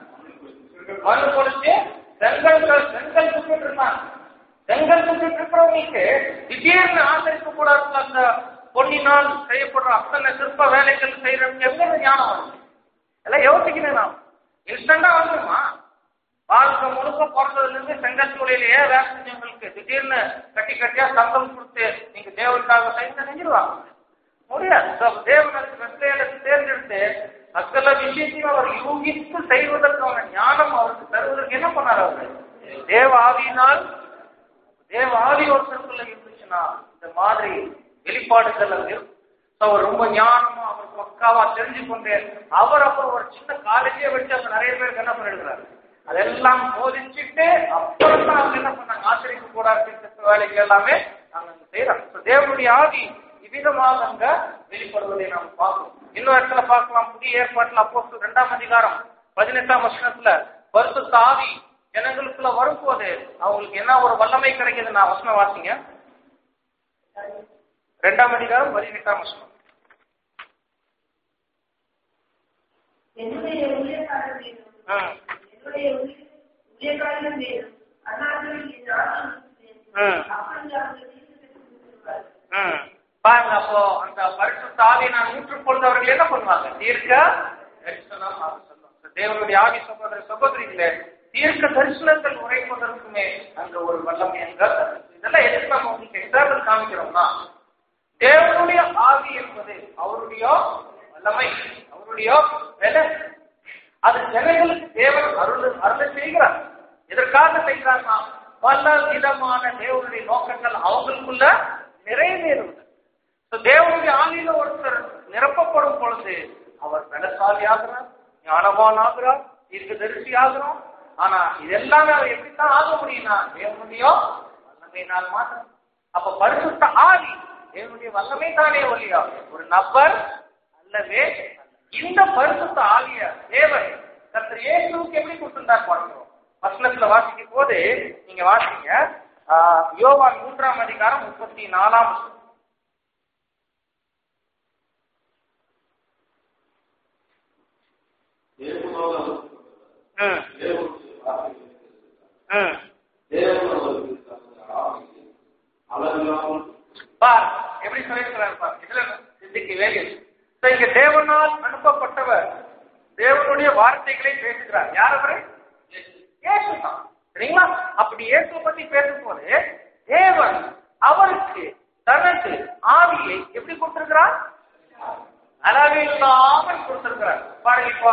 மண்ணு கொடுத்து செங்கல் செங்கல் சுட்டுட்டு இருந்தாங்க செங்கல் சுட்டுட்டு இருக்கிறவங்களுக்கு திடீர்னு ஆசரிக்க கூடாது அந்த பொன்னினால் செய்யப்படுற அத்தனை சிற்ப வேலைகள் செய்யறதுக்கு எங்க இருந்து ஞானம் வருது எல்லாம் யோசிக்கணும் நாம் இன்ஸ்டண்டா வந்துருமா வாழ்க்கை முழுக்க பிறந்ததுல இருந்து செங்கல் சூழலையே வேலை செஞ்சவங்களுக்கு திடீர்னு கட்டி கட்டியா சங்கம் கொடுத்து நீங்க தேவனுக்காக செய்ய செஞ்சிருவாங்க முடியாது So, தேவன் அதுக்கு வெற்றியில தேர்ந்தெடுத்து சகல விஷயத்தையும் அவர் யூகித்து செய்வதற்கான ஞானம் அவருக்கு தருவதற்கு என்ன பண்ணார் அவரு தேவ ஆவியினால் தேவ ஆவி ஒருத்தருக்குள்ள இருந்துச்சுன்னா இந்த மாதிரி வெளிப்பாடுகள் அது இருக்கும் So, அவர் ரொம்ப ஞானமா அவர் பக்காவா தெரிஞ்சு கொண்டு அவர் அப்புறம் ஒரு சின்ன காலேஜே வச்சு அவங்க நிறைய பேருக்கு என்ன பண்ணிருக்கிறாரு அதெல்லாம் போதிச்சுட்டு அப்புறம் தான் அவங்க என்ன பண்ணாங்க ஆசிரியப்பு கூடாது வேலைகள் எல்லாமே நாங்க செய்யறோம் So, தேவனுடைய ஆவி இவ்விதமாக அங்க வெளிப்படுவதை நாம் பார்க்கிறோம் இன்னொரு இடத்துல பார்க்கலாம் புதிய ஏற்பாட்டுல அப்போ இரண்டாம் அதிகாரம் பதினெட்டாம் வருஷத்துல பரிசுத்த ஆவி ஜனங்களுக்குள்ள வரும்போது அவங்களுக்கு என்ன ஒரு வல்லமை கிடைக்குது நான் வசனம் வாசிங்க ரெண்டாம் அதிகாரம் பதினெட்டாம் வருஷம் என்னுடைய ஊழியக்காரர் வேணும் ம் என்னுடைய ஊழிய- ஊழியக்காரர்கள் வேணும் அண்ணாக்களில் என் ஆட்சி ம். அப்பொழுது அவர்கள் தீர்க்கதரிசி ம். பாருங்க அப்போ அந்த பரிசுத்த ஆவியை நான் ஊற்றுக்கொண்டு அவர்கள் என்ன பண்ணுவாங்க தீர்க்க தரிசனம் அது சொல்லும். இந்த தேவனுடைய ஆவி சகோதர சகோதரிகளே தீர்க்க தரிசனங்கள் உரைப்பதற்குமே அங்க ஒரு வல்லமை அங்க இருக்கு. இதெல்லாம் எதுக்கு நம்ம உங்களுக்கு எக்ஸாம்பிள் காமிக்கிறோம்னா தேவனுடைய ஆவி என்பது அவருடைய வல்லமை அவருடைய வேலை அது ஜனங்களுக்கு தேவன் அருள் அருளை செய்கிறார் எதற்காக செய்கிறார்னா பல விதமான தேவனுடைய நோக்கங்கள் அவங்களுக்குள்ள நிறைவேறுவது So, தேவனுடைய ஆவியில ஒருத்தர் நிரப்பப்படும் பொழுது அவர் பலசாலி ஆகிறார் ஞானவான் ஆகிறார் தீர்க்கதரிசி ஆகிறோம் ஆனா இதெல்லாமே அவர் எப்படித்தான் ஆக முடியும்னா தேவனுடைய வல்லமையினால் மாத்திரம் அப்ப பரிசுத்த ஆவி தேவனுடைய வல்லமை தானே ஒழியா ஒரு நபர் அல்லவே அல்ல. இந்த பரிசுத்த ஆவிய தேவன் கர்த்தர் இயேசுவுக்கு எப்படி கொடுத்திருந்தார் பார்க்கிறோம் வசனத்துல வாசிக்கும் போது நீங்க வாசிங்க ஆஹ், யோவான் மூன்றாம் அதிகாரம் முப்பத்தி நாலாம் வசனம். ம், ம். பார் எப்படி சொல்லியிருக்கிறார் பார் இதுல சிந்திக்க வேண்டியது So, இங்க தேவனால் அனுப்பப்பட்டவர் தேவனுடைய வார்த்தைகளை பேசுகிறார் யார் அவரு இயேசு தான் சரிங்களா அப்படி இயேசு பத்தி பேசும்போது தேவன் அவருக்கு தனது ஆவியை எப்படி கொடுத்திருக்கிறார் அளவில்லாமல் கொடுத்திருக்கிறார் பாருங்க இப்போ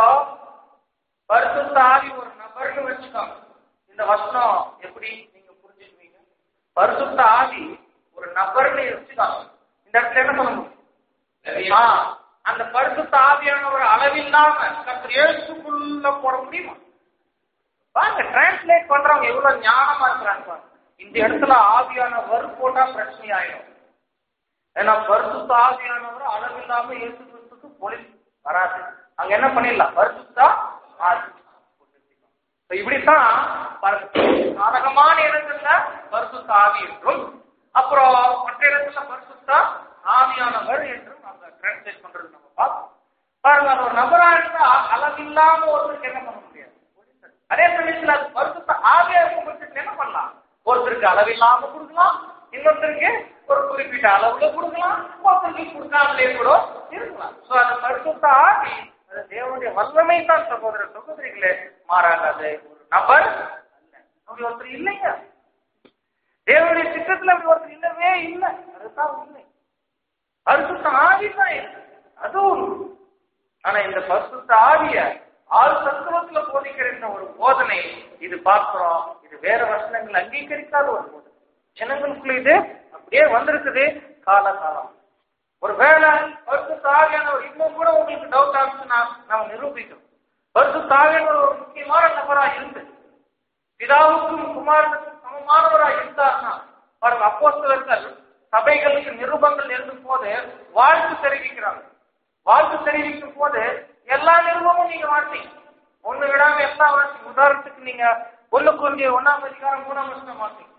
பரிசுத்த ஆவி ஒரு நபர்னு வச்சுக்கோங்க இந்த வசனம் எப்படி நீங்க புரிஞ்சுக்குவீங்க பரிசுத்த ஆவி ஒரு நபர்னு வச்சுக்காங்க இந்த இடத்துல என்ன சொல்ல முடியும் ஆ, அந்த பரிசுத்த ஆவியான ஒரு அளவில்லாம கர்த்தர் இயேசுக்குள்ள போட முடியுமா பாருங்க டிரான்ஸ்லேட் பண்றவங்க எவ்வளவு ஞானமா இருக்கிறாங்க பாருங்க. இந்த இடத்துல ஆவியான வரு போட்டா பிரச்சனை ஆயிடும் ஏன்னா பரிசுத்த ஆவியானவர் அளவில்லாம இயேசு கிறிஸ்துக்கு பொலி வராது அங்க என்ன பண்ணிடலாம் பரிசுத்த ஆவி இப்ப இப்படித்தான் பாருங்க, சாதகமான இடங்கள்ல பரிசுத்த ஆவி என்றும் அப்புறம் மற்ற இடத்துல பரிசுத்த ஆவியானவர் என்றும் நம்ம டிரான்ஸ்லேட் பண்றது நம்ம பார்ப்போம் பாருங்க அது ஒரு நபரா இருந்தா அளவில்லாம ஒருத்தருக்கு என்ன பண்ண முடியாது அதே சமயத்துல அது பரிசுத்த ஆவியா இருக்கும் பட்சத்துல என்ன பண்ணலாம் ஒருத்தருக்கு அளவில்லாம கொடுக்கலாம் இன்னொருத்தருக்கு ஒரு குறிப்பிட்ட அளவுல கொடுக்கலாம் ஒருத்தருக்கு கொடுக்காமலே கூட இருக்கலாம் சோ அந்த பரிசுத்த ஆவி அது தேவனுடைய வல்லமை தான் சகோதர சகோதரிகளே மாறாங்க அது ஒரு நபர் அல்ல அப்படி ஒருத்தர் இல்லைங்க தேவனுடைய திட்டத்துல அப்படி ஒருத்தர் இல்லவே இல்லை அதுதான் உண்மை பரிசுத்த ஆவி தான் இருக்கு. அதுவும் உண்மை. ஆனா இந்த பரிசுத்த ஆவிய ஆறு தத்துவத்துல போதிக்கிற இந்த ஒரு போதனை இது பார்க்கிறோம் இது வேற வசனங்கள் அங்கீகரிக்காத ஒரு போதனை ஜனங்களுக்குள்ள இது அப்படியே வந்திருக்குது காலகாலம் ஒருவேளை பரிசுத்த ஆவியானவர் இன்னும் கூட உங்களுக்கு டவுட் ஆச்சுன்னா நம்ம நிரூபிக்கணும் பரிசுத்த ஆவியானவர் ஒரு முக்கியமான நபரா இருந்து பிதாவுக்கும் குமாரனுக்கும் சமமானவரா இருந்தார்னா பாருங்க அப்போஸ்தலர்கள் சபைகளுக்கு நிருபங்கள் எழுதும் போது வாழ்த்து தெரிவிக்கிறாங்க வாழ்த்து தெரிவிக்கும் போது எல்லா நிருபமும் நீங்க வாசிங்க ஒண்ணு விடாம எல்லாம் வாசிங்க உதாரணத்துக்கு நீங்க ஒண்ணு கொஞ்சம் ஒன்னாம் அதிகாரம் மூணாம் வருஷம் வாசிங்க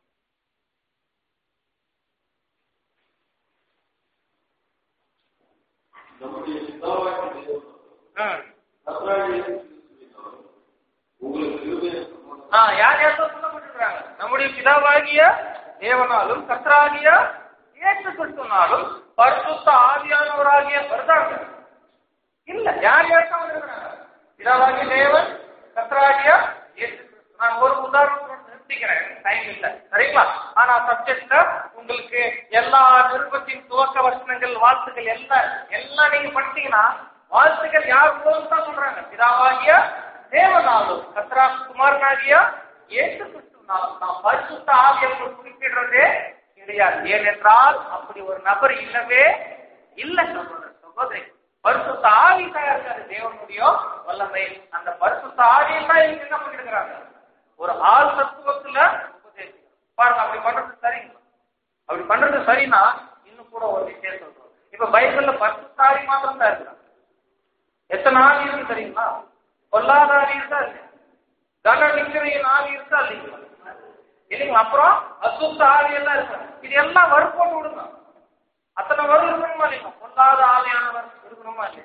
நம்முடைய பிதாவாகிய தேவன் ம். கர்த்தராகிய இயேசு கிறிஸ்துவினால் உங்களுக்கு கிருபை ஆ, யார் யார் சொல்லப்பட்டிருக்கிறாங்க நம்முடைய பிதாவாகிய தேவனாலும் கர்த்தராகிய இயேசு கிறிஸ்துனாலும் பரிசுத்த ஆவியானவராகிய வருதாங்க இல்ல யார் யார் தான் வந்திருக்கிறாங்க பிதாவாகிய தேவன் கர்த்தராகிய இயேசு கிறிஸ்து நான் ஒரு உதாரணத்தோட நிறுத்திக்கிறேன் டைம் இல்ல சரிங்களா ஆனா சப்ஜெக்ட்ல உங்களுக்கு எல்லா நிருபத்தின் துவக்க வசனங்கள் வாழ்த்துக்கள் எல்லாம் எல்லாம் நீங்க படிச்சீங்கன்னா வாழ்த்துக்கள் யார் மூலம் தான் சொல்றாங்க பிதாவாகிய தேவனாலும் கத்ரா குமாரனாகிய இயேசு கிறிஸ்துனாலும் நாம் பரிசுத்த ஆவியை குறிப்பிடுறதே கிடையாது ஏனென்றால் அப்படி ஒரு நபர் இல்லவே இல்லை சகோதரர் சகோதரி பரிசுத்த ஆவி தான் இருக்காது தேவனுடைய வல்லமை அந்த பரிசுத்த ஆவியை தான் இவங்க என்ன பண்ணிருக்கிறாங்க ஒரு ஆள் தத்துவத்துல உபதேசிக்கிறாங்க பாருங்க அப்படி பண்றது சரிங்களா அப்படி பண்றது சரின்னா இன்னும் கூட ஒரு விஷயம் சொல்றோம் இப்ப பைபிள்ல பரிசுத்த ஆவி மாத்திரம் தான் இருக்கிறாங்க எத்தனை ஆவி இருக்கு தெரியுங்களா பொல்லாத ஆவி இருக்கா இல்லையா கன நிக்கிறையின் ஆவி இருக்கா இல்லைங்களா இல்லைங்களா அப்புறம் அசுத்த ஆவி எல்லாம் இருக்கு இது எல்லாம் வறுப்போட்டு விடுங்க அத்தனை வரும் இருக்கணுமா இல்லைங்களா பொல்லாத ஆவியானவர் இருக்கணுமா இல்லையா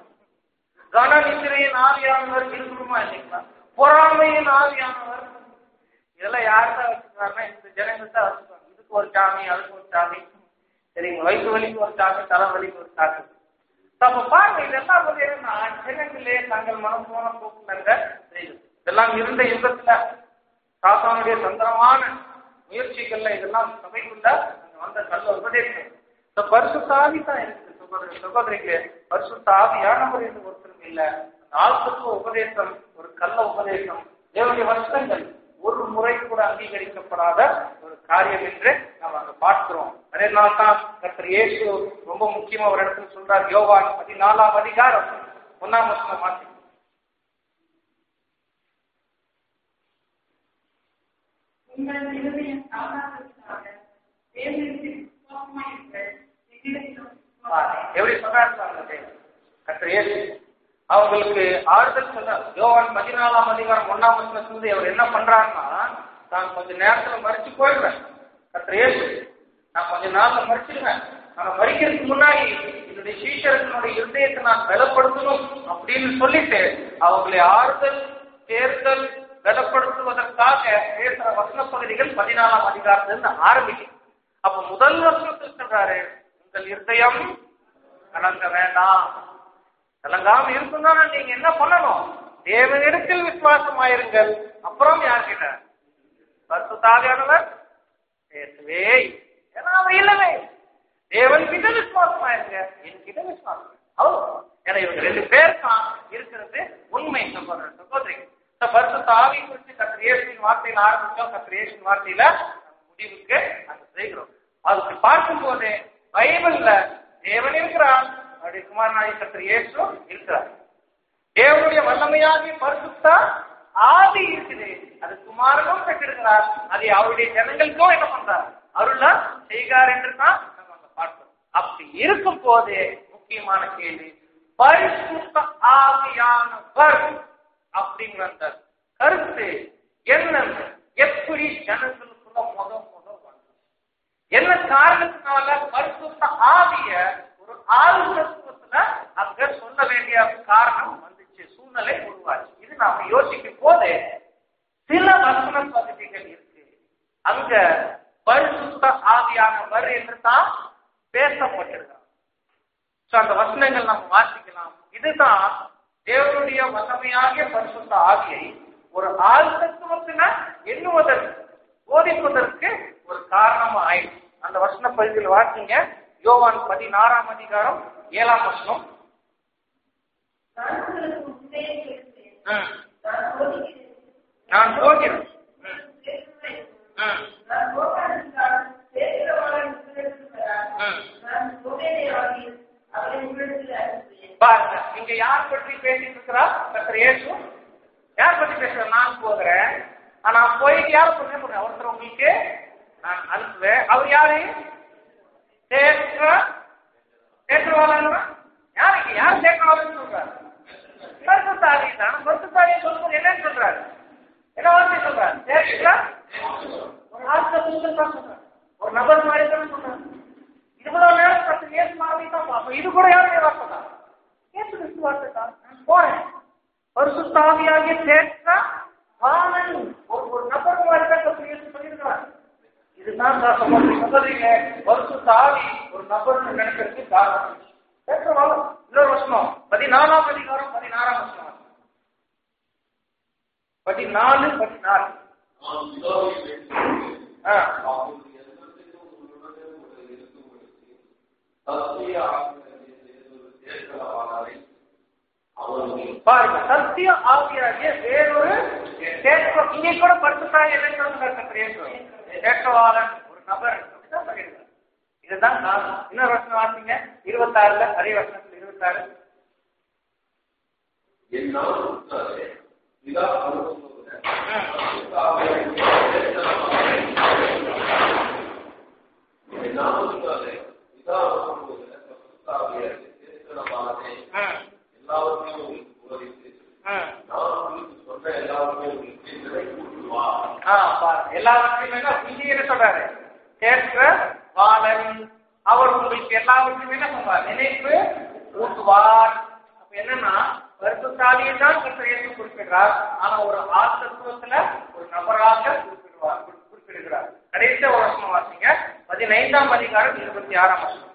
கன நிக்கிறையின் ஆவியானவர் இருக்கணுமா இல்லைங்களா பொறாமையின் ஆவியானவர் இதெல்லாம் யார் தான் வச்சுக்கிறாருன்னா இந்த ஜனங்கள் தான் வச்சுக்கிறாங்க இதுக்கு ஒரு சாமி அதுக்கு ஒரு சாமி சரிங்களா வயிற்று வலிக்கு ஒரு சாமி தலை வலிக்கு ஒரு சாமி அப்ப பாருங்க இதெல்லாம் வந்து என்னன்னா ஜனங்களே தங்கள் மனம் போன போக்குனாங்க செய்யுது இதெல்லாம் இருந்த யுகத்துல சாத்தானுடைய தந்திரமான முயற்சிகள்ல இதெல்லாம் சபைக்குள்ள அங்க வந்த நல்ல உபதேசம் இந்த பரிசுத்த ஆவி தான் இருக்கு சகோதரி சகோதரிக்கு பரிசுத்த ஆவியானவர் என்று ஒருத்தருக்கு இல்ல அந்த ஆழ்த்தத்துவ உபதேசம் ஒரு கள்ள உபதேசம் தேவனுடைய வருஷங்கள் ஒரு முறை கூட அங்கீகரிக்கப்படாத ஒரு காரியம் என்று நாம் அங்க பார்க்கிறோம் அதே நாள் தான் கர்த்தர் இயேசு ரொம்ப முக்கியமா ஒரு இடத்துல சொல்றார் யோவான் பதினாலாம் அதிகாரம் ஒன்னாம் வருஷம் மாற்றி உங்கள் இருதயம் சாதாரணமாக தேவனுக்கு விசுவாசமாயிருங்கள் என்னிடத்திலும் விசுவாசமாயிருங்கள். எப்படி சொன்னார் பாருங்க தேவன். கர்த்தர் இயேசு அவங்களுக்கு ஆறுதல் சொன்னார் யோவான் பதினாலாம் அதிகாரம் ஒன்னாம் வருஷத்துல அவர் என்ன பண்றாருன்னா தான் கொஞ்ச நேரத்துல மறிச்சு போயிடுவேன் கர்த்தர் இயேசு நான் கொஞ்ச நாள்ல மறிச்சிடுவேன் ஆனா மறிக்கிறதுக்கு முன்னாடி என்னுடைய சீஷர்களுடைய இருதயத்தை நான் பலப்படுத்தணும் அப்படின்னு சொல்லிட்டு அவங்களை ஆறுதல் தேர்தல் பலப்படுத்துவதற்காக பேசுற வசன பகுதிகள் பதினாலாம் அதிகாரத்திலிருந்து ஆரம்பிக்கும் அப்ப முதல் வசனத்தில் சொல்றாரு உங்கள் இருதயம் கலங்க வேண்டாம் கலங்காம இருக்குன்னா நீங்க என்ன பண்ணணும் தேவனிடத்தில் விசுவாசமாயிருங்கள் அப்புறம் யார்கிட்ட பரிசுத்தாவியானவர் பேசவே இல்லை. ஏன்னா அவர் இல்லவே இல்லை. தேவன் கிட்ட விசுவாசமாயிருங்க என்கிட்ட விசுவாசம் அவ்வளோ ஏன்னா இவங்க ரெண்டு பேர் தான் இருக்கிறது உண்மை சகோதரர் சகோதரி இந்த பரிசுத்த ஆவி குறித்து கத்திர இயேசுவின் வார்த்தையில ஆரம்பிச்சோம் கத்திர இயேசுவின் வார்த்தையில முடிவுக்கு நாங்க செய்கிறோம் அதுக்கு பார்க்கும்போது பைபிள்ல தேவன் இருக்கிறார் அவருடைய குமாரனாகி கர்த்தர் இயேசு இருக்கிறார் தேவனுடைய வல்லமையாகிய பரிசுத்த ஆவி இருக்குது அது குமாரனும் பெற்றிருக்கிறார் அதை அவருடைய ஜனங்களுக்கும் என்ன பண்றார் அருளா செய்கிறார் என்று தான் நம்ம அங்க பார்க்கிறோம் அப்படி இருக்கும் போது முக்கியமான கேள்வி பரிசுத்த ஆவியானவர் அப்படிங்கிற அந்த கருத்து என்னன்னு எப்படி ஜனங்களுக்குள்ள முத முத வந்து என்ன காரணத்தினால பரிசுத்த ஆவிய ஒரு ஆளுநத்துவத்துல அங்க சொல்ல வேண்டிய காரணம் வந்துச்சு சூழ்நிலை உருவாச்சு இது நாம யோசிக்கும் போது சில வசன பகுதிகள் இருக்கு அங்க பரிசுத்த ஆவியானவர் என்று தான் பேசப்பட்டிருக்கிறார் சோ அந்த வசனங்கள் நம்ம வாசிக்கலாம் இதுதான் தேவனுடைய வல்லமையாகிய பரிசுத்த ஆவியை ஒரு ஆள் தத்துவத்தின எண்ணுவதற்கு போதிப்பதற்கு ஒரு காரணமா ஆயிடுச்சு அந்த வசன பகுதியில் வாசிங்க யோவான் பதினாறாம் அதிகாரம் ஏழாம் வசனம் நான் உங்களுக்கு முன்னே பேசுகிறேன். ம். நான் போதிக்கிறேன். நான் போகிறேன் ம். பேசுகிறேன். ம். நான் போகாதிருந்தால் பேசுகிறவர்கள் உங்களிடத்தில் வரார். ம். நான் போவேனே ஆகில் அவரை உங்களிடத்தில் அனுப்புவேன். பாருங்க இங்க யார் பற்றி பேசிட்டு இருக்கிறா கர்த்தர் இயேசு யார் பற்றி பேசுற நான் போகிறேன் ஆனா போயிட்டு யார் சொல்ல முடியும் ஒருத்தர் உங்களுக்கு நான் அனுப்புவேன் அவர் யாரு தேற்ற தேற்றவாளன் யாருக்கு யார் தேற்றவாளன் சொல்றாரு பரிசுத்தாரி தான் பரிசுத்தாரியை சொல்லும்போது என்னன்னு சொல்றாரு என்ன வார்த்தை சொல்றாரு தேற்ற ஒரு ஆட்கள் தான் சொல்றாரு ஒரு நபர் மாதிரி தான் சொல்றாரு இவ்வளவு நேரம் பத்து இயேசு மாதிரி தான் பார்ப்போம் இது கூட யாருடைய வார்த்தை தான் இயேசு கிறிஸ்து வார்த்தை தான் நான் போறேன் பரிசுத்தாவியாகிய தேற்ற வாமன் ஒரு ஒரு நபர் மாதிரி தான் கர்த்தர் இயேசு சொல்லியிருக்கிறார் இதுதான் நான் சகோதரி சகோதரிங்க பரிசுத்த ஆவி ஒரு நபர்னு நினைக்கிறதுக்கு காரணம் தேற்ற வாழம் இன்னொரு வசனம் பதினாலாம் அதிகாரம் பதினாறாம் வசனம் பதினாலு பதினாறு நான் பிதாவை வேண்டுகிறேன். ஆ அவருடைய எண்ணத்தையும் உங்களுடனே கூட இருக்கும்படிக்கு சத்திய ஆவியாகிய தேவனுடைய தேற்றவாளரை அவர்கள் பாருங்க சத்திய ஆவியாகிய வேறொரு தேற்றம் இங்கே கூட பரிசுத்தாய் என்னன்னு சொல்றாரு தேற்றவாளன் ஒரு நபர் அப்படிதான் சொல்லியிருக்காரு இதுதான் காரணம் இன்னொரு வருஷம் வாசிங்க இருபத்தாறுல அதே வருஷத்துல இருபத்தாறு என் நாமத்தாலே பிதா அனுப்புகிற பரிசுத்த ஆவியாகிய தேற்றவாளரை என் நாமத்தாலே பிதா அனுப்புகிற பரிசுத்த ஆவியாகிய தேற்றவாளரை ம், எல்லாவற்றையும் உங்களுக்கு போதித்து ம். நான் உங்களுக்கு சொன்ன எல்லாவற்றையும் உங்களுக்கு நிறைவேற்றுவார் ஆ, பாருங்க எல்லாவற்றையுமே இங்கே என்ன சொல்றாரு தேற்ற வாழன் அவர் உங்களுக்கு எல்லாவற்றையுமே என்ன சொல்றார் நினைப்பு ஊட்டுவார் அப்ப என்னன்னா பரிசுத்தாவியை தான் கர்த்தர் இயேசு குறிப்பிடுறார் ஆனா ஒரு ஆத்தத்துவத்துல ஒரு நபராக குறிப்பிடுவார் குறி- குறிப்பிடுகிறார் கடைசியா ஒரு வருஷம் வாசிங்க பதினைந்தாம் அதிகாரம் இருபத்தி ஆறாம் வருஷம்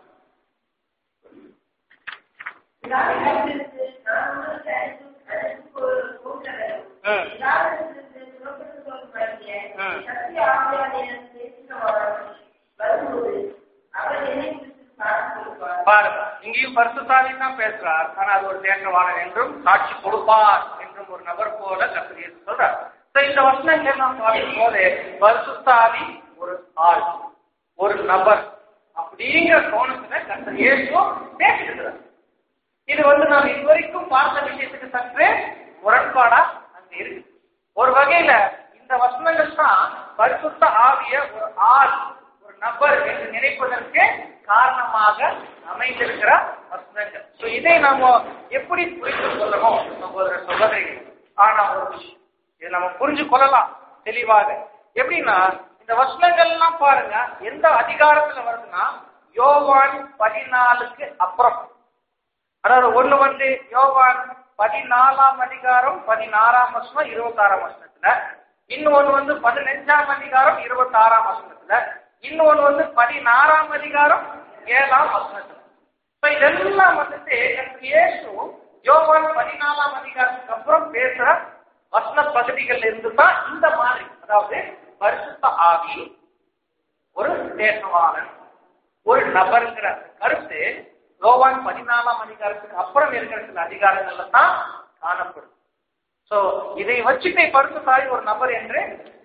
எல்லாரிடத்திலிருந்து நான் உங்களுக்கு அனுப்பு- அனுப்பப் போ- போகிறவரும் ம். எல்லாரிடத்திலிருந்து புறப்பட்டுப் போகும்படிய ம். சத்திய ஆவியானவர் பேசுகிறவர் வரும்போது அவர் என்னை குறித்து சாட்சி கொடுப்பார். பாருங்க இங்கேயும் பரிசுத்தாவி தான் பேசுறார் ஆனா அது ஒரு தேற்றவாளர் என்றும் சாட்சி கொடுப்பார் என்றும் ஒரு நபர் போல கர்த்தர் இயேசு சொல்றார் So, இந்த வசனங்கள் நாம் பார்க்கும் போது பரிசுத்தாவி ஒரு ஆள் ஒரு நபர் அப்படிங்கிற கோணத்துல கர்த்தர் இயேசு பேசுகிறார் இது வந்து நாம் இதுவரைக்கும் பார்த்த விஷயத்துக்கு சற்று முரண்பாடா அங்க இருக்கு ஒரு வகையில இந்த வசனங்கள் தான் பரிசுத்த ஆவிய ஒரு ஆள் ஒரு நபர் என்று நினைப்பதற்கு காரணமாக அமைந்திருக்கிற வசனங்கள் So, இதை நாம எப்படி புரிந்து கொள்ளணும் சகோதர சகோதரிகள் ஆனா ஒரு விஷயம் இதை நம்ம புரிஞ்சு கொள்ளலாம் தெளிவாக எப்படின்னா இந்த வசனங்கள் எல்லாம் பாருங்க எந்த அதிகாரத்துல வருதுன்னா யோவான் பதினாலுக்கு அப்புறம் அதாவது ஒண்ணு வந்து யோவான் பதினாலாம் அதிகாரம் பதினாறாம் வசனம் இருபத்தாறாம் வசனத்துல இன்னொன்னு வந்து பதினஞ்சாம் அதிகாரம் இருபத்தாறாம் வசனத்துல இன்னொன்னு வந்து பதினாறாம் அதிகாரம் ஏழாம் வசனத்துல இப்ப இதெல்லாம் வந்துட்டு எனக்கு இயேசு யோவான் பதினாலாம் அதிகாரத்துக்கு அப்புறம் பேசுற வசன பகுதிகள்ல இருந்து தான் இந்த மாதிரி அதாவது பரிசுத்த ஆவி ஒரு தேசவாளன் ஒரு நபருங்கிற அந்த கருத்து யோவான் பதினாலாம் அதிகாரத்துக்கு அப்புறம் இருக்கிற சில அதிகாரங்கள்ல தான் காணப்படும் சோ இதை வச்சுட்டு பரிசுத்தாய் ஒரு நபர் என்று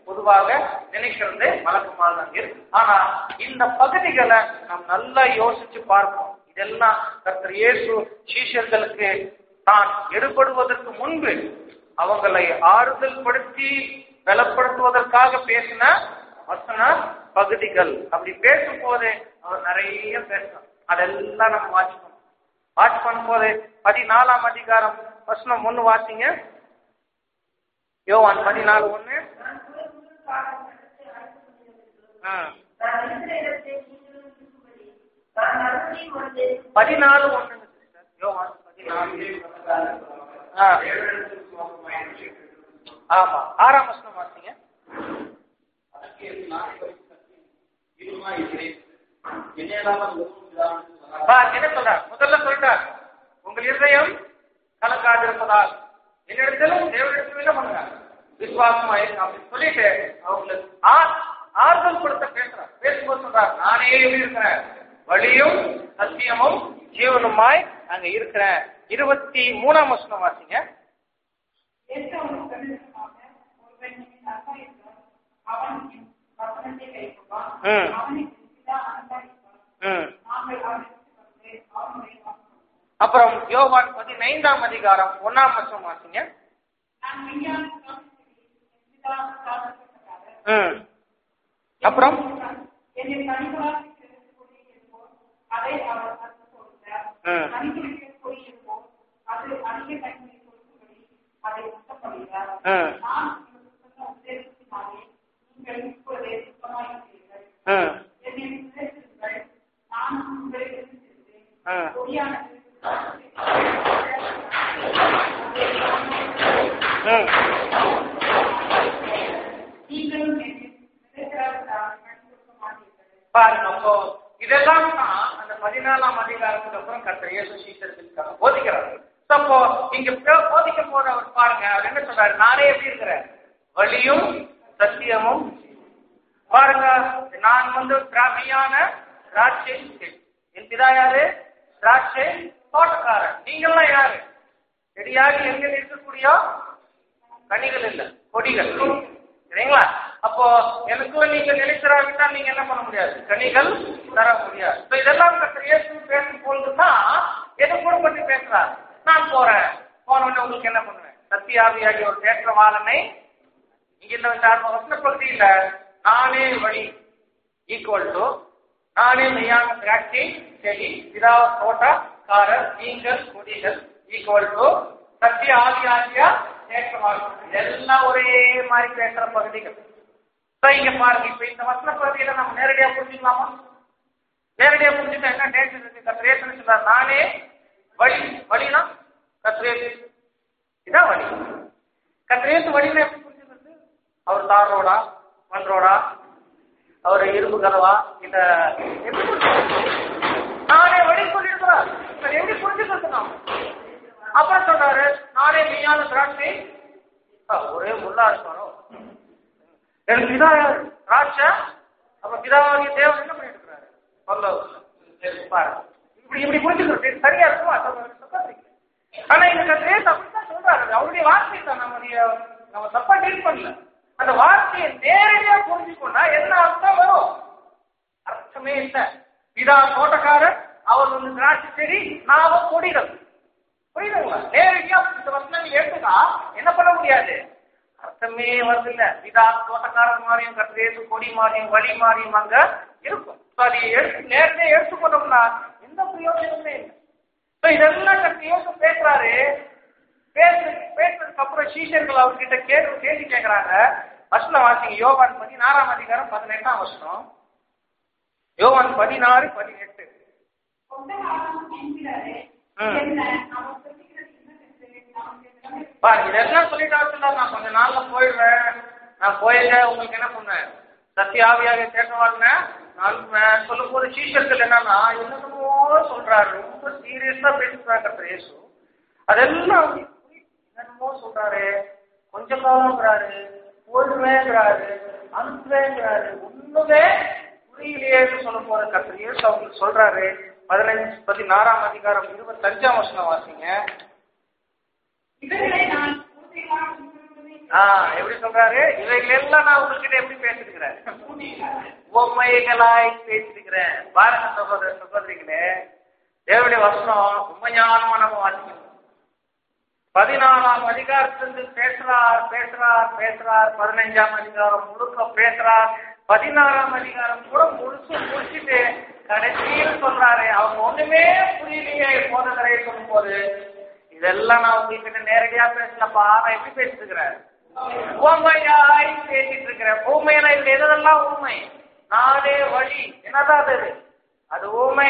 பொதுவாக நினைக்கிறது வழக்கமாக தான் இருக்கு ஆனா இந்த பகுதிகளை நாம் நல்லா யோசிச்சு பார்ப்போம் இதெல்லாம் கர்த்தர் இயேசு சீஷர்களுக்கு தான் எடுபடுவதற்கு முன்பு அவங்களை ஆறுதல் படுத்தி பலப்படுத்துவதற்காக பேசின வசன பகுதிகள் அப்படி பேசும்போது அவர் நிறைய பேசணும் அதெல்லாம் நம்ம வாட்ச் பண்ணணும் வாட்ச் பண்ணும்போது பதினாலாம் அதிகாரம் வசனம் ஒண்ணு வாசிங்க யோவான் பதினாலு ஒண்ணு நான் முதல் முதல் பாடம் நடத்தி அழைத்து கொண்டிருக்கிறேன். ஆ. நான் இருக்கிற இடத்தை நீங்களும் இருக்கும்படி நான் மறுபடியும் வந்து பதினாலு ஒண்ணுங்க சிஸ்டர் யோவான் பதினாலு ஆ. ஆமா ஆறாம் வசனம் வாசிங்க பார், என்ன சொல்றார் முதல்ல சொல்றார் உங்கள் இருதயம் கலக்காதிருப்பதால் என்னிடத்திலும் தேவனிடத்திலும் என்ன பண்ணுங்க விசுவாசமா இருங்க அப்படின்னு சொல்லிட்டு அவங்களுக்கு ஆ- ஆறுதல் கொடுத்த பேசுறார் பேசும்போது சொல்றார் நானே எப்படி இருக்கிறேன் வழியும் சத்தியமும் ஜீவனுமாய் அங்க இருக்கிறேன் இருபத்தி மூணாம் வசனம் வாசிங்க இயேசு அவனுக்கு பிரதியுத்தரமாக, ஒருவன் என் அன்பா இருந்தால், அவன் என் வசனத்தை கைக்கொள்வான். ம். அவனுக்கு பிதா அன்பா இருப்பார். ம் நாங்கள் அவனிடத்தில் வந்து அவனுடைய வாசம் அப்புறம் யோவான் பதினைந்தாம் அதிகாரம் ஒன்னாம் வசனம் வாசிங்க நான் மெய்யான சாட்சி என் பிதா சாதிக்கப்பட்டார். ம் அப்புறம் என்னை கனிகளாக கிடைத்து கொண்டிருப்போம் அதை அவர் கற்றுக் கொடுத்தார் ம். கனிகளுக்கு கொடியிருப்போம் அது அதிக கனிகளை கொடுக்கும்படி அதை சுத்தப்படுகிறார் ம். நான் உங்களுக்கு சொன்ன உபதேசத்தினாலே நீங்கள் இப்பொழுதே சுத்தமாயிருக்கிறீர்கள் ம் என்னை உபதேசியுங்கள் நான் உங்களை விரும்புகிறேன் ம். பொய்யானது ம் நீங்களும் என்னை நிலைத்திராவிட்டால் கண் கொடுக்க மாட்டீர்கள் பாருங்க அப்போ இதெல்லாம் தான் அந்த பதினாலாம் அதிகாரத்துக்கு அப்புறம் கர்த்தர் இயேசு சீசர்களுக்காக போதிக்கிறார் So, அப்போ இங்க போ- போதிக்கும் போது அவர் பாருங்க அவர் என்ன சொல்றாரு நானே எப்படி இருக்கிறேன் வழியும் சத்தியமும் பாருங்க நான் வந்து திராமையான திராட்சை செடி. என் பிதா யாரு திராட்சை தோட்டக்காரன் நீங்கெல்லாம் யாரு செடியாக எங்க இருக்கக்கூடிய கனிகள் இல்ல கொடிகள் சரிங்களா அப்போ எனக்குள்ள நீங்க நிலைத்திராவிட்டால் நீங்க என்ன பண்ண முடியாது கனிகள் தர முடியாது இப்ப இதெல்லாம் கர்த்தர் இயேசு பேசும் பொழுதுதான் எது கூட பற்றி பேசுறாரு நான் போறேன் போன உடனே உங்களுக்கு என்ன பண்ணுவேன் சத்தியாவியாகி ஒரு தேற்றவாளனை இங்க இந்த இந்த வசன பகுதியில நானே வழி ஈக்குவல் டு நானே மெய்யான திராட்சை செடி பிதா தோட்டக்காரர் நீங்கள் கொடிகள் ஈக்குவல் டு சத்திய ஆதி ஆகியா தேற்றமாகும் இதெல்லாம் ஒரே மாதிரி பேசுற பகுதிகள் So, இங்க பாருங்க இப்ப இந்த வசன பகுதியில நம்ம நேரடியா புரிஞ்சுக்கலாமா நேரடியா புரிஞ்சுட்டா என்ன டேட் இருக்கு கத்திரேசன் சொல்றார் நானே வழி வழினா கத்திரேசு இதான் வழி கத்திரேசு வழினா எப்படி புரிஞ்சுக்கிறது அவர் தார் ரோடா மண் ரோடா அவர் இரும்பு கதவா இந்த எப்படி புரிஞ்சுக்கிறது? நானே வழி சொல்லியிருக்கிறார் சரி எப்படி புரிஞ்சுக்கிறது நாம் அப்புறம் சொல்றாரு நானே மெய்யான திராட்சை ஆ, ஒரே முள்ளா இருக்காரோ எனக்கு பிதா யாரு? திராட்சை அப்ப பிதாவாகிய தேவன் என்ன பண்ணிட்டு இருக்கிறாரு சொல்ல பாரு இப்படி இப்படி புரிஞ்சுக்கிறது இது சரியா இருக்குமா சொல்றீங்க ஆனா இந்த கத்திரேஸ் அப்படித்தான் சொல்றாரு அவருடைய வார்த்தை தான் நம்முடைய நம்ம தப்பா டீல் பண்ணல அந்த வார்த்தையை நேரடியா புரிஞ்சுக்கொண்டா என்ன அர்த்தம் வரும் அர்த்தமே இல்லை பிதா தோட்டக்காரர் அவர் வந்து திராட்சை செடி நாம கொடிகள் புரியுதுங்களா நேரடியா இந்த வசனங்கள் எடுத்துக்கா என்ன பண்ண முடியாது அர்த்தமே வருது இல்ல பிதா தோட்டக்காரர் மாதிரியும் கத்திரேசு கொடி மாதிரியும் வழி மாதிரியும் அங்க இருக்கும் So, அதை எடுத்து நேரடியா எடுத்துக்கொண்டோம்னா எந்த பிரயோஜனமே இல்லை So, இதெல்லாம் கத்திரேசு பேசுறாரு பேசு பேசுறதுக்கு அப்புறம் சீஷர்கள் அவர்கிட்ட கேள்வி கேள்வி கேட்கறாங்க வசனம் வாசிங்க யோவான் பதினாறாம் அதிகாரம் பதினெட்டாம் வசனம் யோவான் பதினாறு பதினெட்டு சொந்த ஆதாரம் என்கிறாரே ம். என்ன அவர் சொல்லுகிறது என்னவென்று நாம் என்னவென்று பா இதெல்லாம் சொல்லிட்டு சொன்னார் நான் கொஞ்ச நாள்ல போயிடுவேன் நான் போயிட்டு உங்களுக்கு என்ன பண்ணேன் சத்தியாவியாக தேட்டவாங்க நான் சொல்லும் போது சீஷர்கள் என்னன்னா என்னென்னமோ சொல்றாரு ரொம்ப சீரியஸா பேசுறாங்க கர்த்தர் இயேசு அதெல்லாம் அவங்களுக்கு புரியல. என்னென்னமோ சொல்றாரு கொஞ்ச காலம்ங்கிறாரு போயிடுவேங்கிறாரு அனுப்புவேங்கிறாரு ஒண்ணுமே புரியலையேன்னு சொல்ல போற கர்த்தர் இயேசு அவங்களுக்கு சொல்றாரு பதினஞ்சு பதினாறாம் அதிகாரம் இருபத்தஞ்சாம் வருஷம் வாசிங்க இவர்களை நான் பூர்த்திகளாக முன்னிறுத்துவதை ஆஹ் எப்படி சொல்றாரு இவைகள் எல்லாம் நான் உங்ககிட்ட எப்படி பேசிருக்கிறேன் உண்மைகளாய் பேசிருக்கிறேன் பாருங்க சகோதர சகோதரிகளே தேவனுடைய வசனம் உண்மையானமா நம்ம வாசிக்கணும் பதினாறாம் அதிகாரத்திலிருந்து பேசுறார் பேசுறார் பேசுறார் பதினைஞ்சாம் அதிகாரம் முழுக்க பேசுறார் பதினாறாம் அதிகாரம் கூட முழுசு முடிச்சுட்டு கடைசியில் சொல்றாரு அவங்க ஒண்ணுமே புரியலையே போதகரை சொல்லும் போது இதெல்லாம் நான் உங்ககிட்ட நேரடியா பேசலப்பா நான் எப்படி பேசிட்டு இருக்கிறேன் உண்மையாய் பேசிட்டு இருக்கிறேன் ஊமையில இதுல எதெல்லாம் உண்மை நானே வழி என்னதான் அது அது ஊமை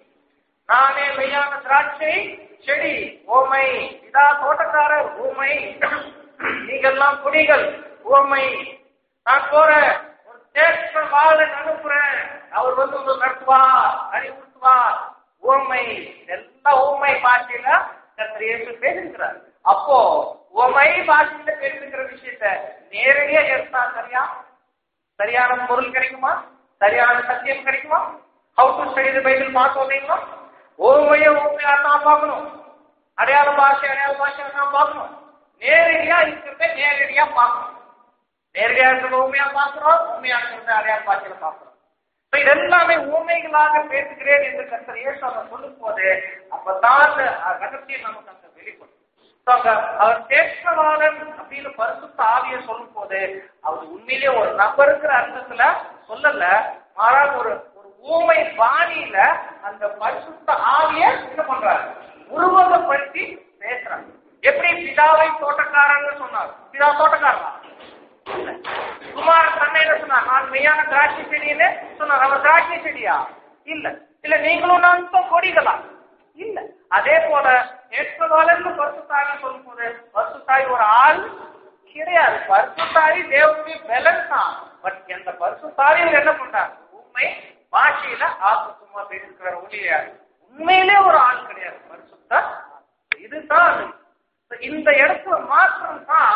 நானே மெய்யான திராட்சை செடி ஓமை இதா தோட்டக்காரர் ஊமை நீங்கெல்லாம் குடிகள் ஊமை நான் போறேன் ஒரு தேற்ற வாழன் அனுப்புறேன் அவர் வந்து உங்களுக்கு நடத்துவார் அறிவுறுத்துவார் ஊமை எல்லாம் ஊமை பாஷையில கர்த்தர் இயேசு பேசுகிறார் அப்போ உமை பாஷையில பேசுகிற விஷயத்த நேரடியா எடுத்தா சரியா சரியான பொருள் கிடைக்குமா சரியான சத்தியம் கிடைக்குமா how to study the Bible பார்க்க வந்தீங்களா ஓமைய ஓமையா தான் பார்க்கணும் அடையாள பாஷை அடையாள பாஷை தான் பார்க்கணும் நேரடியா இருக்கிறத நேரடியா பார்க்கணும் நேரடியா இருக்கிறத ஊமையா பார்க்கிறோம் ஊமையா இருக்கிறத அடையாள பாஷையில பார்க்கிறோம் இப்ப இதெல்லாமே ஊமைகளாக பேசுகிறேன் என்று கர்த்தர் இயேசு அவர் சொல்லும் போது அப்பதான் அந்த ரகசியம் நமக்கு அங்க வெளிப்படும் So, அங்க அவர் தேற்றவாளன் அப்படின்னு பரிசுத்த ஆவியை சொல்லும் போது அவர் உண்மையிலேயே ஒரு நபருங்கிற அர்த்தத்துல சொல்லல மாறாக ஒரு ஒரு ஊமை பாணியில அந்த பரிசுத்த ஆவிய என்ன பண்றாரு உருவகப்படுத்தி பேசுறாங்க எப்படி பிதாவை தோட்டக்காரன்னு சொன்னார் பிதா தோட்டக்காரனா இல்ல. குமார தன்னையில சொன்னார் நான் மெய்யான திராட்சை செடின்னு சொன்னார் அவர் திராட்சை செடியா இல்ல இல்ல நீங்களும் நான் கொடிகளா இல்ல அதே போல ஏற்றவாளர்னு பரிசுத்தாய் சொல்லும் போது பரிசுத்தாய் ஒரு ஆள் கிடையாது பரிசுத்தாய் தேவனுடைய பலன் தான் பட் அந்த பரிசுத்தாய் என்ன பண்றாரு உண்மை பாஷையில ஆத்மசுமா பேசிருக்கிற ஒளியா உண்மையிலே ஒரு ஆள் கிடையாது பரிசுத்த இதுதான் அது. இந்த இடத்துல மாற்றம் தான்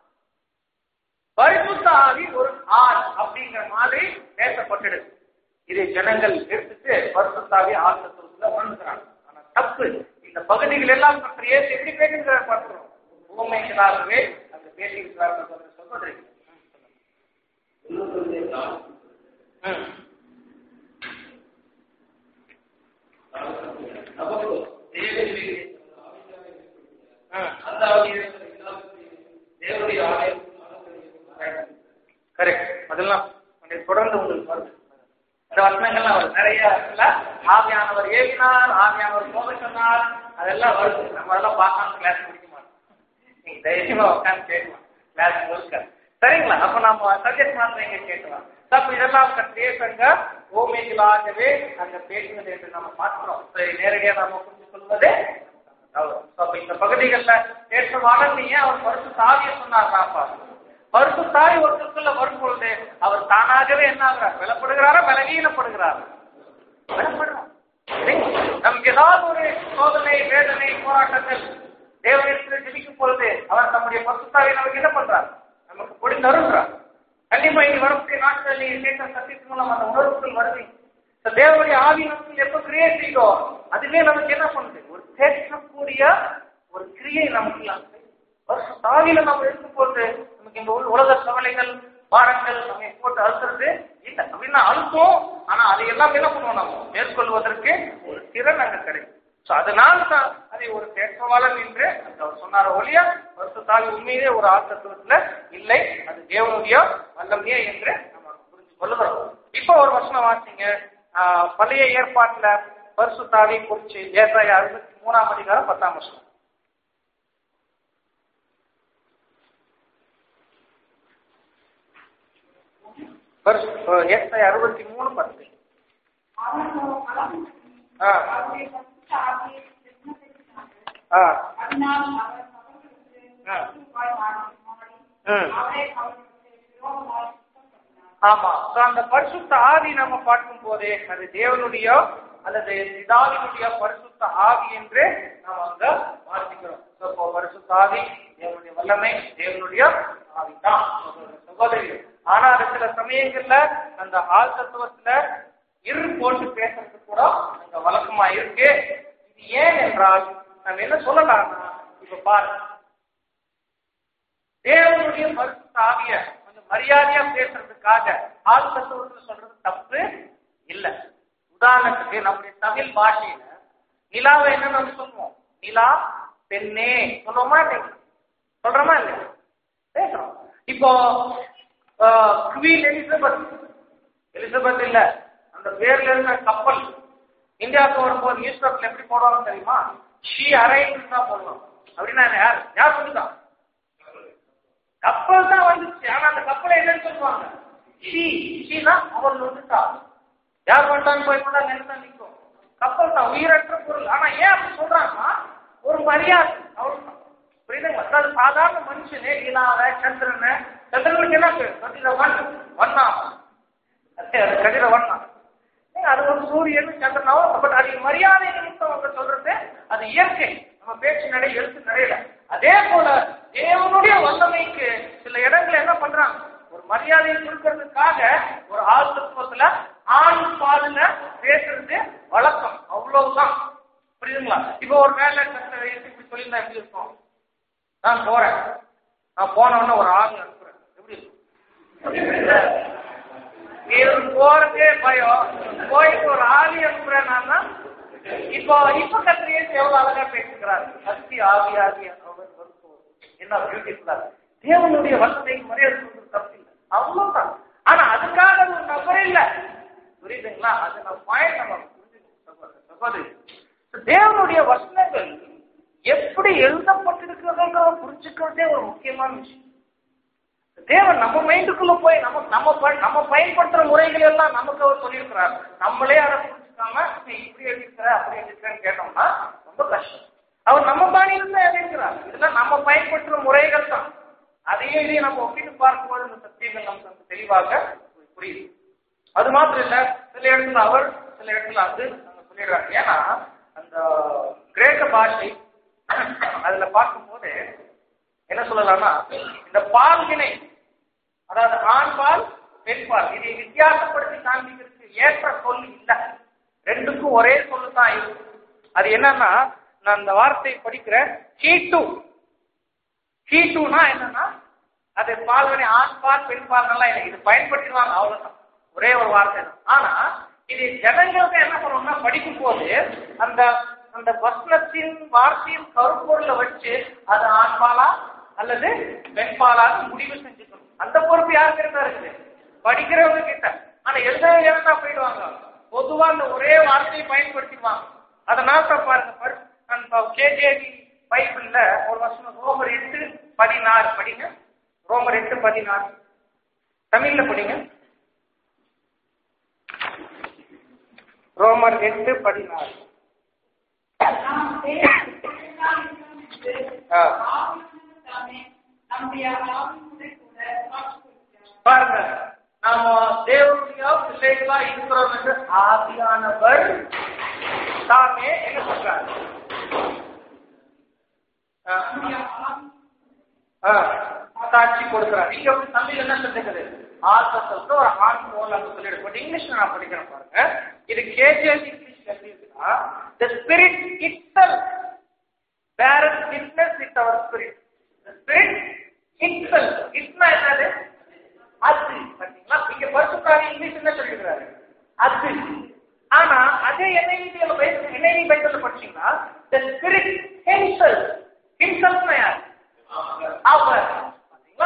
பரிசுத்த ஆவி ஒரு ஆள் அப்படிங்கிற மாதிரி பேசப்பட்டுடுது இதை ஜனங்கள் எடுத்துட்டு பரிசுத்தாவி ஆத்மத்துவத்துல உணர்ந்துக்கிறாங்க ஆனா தப்பு இந்த பகுதிகள் எல்லாம் பற்றி ஏசு எப்படி பேசுகிறார் பார்க்கிறோம் ஊமைகளாகவே அங்க பேசுகிறார்கள் சகோதரி ம். கரெக்ட் அதெல்லாம் கொஞ்சம் தொடர்ந்து உங்களுக்கு வருது இந்த வசனங்கள்லாம் வருது நிறைய இருக்குல்ல ஆவியானவர் ஏவினார் ஆவியானவர் போக சொன்னார் அதெல்லாம் வருது நம்ம அதெல்லாம் பார்க்காம கிளாஸ் முடிக்க மாட்டோம் நீங்க தைரியமா உட்காந்து கேட்கலாம் கிளாஸ் முழுக்க சரிங்களா அப்ப நம்ம சப்ஜெக்ட் மாத்திரம் இங்க கேட்கலாம் அப்ப இதெல்லாம் பேசுங்க ஓமைகளாகவே அங்க பேசுனது என்று நம்ம பார்க்கிறோம் சரி, நேரடியா நாம புரிந்து கொள்வது தவறு. அப்ப இந்த பகுதிகளில் பேசுவாங்க ஏன் அவர் பரிசு சாவிய சொன்னார் நாப்பா பரிசு தாய் ஒருத்தருக்குள்ள வரும் பொழுது அவர் தானாகவே என்ன ஆகிறார் பலப்படுகிறாரா பலவீனப்படுகிறாரா பலப்படுறார் சரிங்களா? நமக்கு ஏதாவது ஒரு சோதனை வேதனை போராட்டங்கள் தேவனிடத்தில் ஜெபிக்கும் பொழுது அவர் நம்முடைய பரிசுத்தாவை நமக்கு என்ன பண்றார் நமக்கு பொடி தருகிறார் கண்டிப்பா இனி வரக்கூடிய நாட்கள் நீங்க கேட்ட சத்தியத்தின் மூலம் அந்த உணர்வுகள் வருவீங்க இந்த தேவனுடைய ஆவி நமக்கு எப்ப கிரியேட் செய்தோ அதுவே நமக்கு என்ன பண்ணுது ஒரு தேற்றக்கூடிய ஒரு கிரியை நமக்கு இல்லாம வருஷம் தாவியில நம்ம இருக்கும்போது நமக்கு இந்த உல- உலக கவலைகள் பாடங்கள் நம்ம போட்டு அழுத்துறது இல்ல அப்படின்னா அழுத்தம் ஆனா அதை எல்லாம் என்ன பண்ணுவோம் நம்ம மேற்கொள்வதற்கு ஒரு திறன் அங்க கிடைக்கும் சோ அதனால தான் அதை ஒரு தேற்றவாளன் என்று அந்த அவர் சொன்னார ஒழிய வருஷ தாவி உண்மையிலே ஒரு ஆத்தத்துவத்துல இல்லை அது தேவனுடைய வல்லமையே என்று நம்ம புரிஞ்சு கொள்ளுகிறோம் இப்போ ஒரு வசனம் வாசிங்க ஆஹ், பழைய ஏற்பாட்டுல பரிசுத்தாவை குறிச்சு ஏற்றாய அறுபத்தி மூணாம் அதிகாரம் பத்தாம் வருஷம் ஏற்றாய அறுபத்தி மூணு பத்து அவனோ அளவு ஆ. அவருடைய பரிசுத்த ஆவியை பிரசன்னப்படுத்தினார்கள். ஆ அதனால் அவர் அவர்களுக்கு ஆ. கிறிஸ்துவாய் மாறி- மாறி ம். அவரை அவர்களுக்கு விரோதமாய் சுத்தம் பண்ணினார். ஆமா So, அந்த பரிசுத்த ஆவி நம்ம பார்க்கும் போதே அது தேவனுடைய அல்லது பிதாவினுடைய பரிசுத்த ஆவி என்று நாம் அங்க வாசிக்கிறோம் So, இப்போ பரிசுத்த ஆவி தேவனுடைய வல்லமை தேவனுடைய ஆவி தான் சகோதரிகள் ஆனா அது சில சமயங்கள்ல அந்த ஆள் தத்துவத்துல இரு போட்டு பேசுறது கூட அங்க வழக்கமா இருக்கு இது ஏன் என்றால் நம்ம என்ன சொல்லலாம்னா இப்ப பாருங்க தேவனுடைய பரிசுத்த ஆவிய கொஞ்சம் மரியாதையா பேசுறதுக்காக ஆள் தத்துவத்தில் சொல்றது தப்பு இல்ல உதாரணத்துக்கு நம்முடைய தமிழ் பாஷையில நிலாவை என்ன நம்ம சொல்லுவோம் நிலா பெண்ணே சொல்றோமா இல்லையா சொல்றோமா இல்லையா பேசுறோம் இப்போ குவீன் எலிசபெத் எலிசபெத் இல்ல அந்த பேர்ல இருந்த கப்பல் இந்தியாவுக்கு வரும்போது நியூஸ் பேப்பர்ல எப்படி போடுவாங்க தெரியுமா ஷீ அரைன்னு தான் போடுவாங்க அப்படின்னா யார் யார் சொல்லுதான் கப்பல் தான் வந்துச்சு ஆனா அந்த கப்பலை என்னன்னு சொல்லுவாங்க ஷீ ஷீனா அவள் வந்துட்டா யார் வந்துட்டான்னு போய் கூட நினைச்சா நிற்கும் கப்பல் தான் உயிரற்ற பொருள் ஆனா ஏன் அப்படி சொல்றாங்கன்னா ஒரு மரியாதை அவ்வளவுதான் புரியுதுங்களா அதாவது சாதாரண மனுஷனே இல்லாத சந்திரனை சந்திரனுக்கு என்ன பேர் கதிரவன் வண்ணா அது அது கதிரவண்ணா ஏங்க, அது ஒரு சூரியன் சந்திரனாவும் பட் அது மரியாதை நிமித்தம் அவங்க சொல்றது அது இயற்கை நம்ம பேச்சு நடை எழுத்து நடையில அதே போல தேவனுடைய வல்லமைக்கு சில இடங்களை என்ன பண்றாங்க ஒரு மரியாதையை கொடுக்கறதுக்காக ஒரு ஆள் தத்துவத்துல ஆண் பாலுல பேசுறது வழக்கம் அவ்வளவுதான் புரியுதுங்களா இப்போ ஒரு வேலை கத்த இப்படி சொல்லியிருந்தா எப்படி இருக்கும் நான் போறேன் நான் போன உடனே ஒரு ஆள் அனுப்புறேன் எப்படி இருக்கும் இவன் போறதே பயம் போயிட்டு ஒரு ஆளி அனுப்புறேன்னா இப்போ இப்ப கத்திரியே எவ்வளவு அழகா பேசுகிறார் அத்தி ஆவி ஆவி அவர் வருத்தம் என்ன பியூட்டிஃபுல்லா தேவனுடைய வசத்தை மரியாதை சொல்றது தப்பு இல்லை அவ்வளவுதான் ஆனா அதுக்காக அது ஒரு நபரே இல்ல புரியுதுங்களா அது நம்ம பாயிண்ட் நம்ம புரிஞ்சுக்கணும் சகோதர- சகோதரி தேவனுடைய வசனங்கள் எப்படி எழுதப்பட்டிருக்கிறதுங்கிறத புரிஞ்சுக்கிறதே ஒரு முக்கியமான விஷயம் தேவன் நம்ம மைண்டுக்குள்ள போய் நம்ம நம்ம ப- நம்ம பயன்படுத்துற முறைகள் எல்லாம் நமக்கு அவர் சொல்லியிருக்கிறார் நம்மளே அதை புரிஞ்சுக்காம நீ இப்படி எழுதிருக்கிற அப்படி எழுதிருக்கிறேன்னு கேட்டோம்னா ரொம்ப கஷ்டம் அவர் நம்ம பாணியில தான் எழுதியிருக்கிறார் இதெல்லாம் நம்ம பயன்படுத்துற முறைகள் தான் அதையும் இதையும் நம்ம ஒப்பிட்டு பார்க்கும்போது இந்த சத்தியங்கள் நமக்கு வந்து தெளிவாக புரியுது அது மாத்திரம் இல்ல சில இடத்துல அவர் சில இடத்துல அது நாங்க சொல்லிடுறாங்க ஏன்னா அந்த கிரேக்க பாஷை அதுல பார்க்கும்போது என்ன சொல்லலாம்னா இந்த பால்வினை அதாவது ஆண் பால் பெண் பால் இதை வித்தியாசப்படுத்தி காண்பிக்கிறதுக்கு ஏற்ற சொல் இல்லை ரெண்டுக்கும் ஒரே சொல்லு தான் இருக்கு அது என்னன்னா நான் அந்த வார்த்தையை படிக்கிறேன் ஹீட்டு ஹீட்டுனா என்னன்னா அது பால்வினை ஆண் பால் பெண் பால்கள்லாம் இல்லை இது பயன்படுத்திடுவாங்க அவ்வளவுதான் ஒரே ஒரு வார்த்தை தான் ஆனா இது ஜனங்களுக்கு என்ன பண்ணுவோம்னா படிக்கும் போது அந்த அந்த வசனத்தின் வார்த்தையின் கருப்பொருளை வச்சு அது ஆண் பாலா அல்லது பெண் பாலான்னு முடிவு செஞ்சுக்கணும் அந்த பொறுப்பு யாருக்கு இருந்தா இருக்குது படிக்கிறவங்க கிட்ட ஆனா எழுதவங்க இருந்தா போயிடுவாங்க பொதுவா அந்த ஒரே வார்த்தையை பயன்படுத்திடுவாங்க அதனால தான் பாருங்க பரி- அந்த கேஜேவி பைபிள்ல ஒரு வருஷம் ரோமர் எட்டு பதினாறு படிங்க ரோமர் எட்டு பதினாறு தமிழ்ல படிங்க ரோமர் எட்டு பதினாறு நாம் தேவனுடையவர்களாக இருக்கிறோம் என்று ஆ. ஆவியானவர் தாமே நம்முடைய ஆவியோடு கூட சாட்சி கொடுக்கிறார். பாருங்க நாம தேவனுடைய பிள்ளைகளா இருக்கிறோம் என்று ஆவியானவர் தாமே என்ன சொல்றாரு ஆ, நம்முடைய ஆவி ஆ, சாட்சி கொடுக்கிறார் நீங்க வந்து தமிழ் என்ன சொல்லுகிறது ஆசத்தை ஒரு ஆண் போல் அங்க சொல்லிடு பட் இங்கிலீஷ்ல நான் படிக்கிறேன் பாருங்க இது கேஜிஎஸ் இங்கிலீஷ் எப்படி இருக்குன்னா the spirit itself bears witness with our spirit the spirit itself இட்னா என்னது அது பாத்தீங்களா இங்க பரிசுத்தாவி இங்கிலீஷ் என்ன சொல்லிருக்கிறாரு அது ஆனா அதே என்ஐவில என்ஐவி பைபிள்ல படிச்சீங்கன்னா the spirit himself himselfனா யார் அவர் பாத்தீங்களா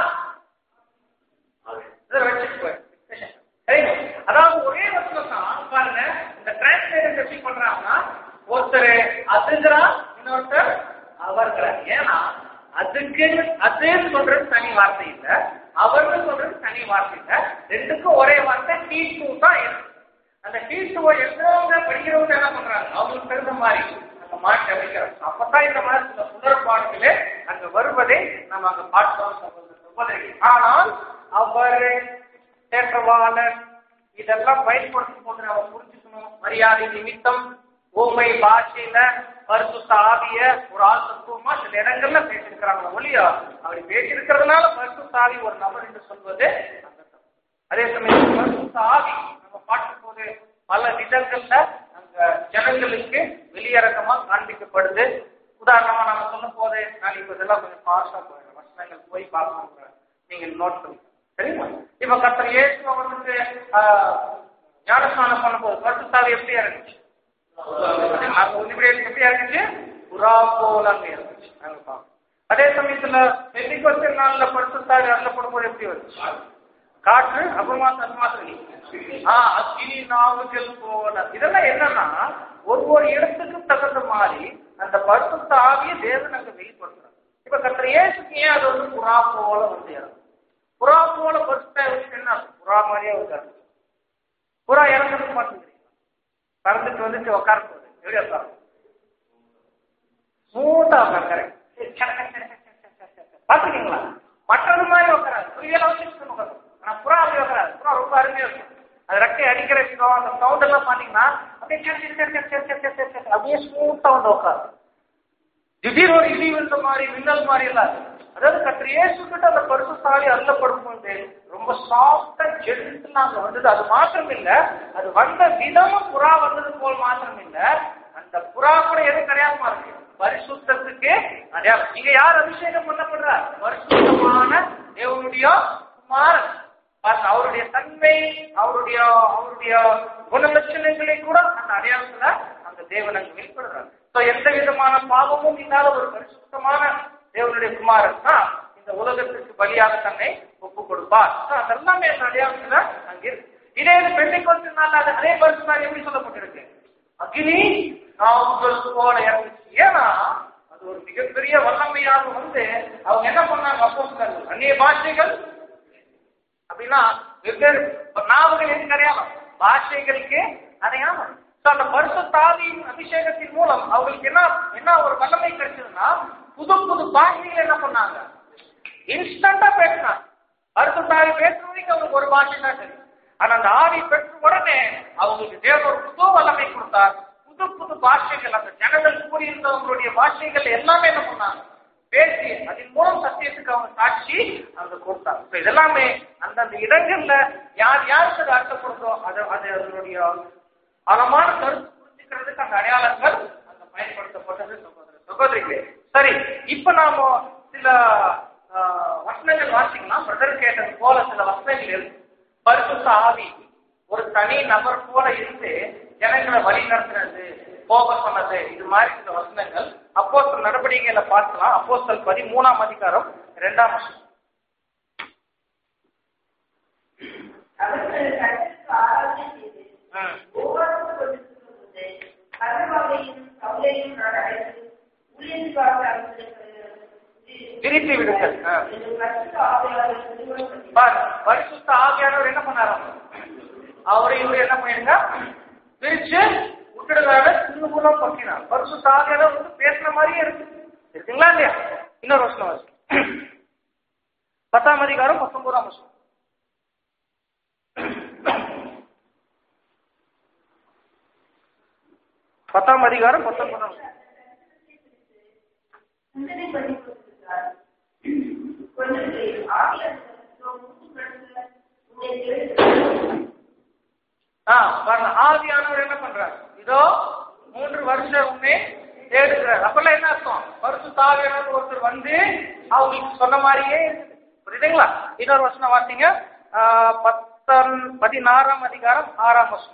இதை வச்சுக்கோ. சரிங்க. அதாவது ஒரே வசனம் தான் பாருங்க இந்த டிரான்ஸ்லேட்டர் எப்படி பண்றாங்கன்னா ஒருத்தர் அதுங்கிறா இன்னொருத்தர் அவர்கிறா ஏன்னா அதுக்கு அதுன்னு சொல்றது தனி வார்த்தை இல்ல அவர்னு சொல்றது தனி வார்த்தை இல்ல ரெண்டுக்கும் ஒரே வார்த்தை டி டூ தான் இருக்கு அந்த டி டூவை எழுதுறவங்க படிக்கிறவங்க என்ன பண்றாங்க அவங்களுக்கு தகுந்த மாதிரி அங்க மாற்றி அமைக்கிறாங்க அப்பதான் இந்த மாதிரி சில புனர்பாடுகளே அங்க வருவதை நம்ம அங்க பார்க்கிறோம் சகோதர சகோதரி ஆனால் அவர் தேற்றவாளர் இதெல்லாம் பயன்படுத்தும் போது நம்ம புரிஞ்சுக்கணும் மரியாதை நிமித்தம் ஊமை பாஷையில பரிசுத்த ஆவிய ஒரு ஆள் தத்துவமா சில இடங்கள்ல பேசியிருக்கிறாங்க ஒளியா அப்படி பேசியிருக்கிறதுனால பரிசுத்த ஆவி ஒரு நபர் என்று சொல்வது அந்த தப்பு. அதே சமயம் பரிசுத்த ஆவி நம்ம பார்க்கும் போது பல விதங்கள்ல அங்க ஜனங்களுக்கு வெளியரங்கமா காண்பிக்கப்படுது உதாரணமா நம்ம சொல்லும் போது நான் இப்ப இதெல்லாம் கொஞ்சம் ஃபாஸ்டா போயிடுறேன் வசனங்கள் போய் பார்க்கணும் நீங்கள் நோட் பண்ணி சரிங்களா இப்ப கர்த்தர் இயேசுவ வந்துட்டு ஆஹ், ஞானஸ்நானம் பண்ணும்போது பரிசுத்தாவி எப்படி இறங்குச்சு உன்னிபடியில் எப்படி இறங்குச்சு புறா போல அங்க இருந்துச்சு நாங்க பார்ப்போம் அதே சமயத்துல பெண்டிகோஸ்தே நாள்ல பரிசுத்தாவி அருளப்படும் போது எப்படி வந்துச்சு காற்று அப்புறமா தன்மாத்திரை ஆ அக்கினி நாவுகள் போல இதெல்லாம் என்னன்னா ஒவ்வொரு இடத்துக்கு தகுந்த மாதிரி அந்த பரிசுத்த ஆவிய தேவன் அங்க வெளிப்படுத்துறாங்க இப்ப கத்திர இயேசுக்கு ஏன் அது வந்து புறா போல வந்து இறங்கும் புறா போல பரிசுத்த ஆவிக்கு என்ன அர்த்தம்? புறா மாதிரியே இருக்காது புறா இறங்குறது மாட்டேங்கிறீங்க பறந்துட்டு வந்துட்டு உட்கார போகுது எப்படி உட்காரும் ஸ்மூத்தா உட்கார் கரெக்ட் பாத்துக்கீங்களா மற்றது மாதிரி உட்காராது புரியல வச்சு உட்காரும் ஆனா புறா அப்படி உட்காராது புறா ரொம்ப அருமையா இருக்கும் அது ரெக்கை அடிக்கிற விதம் அந்த சவுண்ட் எல்லாம் பாத்தீங்கன்னா அப்படியே சரி, சரி, சரி, சரி, சரி, சரி, சரி, சரி, அப்படியே ஸ்மூத்தா வந்து உட்காரும் திடீர் ஒரு இடி விழுந்த மாதிரி மின்னல் மாதிரி எல்லாம் இருக்கு. அதாவது கத்திர இயேசு கிட்ட அந்த பரிசு சாலி அருளப்படும் போது ரொம்ப சாஃப்டா ஜென்டிலா அங்க வந்தது அது மாத்திரம் இல்ல அது வந்த விதமும் புறா வந்தது போல் மாத்திரம் இல்ல அந்த புறா கூட எது கிடையாதுமா இருக்கு பரிசுத்தத்துக்கு அடையாளம் நீங்க யார் அபிஷேகம் பண்ணப்படுற பரிசுத்தமான தேவனுடைய குமாரன் பாருங்க, அவருடைய தன்மை அவருடைய அவருடைய குணலட்சணங்களை கூட அந்த அடையாளத்துல அந்த தேவன் அங்கு வெளிப்படுறாரு So, எந்த விதமான பாவமும் இல்லாத ஒரு பரிசுத்தமான தேவனுடைய குமாரன் தான் இந்த உலகத்திற்கு பலியாக தன்னை ஒப்பு கொடுப்பார் So, அதெல்லாமே அந்த அடையாளத்துல அங்க இருக்கு இதே இது பெண்டைக்கொண்டினால அது அதே பரிசுத்தான் எப்படி சொல்லப்பட்டிருக்கு அக்னி நாவுகள் போல இறங்குச்சு ஏன்னா அது ஒரு மிகப்பெரிய வல்லமையாக வந்து அவங்க என்ன பண்ணாங்க அப்போ அந்நிய பாஷைகள் அப்படின்னா வெவ்வேறு நாவுகள் எது அடையாளம் பாஷைகளுக்கு அடையாளம் So, அந்த பரிசு தாவியின் அபிஷேகத்தின் மூலம் அவங்களுக்கு என்ன என்ன ஒரு வல்லமை கிடைச்சதுன்னா புது புது பாஷைகள் என்ன பண்ணாங்க இன்ஸ்டன்டா பேசினாங்க பரிசு தாவி பேசுறதுக்கு அவங்களுக்கு ஒரு பாஷை தான் தெரியும் ஆனா அந்த ஆவி பெற்ற உடனே அவங்களுக்கு தேவன் ஒரு புது வல்லமை கொடுத்தார் புது புது பாஷைகள் அந்த ஜனங்கள் கூறியிருந்தவங்களுடைய பாஷைகள் எல்லாமே என்ன பண்ணாங்க பேசி அதன் மூலம் சத்தியத்துக்கு அவங்க சாட்சி அங்க கொடுத்தாங்க இப்ப இதெல்லாமே அந்தந்த இடங்கள்ல யார் யாருக்கு அது அர்த்தப்படுதோ அது அது அதனுடைய ஆழமான கருத்து புரிஞ்சுக்கிறதுக்கு அந்த அடையாளங்கள் அங்க பயன்படுத்தப்பட்டது சகோதர சகோதரிகளே சரி இப்ப நாம சில ஆஹ், வசனங்கள் வாசிக்கலாம் பிரதர் கேட்டது போல சில வசனங்கள் இருக்கு பரிசுத்த ஆவி ஒரு தனி நபர் போல இருந்து ஜனங்களை வழி நடத்துறது போக சொன்னது இது மாதிரி சில வசனங்கள் அப்போஸ்தல நடவடிக்கைகளை பார்க்கலாம் அப்போஸ்தல் பதிமூணாம் அதிகாரம் இரண்டாம் வசனம் அவர்கள் கர்த்தருக்கு ஆராதனை செய்து ம். ஒவ்வொருவரும் கொண்டிருக்கும்போது கர்த்தவாவையும் சவுலையும் நான் அழைத்து ஊழியத்துக்காக அவர்களுக்கு பிரித்து விடுங்கள் ஆ. என்று கர்த்தருக்கு ஆவியாளர் திருமணம் பாரு, பரிசுத்த ஆவியானவர் என்ன பண்ணாராம் அவரை இவரு என்ன பண்ணிடுங்க பிரிச்சு விட்டுடுறாரு திரும்புலம் பக்கினார் பரிசுத்த ஆவியானவர் வந்து பேசுன மாதிரியே இருக்கு இருக்குங்களா இல்லையா இன்னொரு வருஷம் வாசி. பத்தாம் அதிகாரம் பத்தொன்பதாம் வருஷம் பத்தாம் அதிகாரம் பத்தொன்பதாம் வருஷம் சிந்தனை பண்ணி கொண்டிருக்கிறார் கொண்டிருக்கிறேன் ஆவியாளர் மூன்று கடந்த உன்னை தெரிந்து ஆ பாருங்க ஆவியானவர் என்ன பண்றார் இதோ மூன்று வருஷம் உன்னே தேடுகிறார் அப்பெல்லாம் என்ன அர்த்தம் வருஷம் தாவியானவர் ஒருத்தர் வந்து அவங்களுக்கு சொன்ன மாதிரியே இருக்குது. புரியுதுங்களா இன்னொரு வருஷம் வாசிங்க ஆ, பத்தம் பதினாறாம் அதிகாரம் ஆறாம் வருஷம்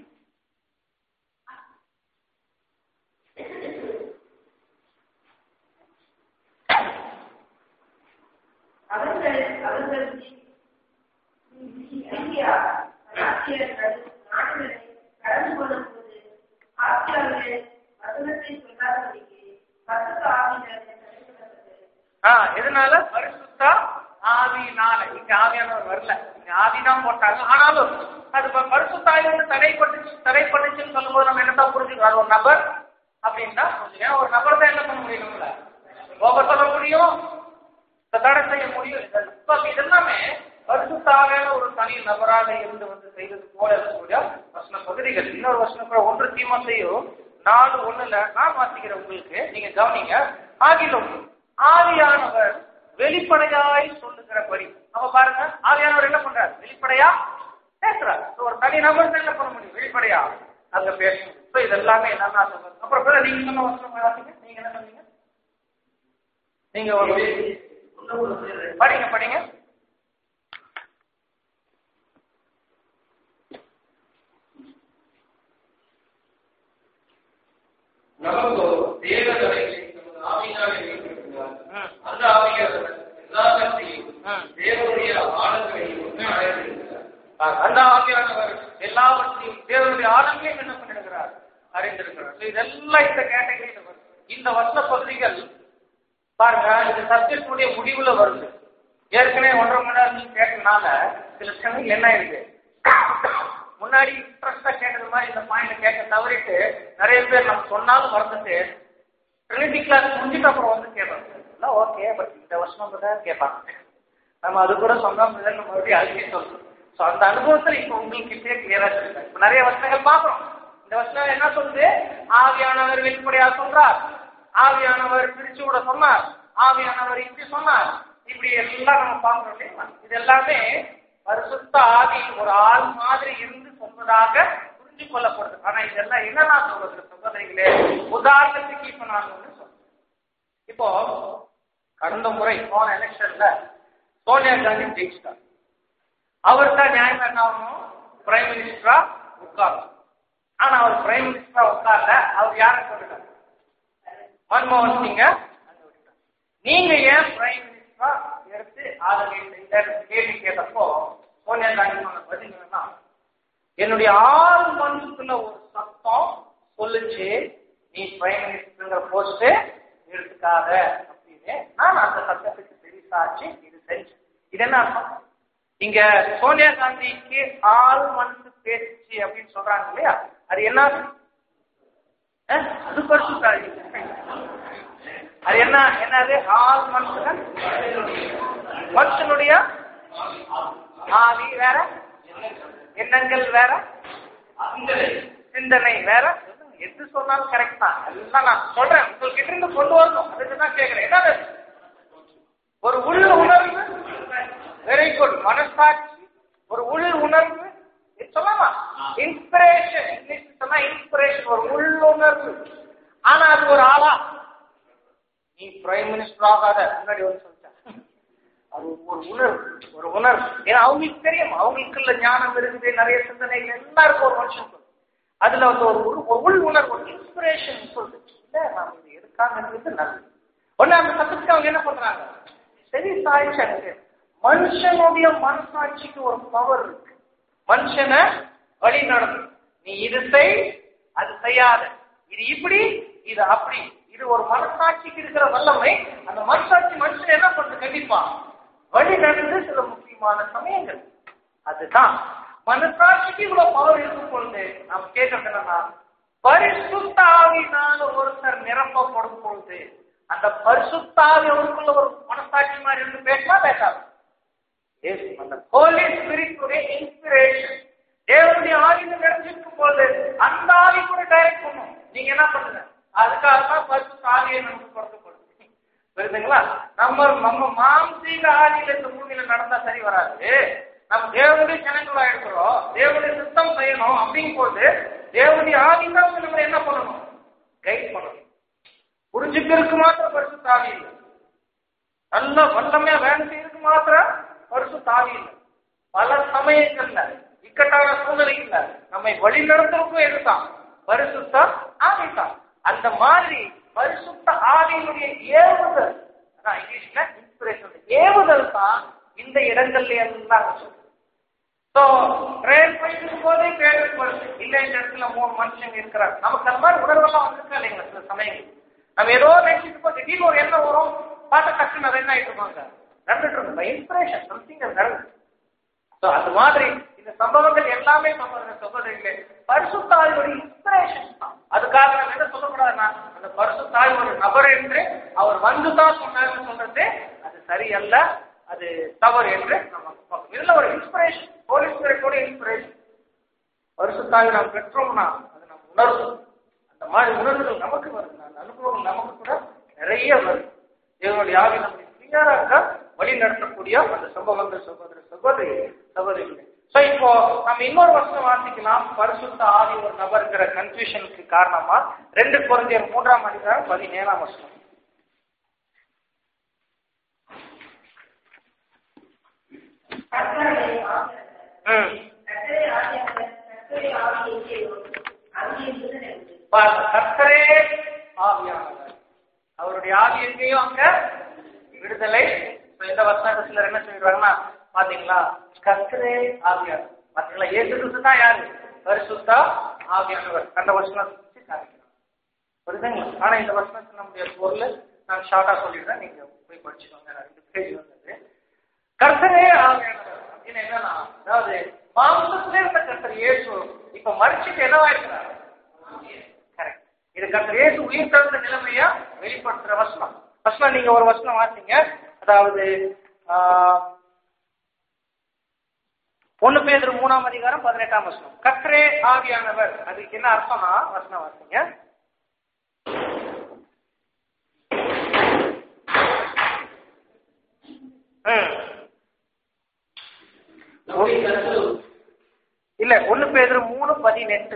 அவர்கள் அவர்கள் இந்தியா ஆசிரியர்கள் நாடுகளை கடந்து கொள்ளும்போது ஆசிரியர்கள் வசனத்தை சொல்லாதபடிக்கு பத்து ஆவியினர் தடுக்கப்பட்டது ஆ எதனால பரிசுத்த ஆவியினால இங்க ஆவியானவர் வரல இங்க ஆவிதான் போட்டாங்க ஆனாலும் அது ப- பரிசுத்த ஆவி வந்து தடைப்பட்டுச்சு தடைப்பட்டுச்சுன்னு சொல்லும்போது நம்ம என்னதான் புரிஞ்சுக்கிறோம் அது ஒரு நபர் அப்படின்னா புரிஞ்சுக்கணும். ஒரு நபர் தான் என்ன பண்ண முடியும்ல கோப சொல்ல முடியும் தடை செய்ய முடியும் இதெல்லாம். இப்ப இதெல்லாமே பரிசுத்த ஆவியான ஒரு தனி நபராக இருந்து வந்து செய்தது போல இருக்கக்கூடிய வசன பகுதிகள் இன்னொரு வசனம் கூட ஒன்று தீமத்தையும் நாலு ஒண்ணுல நான் வாசிக்கிறேன் உங்களுக்கு நீங்க கவனிங்க ஆகிலும் ஆவியானவர் வெளிப்படையாய் சொல்லுகிறபடி நம்ம பாருங்க ஆவியானவர் என்ன பண்றாரு வெளிப்படையா பேசுறாரு So, ஒரு தனி நபர் தான் என்ன பண்ண முடியும் வெளிப்படையா அங்க பேசணும் So, இது எல்லாமே என்னன்னா சொல்றது அப்புறம் brother, நீங்க சொன்ன வசனம் வாசிங்க நீங்க என்ன சொன்னீங்க நீங்க ஒரு ஒண்ணு ஒரு ரெண்டு படிங்க படிங்க நமக்கு தேவதலை நமது ஆவியினாலே வெளிப்படுத்தினார். ம். அந்த ஆவியானவர் எல்லா சக்தியும் ம். தேவனுடைய ஆழங்களையும் அடைந்திருக்கிறார். ஆஹ் அந்த ஆவியானவர் எல்லாவற்றையும் தேவனுடைய ஆழங்களையும் என்ன பண்ணிடுகிறார் அறிந்திருக்கிறார் So இதெல்லாம் இந்த கேட்டகரியில வரும் இந்த வசன பகுதிகள் பாருங்க இந்த சப்ஜெக்டுடைய முடிவுல வருது ஏற்கனவே ஒன்றரை மணி நேரம் நீங்க கேட்டனால சில சமயம் என்ன ஆயிடுது முன்னாடி இன்ட்ரெஸ்டா கேட்டது மாதிரி இந்த பாயிண்ட் கேட்க தவறிட்டு நிறைய பேர் நம்ம சொன்னாலும் மறந்துட்டு ட்ரினிட்டி கிளாஸ் முடிஞ்சிட்டு அப்புறம் வந்து கேட்பாங்க ஓகே பட் இந்த வருஷம் கூட கேட்பாங்க நம்ம அது கூட சொந்தம் இல்லைன்னு மறுபடியும் அதுக்கே சொல்றோம் ஸோ அந்த அனுபவத்தில் இப்போ உங்களுக்கு இப்பயே கிளியரா சொல்லுங்க இப்போ நிறைய வசனங்கள் பார்க்குறோம் இந்த வசனம் என்ன சொல்லுது ஆவியானவர் வெளிப்படையா சொல்றார் ஆவியானவர் பிரிச்சு விட சொன்னார் ஆவியானவர் இப்படி சொன்னார் இப்படி எல்லாம் நம்ம பார்க்கிறோம் இல்லையா இது எல்லாமே பரிசுத்த ஆவி ஒரு ஆள் மாதிரி இருந்து சொல்வதாக புரிஞ்சு கொள்ளப்படுது ஆனா இதெல்லாம் என்னன்னா சொல்றது சகோதரிகளே உதாரணத்துக்கு இப்ப நான் ஒண்ணு சொல்றேன் இப்போ கடந்த முறை போன எலெக்ஷன்ல சோனியா காந்தி ஜெயிச்சிட்டார் அவர் தான் நியாயமா என்ன ஆகணும் பிரைம் மினிஸ்டரா உட்காரணும் ஆனா அவர் பிரைம் மினிஸ்டரா உட்கார்ல அவர் யாரை சொல்லிட்டார் மன்மோகன் சிங்க நீங்க ஏன் பிரைம் மினிஸ்டரா எடுத்து ஆதரவு செய்த கேள்வி கேட்டப்போ சோனியா காந்தி சொன்ன பதில் என்னன்னா என்னுடைய ஆறு மனசுக்குள்ள ஒரு சத்தம் சொல்லுச்சு நீ பிரைம் மினிஸ்டருங்கிற போஸ்ட் எடுத்துக்காத அப்படின்னு நான் அந்த சட்டத்துக்கு பெரிசாச்சு இது செஞ்சேன் இது என்ன அர்த்தம் இங்க சோனியா காந்திக்கு ஆள் மனசு பேச்சு அப்படின்னு சொல்றாங்க இல்லையா அது என்ன அஹ், அது பரிசு அது என்ன என்னது ஆள் மனுஷன் மனுஷனுடைய ஆவி வேற எண்ணங்கள் வேற சிந்தனை வேற எது சொன்னாலும் கரெக்ட் தான் எல்லாம் நான் சொல்றேன் உங்களுக்கு இருந்து கொண்டு வரணும் அதுக்கு தான் கேட்கிறேன் என்னது ஒரு உள் உணர்வு வெரி குட் மனசாட்சி ஒரு உள் உணர்வு இது சொல்லலாமா இன்ஸ்பிரேஷன் இங்கிலீஷ் சொன்னா இன்ஸ்பிரேஷன் ஒரு உள்ளுணர்வு ஆனா அது ஒரு ஆளா நீ பிரைம் மினிஸ்டர் ஆகாத முன்னாடி வந்து சொல்லிட்டேன் அது ஒரு உணர்வு ஒரு உணர்வு ஏன்னா அவங்களுக்கு தெரியும் அவங்களுக்குள்ள ஞானம் இருக்குது நிறைய சிந்தனைகள் எல்லாருக்கும் ஒரு மனுஷன் அதுல வந்து ஒரு உள்- ஒரு உள் உணர்வு ஒரு இன்ஸ்பிரேஷன் சொல்லுது இல்ல நாம இது எடுக்காங்கிறது நல்லது உடனே அந்த சத்தத்துக்கு அவங்க என்ன பண்றாங்க சரி சாய்ச்சாங்க மனுஷனுடைய மனசாட்சிக்கு ஒரு பவர் இருக்கு மனுஷனை வழி நடத்தும் நீ இது செய் அது செய்யாத இது இப்படி இது அப்படி இது ஒரு மனசாட்சிக்கு இருக்கிற வல்லமை அந்த மனசாட்சி மனுஷன் என்ன பண்றது கண்டிப்பா வழி நடந்து சில முக்கியமான சமயங்கள் அதுதான் மனசாட்சிக்கு இவ்வளவு பவர் இருக்கும் பொழுது நாம் கேட்கறது என்னன்னா பரிசுத்த ஆவியினால ஒருத்தர் நிரப்பப்படும் பொழுது அந்த பரிசுத்த ஆவி அவருக்குள்ள ஒரு மனசாட்சி மாதிரி இருந்து பேசலாம் பேசாது Yes, அந்த ஹோலி ஸ்பிரிட்டுடைய இன்ஸ்பிரேஷன் தேவனுடைய ஆவியில நிறைஞ்சிருக்கும் போது அந்த ஆவி கூட டைரக்ட் பண்ணும் நீங்க என்ன பண்ணுங்க அதுக்காக தான் பரிசுத்த ஆவியை நமக்கு கொடுக்கப்படுது புரியுதுங்களா நம்ம நம்ம மாம்சீக ஆவியில இந்த பூமியில நடந்தா சரி வராது நம்ம தேவனுடைய ஜனங்களா இருக்கிறோம் தேவனுடைய சுத்தம் செய்யணும் அப்படிங்கும் போது தேவனுடைய ஆவி தான் வந்து நம்ம என்ன பண்ணணும் கைட் பண்ணணும் புரிஞ்சுக்கிறதுக்கு மாத்திரம் பரிசுத்த ஆவி இல்லை நல்ல வல்லமையா வேலை செய்யறதுக்கு மாத்திரம் பரிசு தாவி இல்லை பல சமயங்கள்ல இக்கட்டான சூழ்நிலைகள்ல நம்மை வழி நடத்துறதுக்கும் எடுத்தான் பரிசுத்த ஆவிதான் அந்த மாதிரி பரிசுத்த ஆவியினுடைய ஏவுதல் அதான் இங்கிலீஷ்ல இன்ஸ்பிரேஷன் ஏவுதல் தான் இந்த இடங்கள்ல எல்லாம் சொல்லுது ஸோ ட்ரெயின் போயிட்டு போதே கேள்விப்படுது இல்ல இந்த இடத்துல மூணு மனுஷங்க இருக்கிறாங்க நமக்கு அந்த மாதிரி உணர்வெல்லாம் வந்திருக்கா இல்லைங்களா சில சமயங்கள் நம்ம ஏதோ நினைச்சிட்டு போ திடீர்னு ஒரு எண்ணம் வரும் பார்த்தா டக்குன்னு அது என்ன ஆயிட்டு இருப்பாங்க நடந்துட்டு இருக்கும் இன்ஸ்பிரேஷன் சம்திங் அது நடந்து ஸோ அது மாதிரி இந்த சம்பவங்கள் எல்லாமே சம்பவங்கள் சகோதரிகளே பரிசுத்தாயோட இன்ஸ்பிரேஷன் தான் அதுக்காக நம்ம என்ன சொல்லக்கூடாதுன்னா அந்த பரிசுத்தாய் ஒரு நபர் என்று அவர் வந்து தான் சொன்னார்னு சொல்றது அது சரியல்ல அது தவறு என்று நம்ம பார்க்கணும். இதுல ஒரு இன்ஸ்பிரேஷன் ஹோலி ஸ்பிரிட்டோட இன்ஸ்பிரேஷன் பரிசுத்தாய் நாம் பெற்றோம்னா அது நம்ம உணர்வோம் அந்த மாதிரி உணர்வுகள் நமக்கு வருது அந்த அனுபவங்கள் நமக்கு கூட நிறைய வருது தேவனுடைய ஆவி நம்மை கிளியராக வழி நடத்தக்கூடிய அந்த சம்பவங்கள் சகோதர சகோதரி சகோதரிகள் சோ இப்போ நம்ம இன்னொரு வருஷம் வாசிக்கலாம் பரிசுத்த ஆவி ஒரு நபருங்கிற கன்ஃபியூஷனுக்கு காரணமா ரெண்டு குறைஞ்சர் மூன்றாம் அதிகாரம் பதினேழாம் வருஷம் கர்த்தரை ஆவியானவர். ம் கர்த்தரை ஆவியானவர், கர்த்தரை ஆவி எங்கேயோ, அங்கே விடுதலை உண்டு. பாருங்க, கர்த்தரே ஆவியானவர் அவருடைய ஆவி எங்கேயோ அங்க விடுதலை இப்ப இந்த வசனத்துல சிலர் என்ன சொல்லிடுவாங்கன்னா பாத்தீங்களா கர்த்தரே ஆவியானவர் பாத்தீங்களா ஏசு கிறிஸ்து தான் யாரு பரிசுத்தா ஆவியானவர் அந்த வசனம் வச்சு காமிக்கிறார் புரியுதுங்களா ஆனா இந்த வசனத்தை நம்முடைய பொருள் நான் ஷார்ட்டா சொல்லிடுறேன் நீங்க போய் படிச்சுக்கோங்க ரெண்டு பேஜ் வந்தது கர்த்தரே ஆவியானவர் அப்படின்னு என்னன்னா அதாவது மாம்சத்திலே இருந்த கர்த்தர் இயேசு இப்ப மறிச்சுட்டு என்னவாயிருக்கிறார் கரெக்ட் இது கர்த்தர் இயேசு உயிர் தழுந்த நிலைமையா வெளிப்படுத்துற வசனம் வசனம் நீங்க ஒரு வசனம் வாசிங்க அதாவது ஆஹ், ஒண்ணு பேர் மூணாம் அதிகாரம் பதினெட்டாம் வசனம் கர்த்தரே ஆவியானவர் அதுக்கு என்ன அர்த்தம்னா வசனம் வாசிங்க ம். இல்ல ஒண்ணு பேர் மூணு பதினெட்டு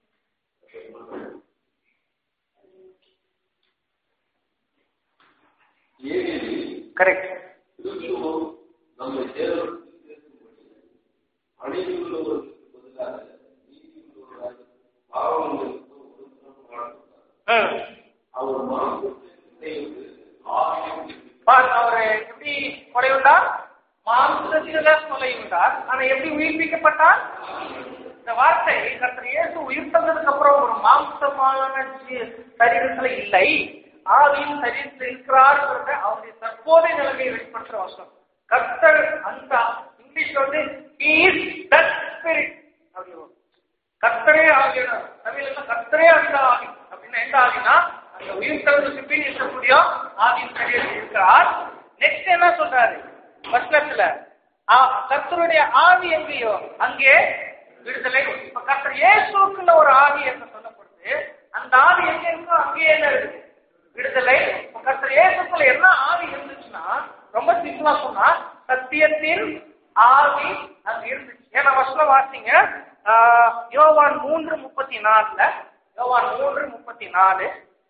ஏனெனில் கரெக்ட் கிறிஸ்துவும் நம்மை தேவனுக்கு சேர்க்கும்படி அநீதியுள்ளவர்களுக்கு பதிலாக நீதியுள்ளவராக பாவங்களுக்கு ஒருத்தரம் வாழ்ந்தார் அவர் மாம்சத்தை ஆவியும் பாருங்க அவரு எப்படி கொலையுண்டார் மாம்சத்தில கொலையுண்டார் ஆனா எப்படி உயிர்ப்பிக்கப்பட்டார் இந்த வார்த்தை கர்த்தர் இயேசு உயிர் தந்ததுக்கு அப்புறம் ஒரு மாம்சமான ஜீ- சரீரத்துல இல்லை ஆவியின் சரீரத்தில் இருக்கிறார்ங்கிறத அவருடைய தற்போதைய நிலைமையை வெளிப்படுத்துற வசனம் கர்த்தர் அந்த இங்கிலீஷ்ல வந்து he is that spirit அப்படி வரும். கர்த்தரே ஆகினார் தமிழ்ல கர்த்தரே அந்த ஆவி அப்படின்னா எந்த ஆவினா அந்த உயிர் தழுவுக்கு பின் இருக்கக்கூடிய ஆவியின் சரீரத்தில் இருக்கிறார் நெக்ஸ்ட் என்ன சொல்றாரு வசனத்துல ஆ, கர்த்தருடைய ஆவி எங்கேயோ அங்கே விடுதலை உண்டு. இப்ப கர்த்தர் இயேசுக்குள்ள ஒரு ஆவி என்று சொல்லப்படுது அந்த ஆவி எங்க இருக்கோ அங்கேயே என்ன இருக்கு விடுதலை இப்ப கர்த்தர் இயேசுக்குள்ள என்ன ஆவி இருந்துச்சுன்னா ரொம்ப சிம்பிளா சொன்னா சத்தியத்தின் ஆவி அங்க இருந்துச்சு ஏன்னா வசனம் வாசிங்க ஆஹ், யோவான் மூன்று முப்பத்தி நாலுல யோவான் மூன்று முப்பத்தி நாலு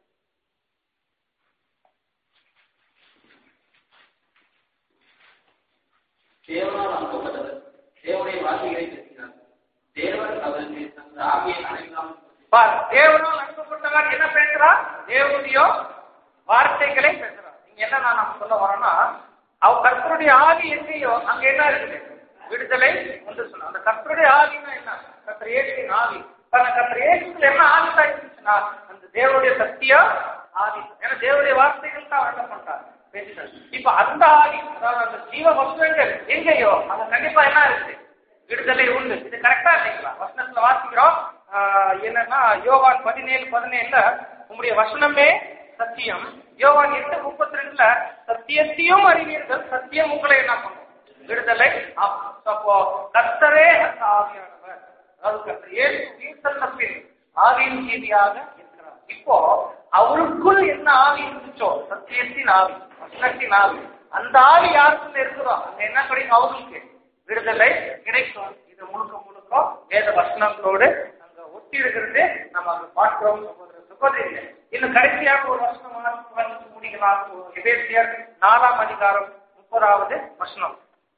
தேவனால் அனுப்பப்பட்டவர் தேவனுடைய வார்த்தைகளை பேசினார் தேவன் அவருக்கு தந்த ஆவியை அனைவரும் பார் தேவனால் அனுப்பப்பட்டவர் என்ன பேசுறார் தேவனுடைய வார்த்தைகளை பேசுறார் நீங்க என்ன நான் சொல்ல வரோம்னா அவ கர்த்தருடைய ஆவி எங்கேயோ அங்க என்ன இருக்குது விடுதலை என்று சொன்ன அந்த கர்த்தருடைய ஆவின்னா என்ன கர்த்தர் இயேசுவின் ஆவி அப்ப அந்த கர்த்தர் இயேசுல என்ன ஆவி தான் இருந்துச்சுன்னா அந்த தேவனுடைய சத்தியா ஆவி ஏன்னா தேவனுடைய வார்த்தைகள் தான் அவர் என்ன பண்றார் பேசுறார் இப்ப அந்த ஆவி அதாவது அந்த ஜீவ வஸ்துங்கள் எங்கேயோ அங்க கண்டிப்பா என்ன இருக்கு விடுதலை உண்டு இது கரெக்டா இல்லைங்களா வசனத்துல வாசிக்கிறோம் ஆஹ் என்னன்னா யோவான் பதினேழு பதினேழுல உங்களுடைய வசனமே சத்தியம் யோவான் எட்டு முப்பத்தி ரெண்டுல சத்தியத்தையும் அறிவீர்கள் சத்தியம் உங்களை என்ன பண்ணும் விடுதலை ஆக்கும். அப்போ கர்த்தரே அந்த ஆவியானவர் அதாவது கர்த்தர் இயேசு உயிர் தந்த பின் ஆவியின் ஜீவியாக இருக்கிறார் இப்போ அவருக்குள் என்ன ஆவி இருந்துச்சோ சத்தியத்தின் ஆவி வசனத்தின் ஆவி அந்த ஆவி யாருக்குள்ள இருக்கிறோ அங்க என்ன கிடைக்கும் அவங்களுக்கு விடுதலை கிடைக்கும் இது முழுக்க முழுக்க வேத வசனங்களோடு அங்க ஒட்டி இருக்கிறது நம்ம அங்க பார்க்கிறோம் சகோதர சகோதரிகள் இன்னும் கடைசியாக ஒரு வசனம் வாசித்து வாசித்து முடிக்கலாம் எபேசியர் நாலாம் அதிகாரம் முப்பதாவது வசனம்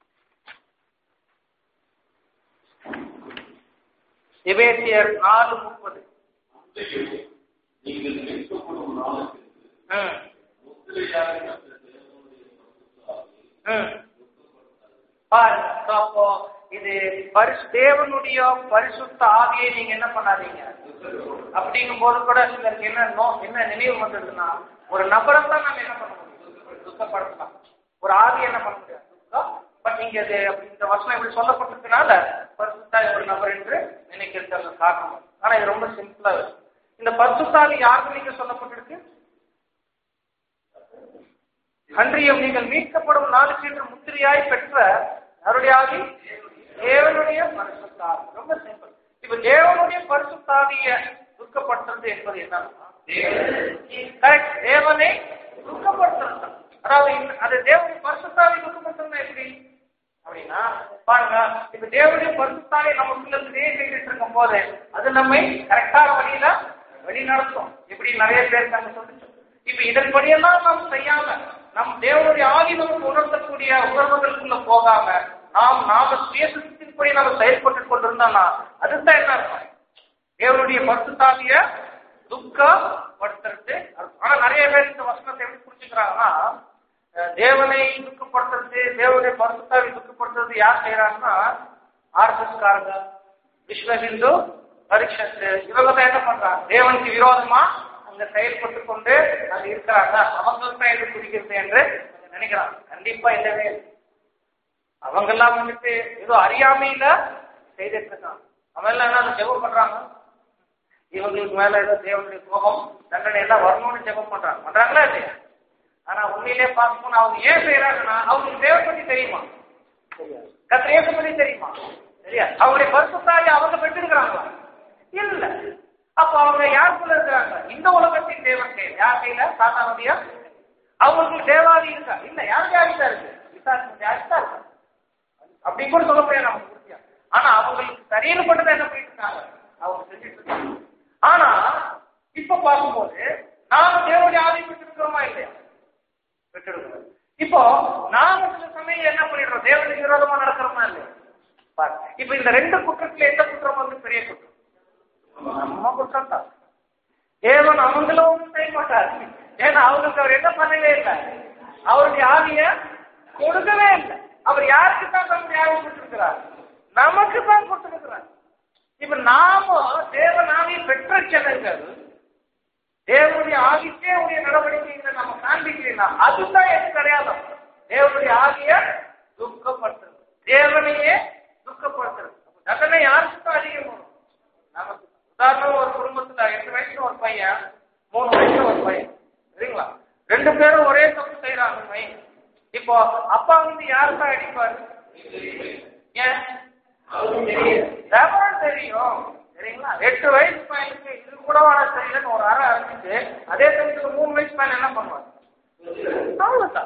எபேசியர் நாலு முப்பது நீங்கள் மீட்கப்படும் நாளுக்கு ம், முத்திரையாக கற்ற தேவனுடைய பரிசுத்த ஆவி ம். பாருங்க So, அப்போ இது பரிசு தேவனுடைய பரிசுத்த ஆவியை நீங்க என்ன பண்ணாதீங்க அப்படிங்கும் போது கூட சிலருக்கு என்ன நோ என்ன நினைவு வந்ததுன்னா ஒரு நபரை தான் நம்ம என்ன பண்ண முடியும் துக்கப்படுத்தலாம் ஒரு ஆவி என்ன பண்ண முடியாது பட் நீங்க இது அப்படி இந்த வசனம் இப்படி சொல்லப்பட்டதுனால பரிசுத்தாய் ஒரு நபர் என்று நினைக்கிறது அந்த காரணம் ஆனா இது ரொம்ப சிம்பிளா இருக்கு இந்த பரிசுத்தாவி யாருக்கு நீங்க சொல்லப்பட்டிருக்கு அன்றியும் நீங்கள் மீட்கப்படும் நாளுக்கு என்று முத்திரையாய் பெற்ற யாருடைய ஆவி தேவனுடைய பரிசுத்தாவி ரொம்ப சிம்பிள் இப்ப தேவனுடைய பரிசுத்தாவிய துக்கப்படுத்துறது என்பது என்னன்னா கரெக்ட் தேவனை துக்கப்படுத்துறது அதாவது இந்த- அது தேவனுடைய பரிசுத்தாவி துக்கப்படுத்துறது எப்படி அப்படின்னா பாருங்க இப்ப தேவனுடைய பரிசுத்தாவை நமக்குள்ள கிரியேட் இருக்கும் போது அது நம்மை கரெக்டான வழியில வழி நடத்தும் இப்படி நிறைய பேருக்கு அங்க சொல்லிச்சு இப்ப இதன்படியெல்லாம் நாம் செய்யாம நம் தேவனுடைய ஆவி நமக்கு உணர்த்தக்கூடிய உணர்வுகளுக்குள்ள போகாம நாம் நாம சுயசித்தின்படி நம்ம செயல்பட்டு கொண்டிருந்தோம்னா அதுதான் என்ன அர்த்தம் தேவனுடைய பரிசுத்தாவிய துக்கப்படுத்துறது அர்த்தம். ஆனா நிறைய பேர் இந்த வசனத்தை எப்படி புரிஞ்சுக்கிறாங்கன்னா அஹ், தேவனை துக்கப்படுத்துறது தேவனுடைய பரிசுத்தாவி துக்கப்படுத்துறது யார் செய்யறாங்கன்னா ஆர்எஸ்எஸ் காரங்க விஸ்வ ஹிந்து பரிஷத்து இவங்க தான் என்ன பண்றாங்க தேவனுக்கு விரோதமா அங்க செயல்பட்டு கொண்டு அங்க இருக்கிறாங்க அவங்களுக்கு தான் இது குறிக்கிறது என்று அவங்க நினைக்கிறாங்க கண்டிப்பா இல்லவே இல்லை. அவங்கெல்லாம் வந்துட்டு ஏதோ அறியாமையில செய்துட்டு இருக்காங்க அவன் எல்லாம் என்ன ஜெபம் பண்றாங்க இவங்களுக்கு மேல ஏதோ தேவனுடைய கோபம் தண்டனை எல்லாம் வரணும்னு ஜெபம் பண்றாங்க பண்றாங்களா இல்லையா ஆனா உண்மையிலே பார்க்கணும் அவங்க ஏன் செய்யறாங்கன்னா அவங்களுக்கு தேவன் பத்தி தெரியுமா கத்திர இயேசு பத்தி தெரியுமா சரியா அவங்களுடைய பரிசுத்தாய் அவங்க பெற்றிருக்கிறாங்களா இல்ல அப்ப அவங்க யாருக்குள்ள இருக்கிறாங்க இந்த உலகத்தின் தேவன் கையில் யார் கையில சாத்தானுடைய அவங்களுக்கு தேவாதி இருக்கா இல்ல யார் யாருக்கா இருக்கு விசாரிச்சு யாருக்கா இருக்கா அப்படி கூட சொல்ல முடியாது நமக்கு உறுதியா ஆனா அவங்களுக்கு சரீரப்பட்டதை என்ன பண்ணிட்டு இருக்காங்க அவங்க செஞ்சுட்டு இருக்காங்க ஆனா இப்ப பார்க்கும்போது நாம தேவனுடைய ஆவி பெற்றிருக்கிறோமா இல்லையா பெற்றிருக்கிறோம் இப்போ நாம சில சமயம் என்ன பண்ணிடுறோம் தேவனுக்கு விரோதமா நடக்கிறோமா இல்லையா பாரு. இப்ப இந்த ரெண்டு குற்றத்துல எந்த குற்றம் வந்து பெரிய குற்றம் நம்ம குற்றம் தான் தேவன் அவங்களும் ஒன்றும் செய்ய மாட்டார் ஏன்னா அவங்களுக்கு அவர் என்ன பண்ணவே இல்லை அவருடைய ஆவிய கொடுக்கவே இல்லை அவர் யாருக்கு தான் தன்னுடைய ஆவி கொடுத்திருக்கிறார் நமக்கு தான் கொடுத்திருக்கிறார் இப்ப நாம தேவன் ஆவியை பெற்ற ஜனங்கள் தேவனுடைய ஆவிக்கே உடைய நடவடிக்கைகளை நம்ம காண்பிக்கலாம் அதுதான் எனக்கு கிடையாது தேவனுடைய ஆவிய துக்கப்படுத்துறது தேவனையே துக்கப்படுத்துறது அப்ப தண்டனை யாருக்கு தான் அதிகம் வரும் நமக்கு உதாரணம் ஒரு குடும்பத்துல எட்டு வயசுல ஒரு பையன் மூணு வயசுல ஒரு பையன் சரிங்களா ரெண்டு பேரும் ஒரே தப்பு செய்யறாங்க பையன் இப்போ அப்பா வந்து யாருக்கா அடிப்பாரு ஏன் விவரம் தெரியும் சரிங்களா எட்டு வயசு பையனுக்கு இது கூட வாழ தெரியலன்னு ஒரு அறை அரைச்சிட்டு அதே சமயத்துல மூணு வயசு பையன் என்ன பண்ணுவார் அவ்வளவுதான்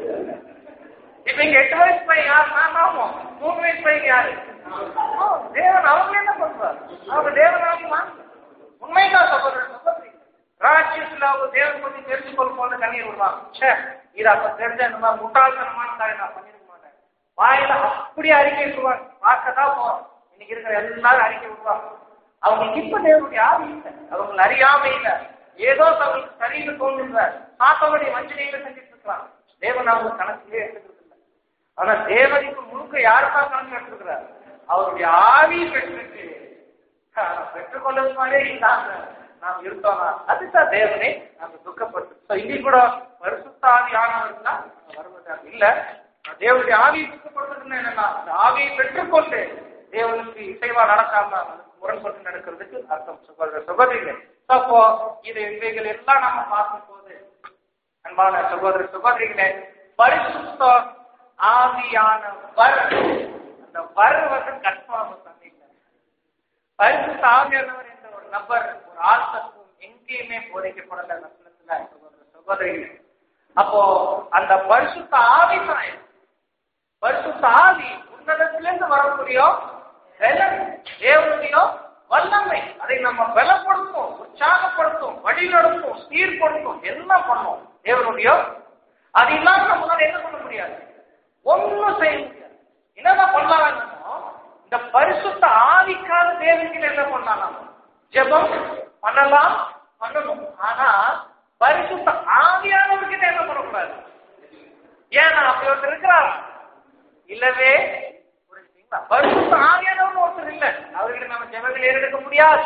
இப்ப இங்க எட்டு வயசு பையன் யார் நான் ஆமா மூணு வயசு பையன் யாரு ஆ, தேவன் அவங்க என்ன பண்றாரு அவங்க தேவன் ஆகுமா உண்மைதான் சகோதரர் சகோதரி ராஜ்யத்துல அவங்க தேவன் பத்தி தெரிஞ்சு கொள்ளும் கண்ணீர் விடுவாங்க ச்சே இது அப்ப தெரிஞ்ச இந்த மாதிரி முட்டாள்தனமான காரியம் நான் பண்ணிருக்க மாட்டேன் வாயில அப்படி அறிக்கை விடுவாங்க பார்க்க தான் போறோம் இன்னைக்கு இருக்கிற எல்லாரும் அறிக்கை விடுவாங்க அவங்களுக்கு இப்ப தேவனுடைய ஆவி இல்லை அவங்க அறியாமை இல்லை ஏதோ தங்களுக்கு சரின்னு தோன்றுங்க சாத்தவனுடைய வஞ்சனையில செஞ்சுட்டு இருக்கலாம் தேவன் அவங்க கணக்கிலே எடுத்துக்கிறது இல்லை ஆனா தேவன் இப்ப முழுக்க யாருக்கா கணக்கு எடுத்துக்கிறார் அவருடைய ஆவி பெற்றுட்டு ஆனா, பெற்றுக்கொண்டது மாதிரியே இல்லாம நாம் இருந்தோம்னா அதுதான் தேவனை நம்ம துக்கப்பட்டு So, இங்கே கூட பரிசுத்த ஆவி ஆனவர் தான் வருவதாக இல்ல தேவனுடைய ஆவியை துக்கப்படுறதுன்னு என்னன்னா அந்த ஆவியை பெற்றுக்கொண்டு தேவனுக்கு இசைவா நடக்காம அதுக்கு முரண்பட்டு நடக்கிறதுக்கு அர்த்தம் சகோதர சகோதரிகள் அப்போ இது இவைகள் எல்லாம் நம்ம பார்க்கும் போது அன்பான சகோதர சகோதரிகளே பரிசுத்த ஆவியான வர் அந்த வர் வந்து கன்ஃபார்ம் பண்ணிக்கல பரிசுத்த ஆவியானவர் என்ற ஒரு நபர் ஒரு ஆள் தத்துவம் எங்கேயுமே போதிக்கப்படல நசனத்துல சகோதர சகோதரிகளே அப்போ அந்த பரிசுத்த ஆவி தான் இது. பரிசுத்த ஆவி உன்னதத்திலிருந்து வரக்கூடிய பலன் தேவனுடைய வல்லமை அதை நம்ம பலப்படுத்தும் உற்சாகப்படுத்தும் வழிநடத்தும் சீர்படுத்தும் எல்லாம் பண்ணும் தேவனுடைய அது இல்லாம நம்மளால என்ன பண்ண முடியாது ஒண்ணும் செய்ய முடியாது என்னதான் பண்ணலாம் இந்த பரிசுத்த ஆவிக்காக தேவனுக்கு என்ன பண்ணலாம் ஜெபம் பண்ணலாம் பண்ணணும் ஆனா பரிசுத்த ஆவியானவர்கிட்ட என்ன பண்ணக்கூடாது ஏன்னா அப்படி ஒருத்தர் இருக்கிறார் இல்லவே புரிஞ்சுட்டீங்களா பரிசுத்த ஆவியானவர் ஒருத்தர் இல்ல அவர்கிட்ட நம்ம ஜெபங்கள் ஏறெடுக்க முடியாது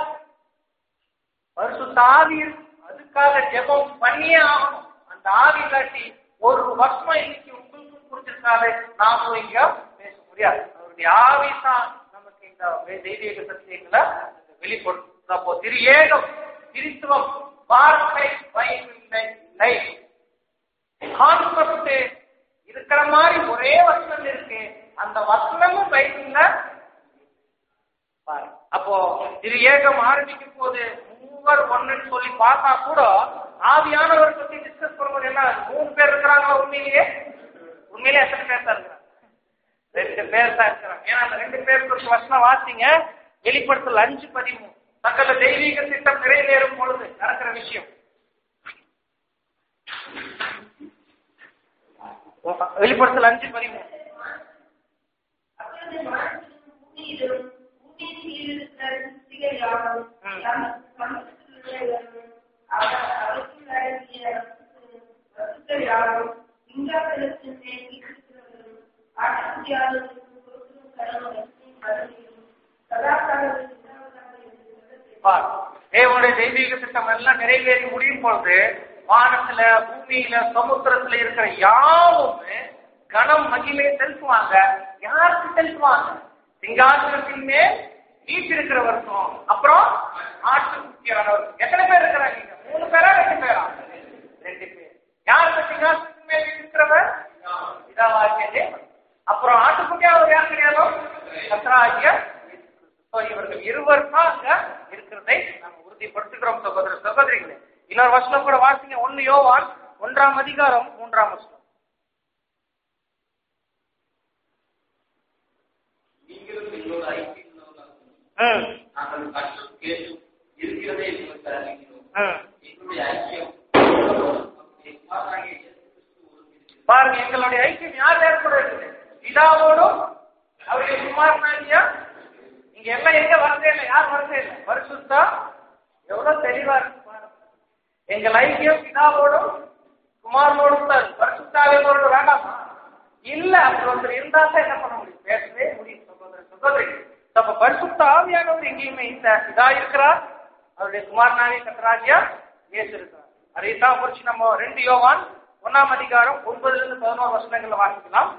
பரிசுத்த ஆவி இருக்கு. அதுக்காக ஜெபம் பண்ணியே ஆகணும் அந்த ஆவி காட்டி ஒரு வருஷமா இன்னைக்கு உங்களுக்கும் புரிஞ்சிருக்காது நாமும் இங்க பேச முடியாது அவருடைய ஆவி தான் நமக்கு இந்த வே- தெய்வீக சத்தியங்களை வெளிப்படுத்தும் அப்போ திரு ஏகம் திருத்துவம் வார்த்தை பயிரில்லை இல்லை கான்செப்ட் இருக்கிற மாதிரி ஒரே வசனம் இருக்கு அந்த வசனமும் பைபிள்ல பாரு. அப்போ இது ஏகம் ஆரம்பிக்கும் போது மூவர் ஒண்ணுன்னு சொல்லி பார்த்தா கூட ஆவியானவர் பத்தி டிஸ்கஸ் பண்ணும்போது என்ன மூணு பேர் இருக்கிறாங்களா உண்மையிலேயே உண்மையிலே எத்தனை பேர் தான் இருக்கிறாங்க ரெண்டு பேர் தான் இருக்கிறாங்க ஏன்னா அந்த ரெண்டு பேர் குறித்து வசனம் வாசிங்க வெளிப்படுத்தல் அஞ்சு பதிமூணு சகல தெய்வீக திட்டம் நிறைவேறும் பொழுது நடக்கிற விஷயம் வெளிப்படுத்தல் அஞ்சு பதிமூணு அப்பொழுது வானத்திலும் பூமியிலும் பூமியின் கீழ் இருக்கிற சிருஷ்டிகள் யாவும் ம். தம் சமூகத்திலுள்ளவர்களும் அவர் அவருக்குள் அடங்கிய வஸ்துக்கள் யாவும் விஞ்ஞாபனத்தின் மேல் வீற்றிருக்கிறவர்களும் ஆட்டுக்குட்டியாளர்களுக்கும் கொடுக்கும் கடவுள் லட்சுமி மரணியும் சதாகாலம் உண்டாவதாக இருக்கிறது பார். தேவனுடைய தெய்வீக திட்டம் எல்லாம் நிறைவேறி முடியும் பொழுது வானத்துல பூமியில சமுத்திரத்துல இருக்கிற யாவுமே கனம் மகிமை செலுத்துவாங்க யாருக்கு செலுத்துவாங்க சிங்காசனத்தின் மேல் வீட்டிருக்கிறவருக்கும் அப்புறம் ஆட்டுக்குட்டியானவர் எத்தனை பேர் இருக்கிறாங்க இங்க? மூணு பேரா ரெண்டு பேரா ரெண்டு பேர் யாருக்கு சிங்காசனத்தின் மேல் வீட்டிருக்கிறவர் இதாவாகிய தேவன் அப்புறம் ஆட்டுக்குட்டியானவர் யார் கிடையாது கத்ராகிய So, இவர்கள் இருவர் தான் அங்க இருக்கிறதை நம்ம உறுதிப்படுத்துகிறோம் சகோதர சகோதரிகளே இன்னொரு வசனம் கூட வாசிங்க ஒன்னு யோவான் ஒன்றாம் அதிகாரம் மூன்றாம் வசனம் நீங்களும் எங்களோட ஐக்கியம் உள்ளவர்களாக ம், நாங்கள் கற்றும் கேட்டும் இருக்கிறதே எங்களுக்கு அறிவிக்கிறோம் ம். எங்களுடைய ஐக்கியம் நம்முடைய குமாரனாகிய இயேசு கிறிஸ்து ஒருங்கிணைக்கிறது. பாருங்க எங்களுடைய ஐக்கியம் யார் ஏற்பட இருக்குது பிதாவோடும் அவருடைய குமாரனாகிய இங்க எல்லாம் எங்க வரதே இல்லை யார் வரதே இல்லை பரிசுத்தா எவ்வளவு தெளிவா இருக்கு பாருங்க எங்கள் ஐக்கியம் பிதாவோடும் குமாரனோடும் தான் இருக்கு. பரிசுத்தாவியோடு வேண்டாமா இல்ல அப்படி ஒருத்தர் இருந்தா தான் என்ன பண்ண முடியும் பேசவே முடியும் சகோதர சகோதரி அப்ப பரிசுத்த ஆவியானவர் எங்கேயுமே இல்ல இதா இருக்கிறார் அவருடைய குமாரனாகிய கத்தராகியா இயேசு இருக்கிறார் அதைத்தான் குறிச்சு நம்ம ரெண்டு யோவான் ஒன்னாம் அதிகாரம் ஒன்பதுல இருந்து பதினோரு வசனங்களை வாசிக்கலாம்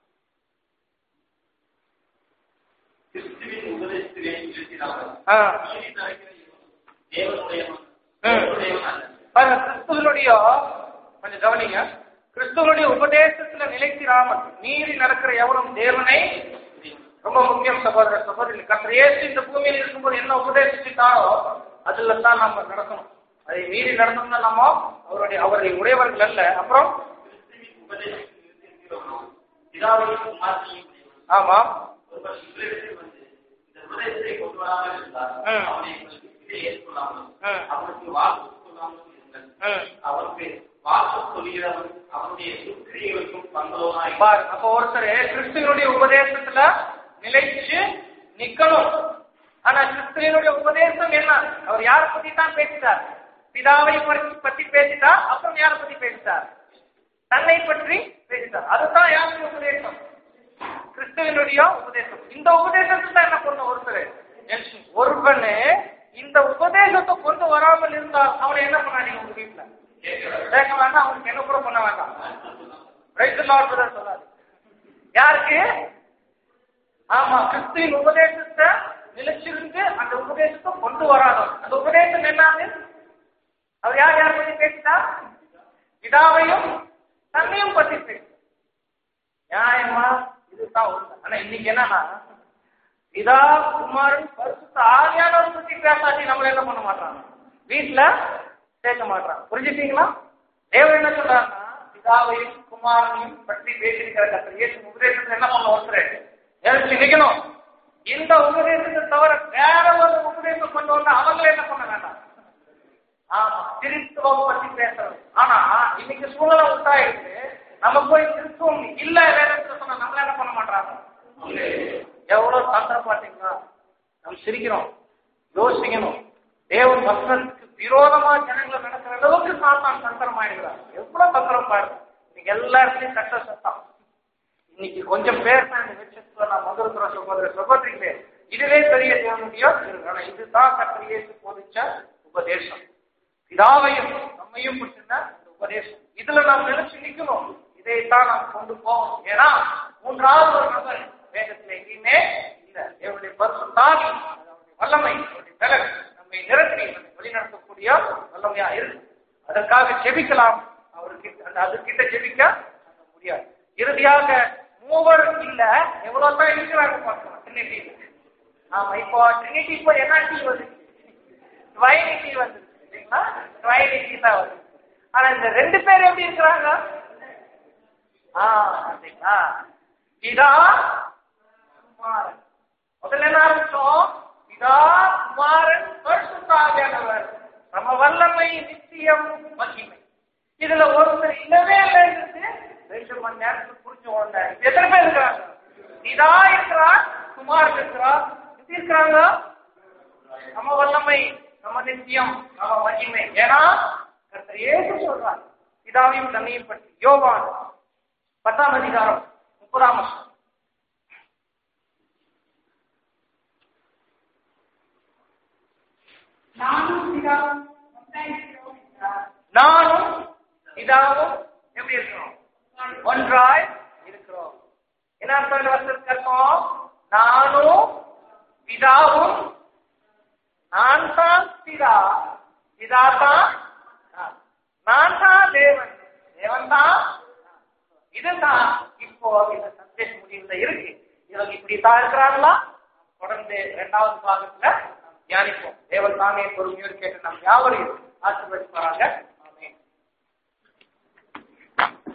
கிறிஸ்துவின் உபதேசத்திலே இருக்கிறார்கள் ஆ. நீதி நடக்கிற இவன் தேவனுடையவன் ம். தேவனுடையவன் அல்ல பாருங்க கிறிஸ்துவனுடைய கொஞ்சம் கவனிங்க கிறிஸ்துவனுடைய உபதேசத்துல நிலைத்திராமல் மீறி நடக்கிற எவனும் தேவனை ரொம்ப முக்கியம் சகோதர சகோதரி கர்த்தர் இயேசு இந்த பூமியில் இருக்கும்போது என்ன உபதேசிச்சுட்டாரோ அதுல தான் நம்ம நடக்கணும் அதை மீறி நடந்தோம்னா நம்ம அவருடைய அவருடைய உடையவர்கள் அல்ல அப்புறம் கிறிஸ்துவின் உபதேசத்தில் இருக்கிறவனோ பிதாவையும் குமாரனையும் உடையவன் ஆமா ஒருவர் உங்களிடத்தில் வந்து இந்த உபதேசத்தை கொண்டு வராமல் இருந்தார் ம். அவனை உங்களுக்கு இதை ஏற்றுக்கொள்ளாமல் ம். அவனுக்கு வாக்கு சொல்லாமல் இருங்கள் ம். அவனுக்கு வாக்கு சொல்கிறவன் அவனுடைய துக்கிரிகளுக்கும் பங்களோனாய் பாரு அப்ப ஒருத்தர் கிறிஸ்துவனுடைய உபதேசத்துல நிலைச்சு நிக்கணும் ஆனா கிறிஸ்துவனுடைய உபதேசம் என்ன அவர் யாரை பத்தி தான் பேசிட்டார் பிதாவை பற்றி- பத்தி பேசிட்டார் அப்புறம் யாரை பத்தி பேசிட்டார் தன்னை பற்றி பேசிட்டார் அதுதான் யாருடைய உபதேசம் கிறிஸ்துவனுடைய உபதேசம் இந்த உபதேசத்தை தான் என்ன பண்ண ஒருத்தர் ஒருவனு இந்த உபதேசத்தை கொண்டு வராமல் இருந்தால் அவனை என்ன பண்ணாதீங்க உங்க வீட்டுல கேட்க வேண்டாம் அவனுக்கு என்ன கூட பண்ண வேண்டாம் Praise the Lord, brother சொல்லாது யாருக்கு ஆமா கிறிஸ்துவின் உபதேசத்தை நிலைச்சிருந்து அந்த உபதேசத்தை கொண்டு வராதவர் அந்த உபதேசம் என்னது அவர் யார் யார் பத்தி பேசினா பிதாவையும் தன்னையும் பத்தி பேச நியாயமா இதுதான் உண்மை ஆனா இன்னைக்கு என்னன்னா பிதா குமாரன் பரிசுத்த ஆவியானவர் பத்தி பேசாட்டி நம்மள என்ன பண்ண மாட்டாங்க வீட்டுல சேர்க்க மாட்டாங்க புரிஞ்சுட்டீங்களா தேவன் என்ன சொல்றாருன்னா பிதாவையும் குமாரனையும் பற்றி பேசியிருக்கிற கத்தர் இயேசு உபதேசத்துல என்ன பண்ண ஒருத்தர் எழுச்சி நிக்கணும் இந்த உபதேசத்தை தவிர வேற ஒரு உபதேசம் கொண்டு வந்தா அவங்கள என்ன பண்ண வேண்டாம் ஆமா திருத்துவம் பத்தி பேசுறது ஆனா இன்னைக்கு சூழ்நிலை உண்டாயிருக்கு நம்ம போய் திருத்துவம் இல்ல வேதத்துல சொன்னா நம்மள என்ன பண்ண மாட்டாங்க எவ்வளவு தந்திரம் பாத்தீங்களா நம்ம சிரிக்கிறோம் யோசிக்கணும் தேவன் வசனத்துக்கு விரோதமா ஜனங்களை நடக்கிற அளவுக்கு சாத்தான் தந்திரம் ஆயிடுகிறார் எவ்வளவு தந்திரம் பாருங்க இன்னைக்கு எல்லா இடத்துலயும் கட்ட சத்தம் இன்னைக்கு கொஞ்சம் பேர் தான் இந்த வெளிச்சத்துல நான் வந்திருக்கிற சகோதர சகோதரிகளே இதுவே பெரிய தேவனுடைய ஆனா இதுதான் கர்த்தர் இயேசு போதிச்ச உபதேசம் பிதாவையும் நம்மையும் பற்றின இந்த உபதேசம் இதுல நாம் நினைச்சு நிக்கணும் இதைத்தான் நாம் கொண்டு போகணும் ஏன்னா மூன்றாவது ஒரு நபர் வேதத்துல எங்கேயுமே இல்ல தேவனுடைய பரிசுத்தாவி அது அவருடைய வல்லமை அவருடைய பலன் நம்மை நிரப்பி நம்மை வழிநடத்தக்கூடிய வல்லமையா இருக்கு அதற்காக ஜெபிக்கலாம் அவர்கிட்ட அந்த அதுக்கிட்ட ஜெபிக்க நம்ம முடியாது இறுதியாக மூவர் இல்ல எவ்வளவு தான் இருக்கிறாங்க பார்க்கலாம் ட்ரினிட்டி ஆமா இப்போ ட்ரினிட்டி இப்போ என்ன டீ வந்துச்சு ட்வைனிட்டி வந்துருச்சு இல்லைங்களா ட்வைனிட்டி தான் வருது ஆனா இந்த ரெண்டு பேர் எப்படி இருக்கிறாங்க ஆ பார்த்தீங்களா இதா குமாரன் முதல்ல என்ன ஆரம்பிச்சோம் இதா குமாரன் பரிசுத்தாவியானவர் நம்ம வல்லமை நிச்சயம் மகிமை இதுல ஒருத்தர் இல்லவே இல்லைன்றது ரெண்டு மணி நேரத்துக்கு புரிஞ்சு ஓடுனாரு எத்தனை பேர் இருக்கிறாங்க இதா இருக்கிறார் நம்ம வல்லமை நம்ம நித்தியம் நம்ம மகிமை ஏன்னா கர்த்தர் இயேசு சொல்றார் பிதாவையும் தன்னையும் பற்றி யோவான் பத்தாம் அதிகாரம் முப்பதாம் வருஷம் நானும் பிதாவும் ஒன்றாயிருக்கிறோம் என்றார் நானும் பிதாவும் எப்படி இருக்கிறோம் ஒன்றாய் இருக்கிறோம் என்ன அர்த்தம் இந்த வருஷத்துக்கு அர்த்தம் நானும் பிதாவும் நான் தான் பிதா பிதா தான் நான். நான் தான் தேவன் தேவன் தான் இதுதான் இப்போ இந்த சந்தேஷ் முடிவுல இருக்கு இவங்க இப்படித்தான் இருக்கிறாங்களா தொடர்ந்து இரண்டாவது பாகத்துல நாம் தியானிப்போம் தேவன் தானே பொறுமையோடு கேட்டு நம் யாவரையும் ஆசீர்வதிப்பாங்க ஆமென்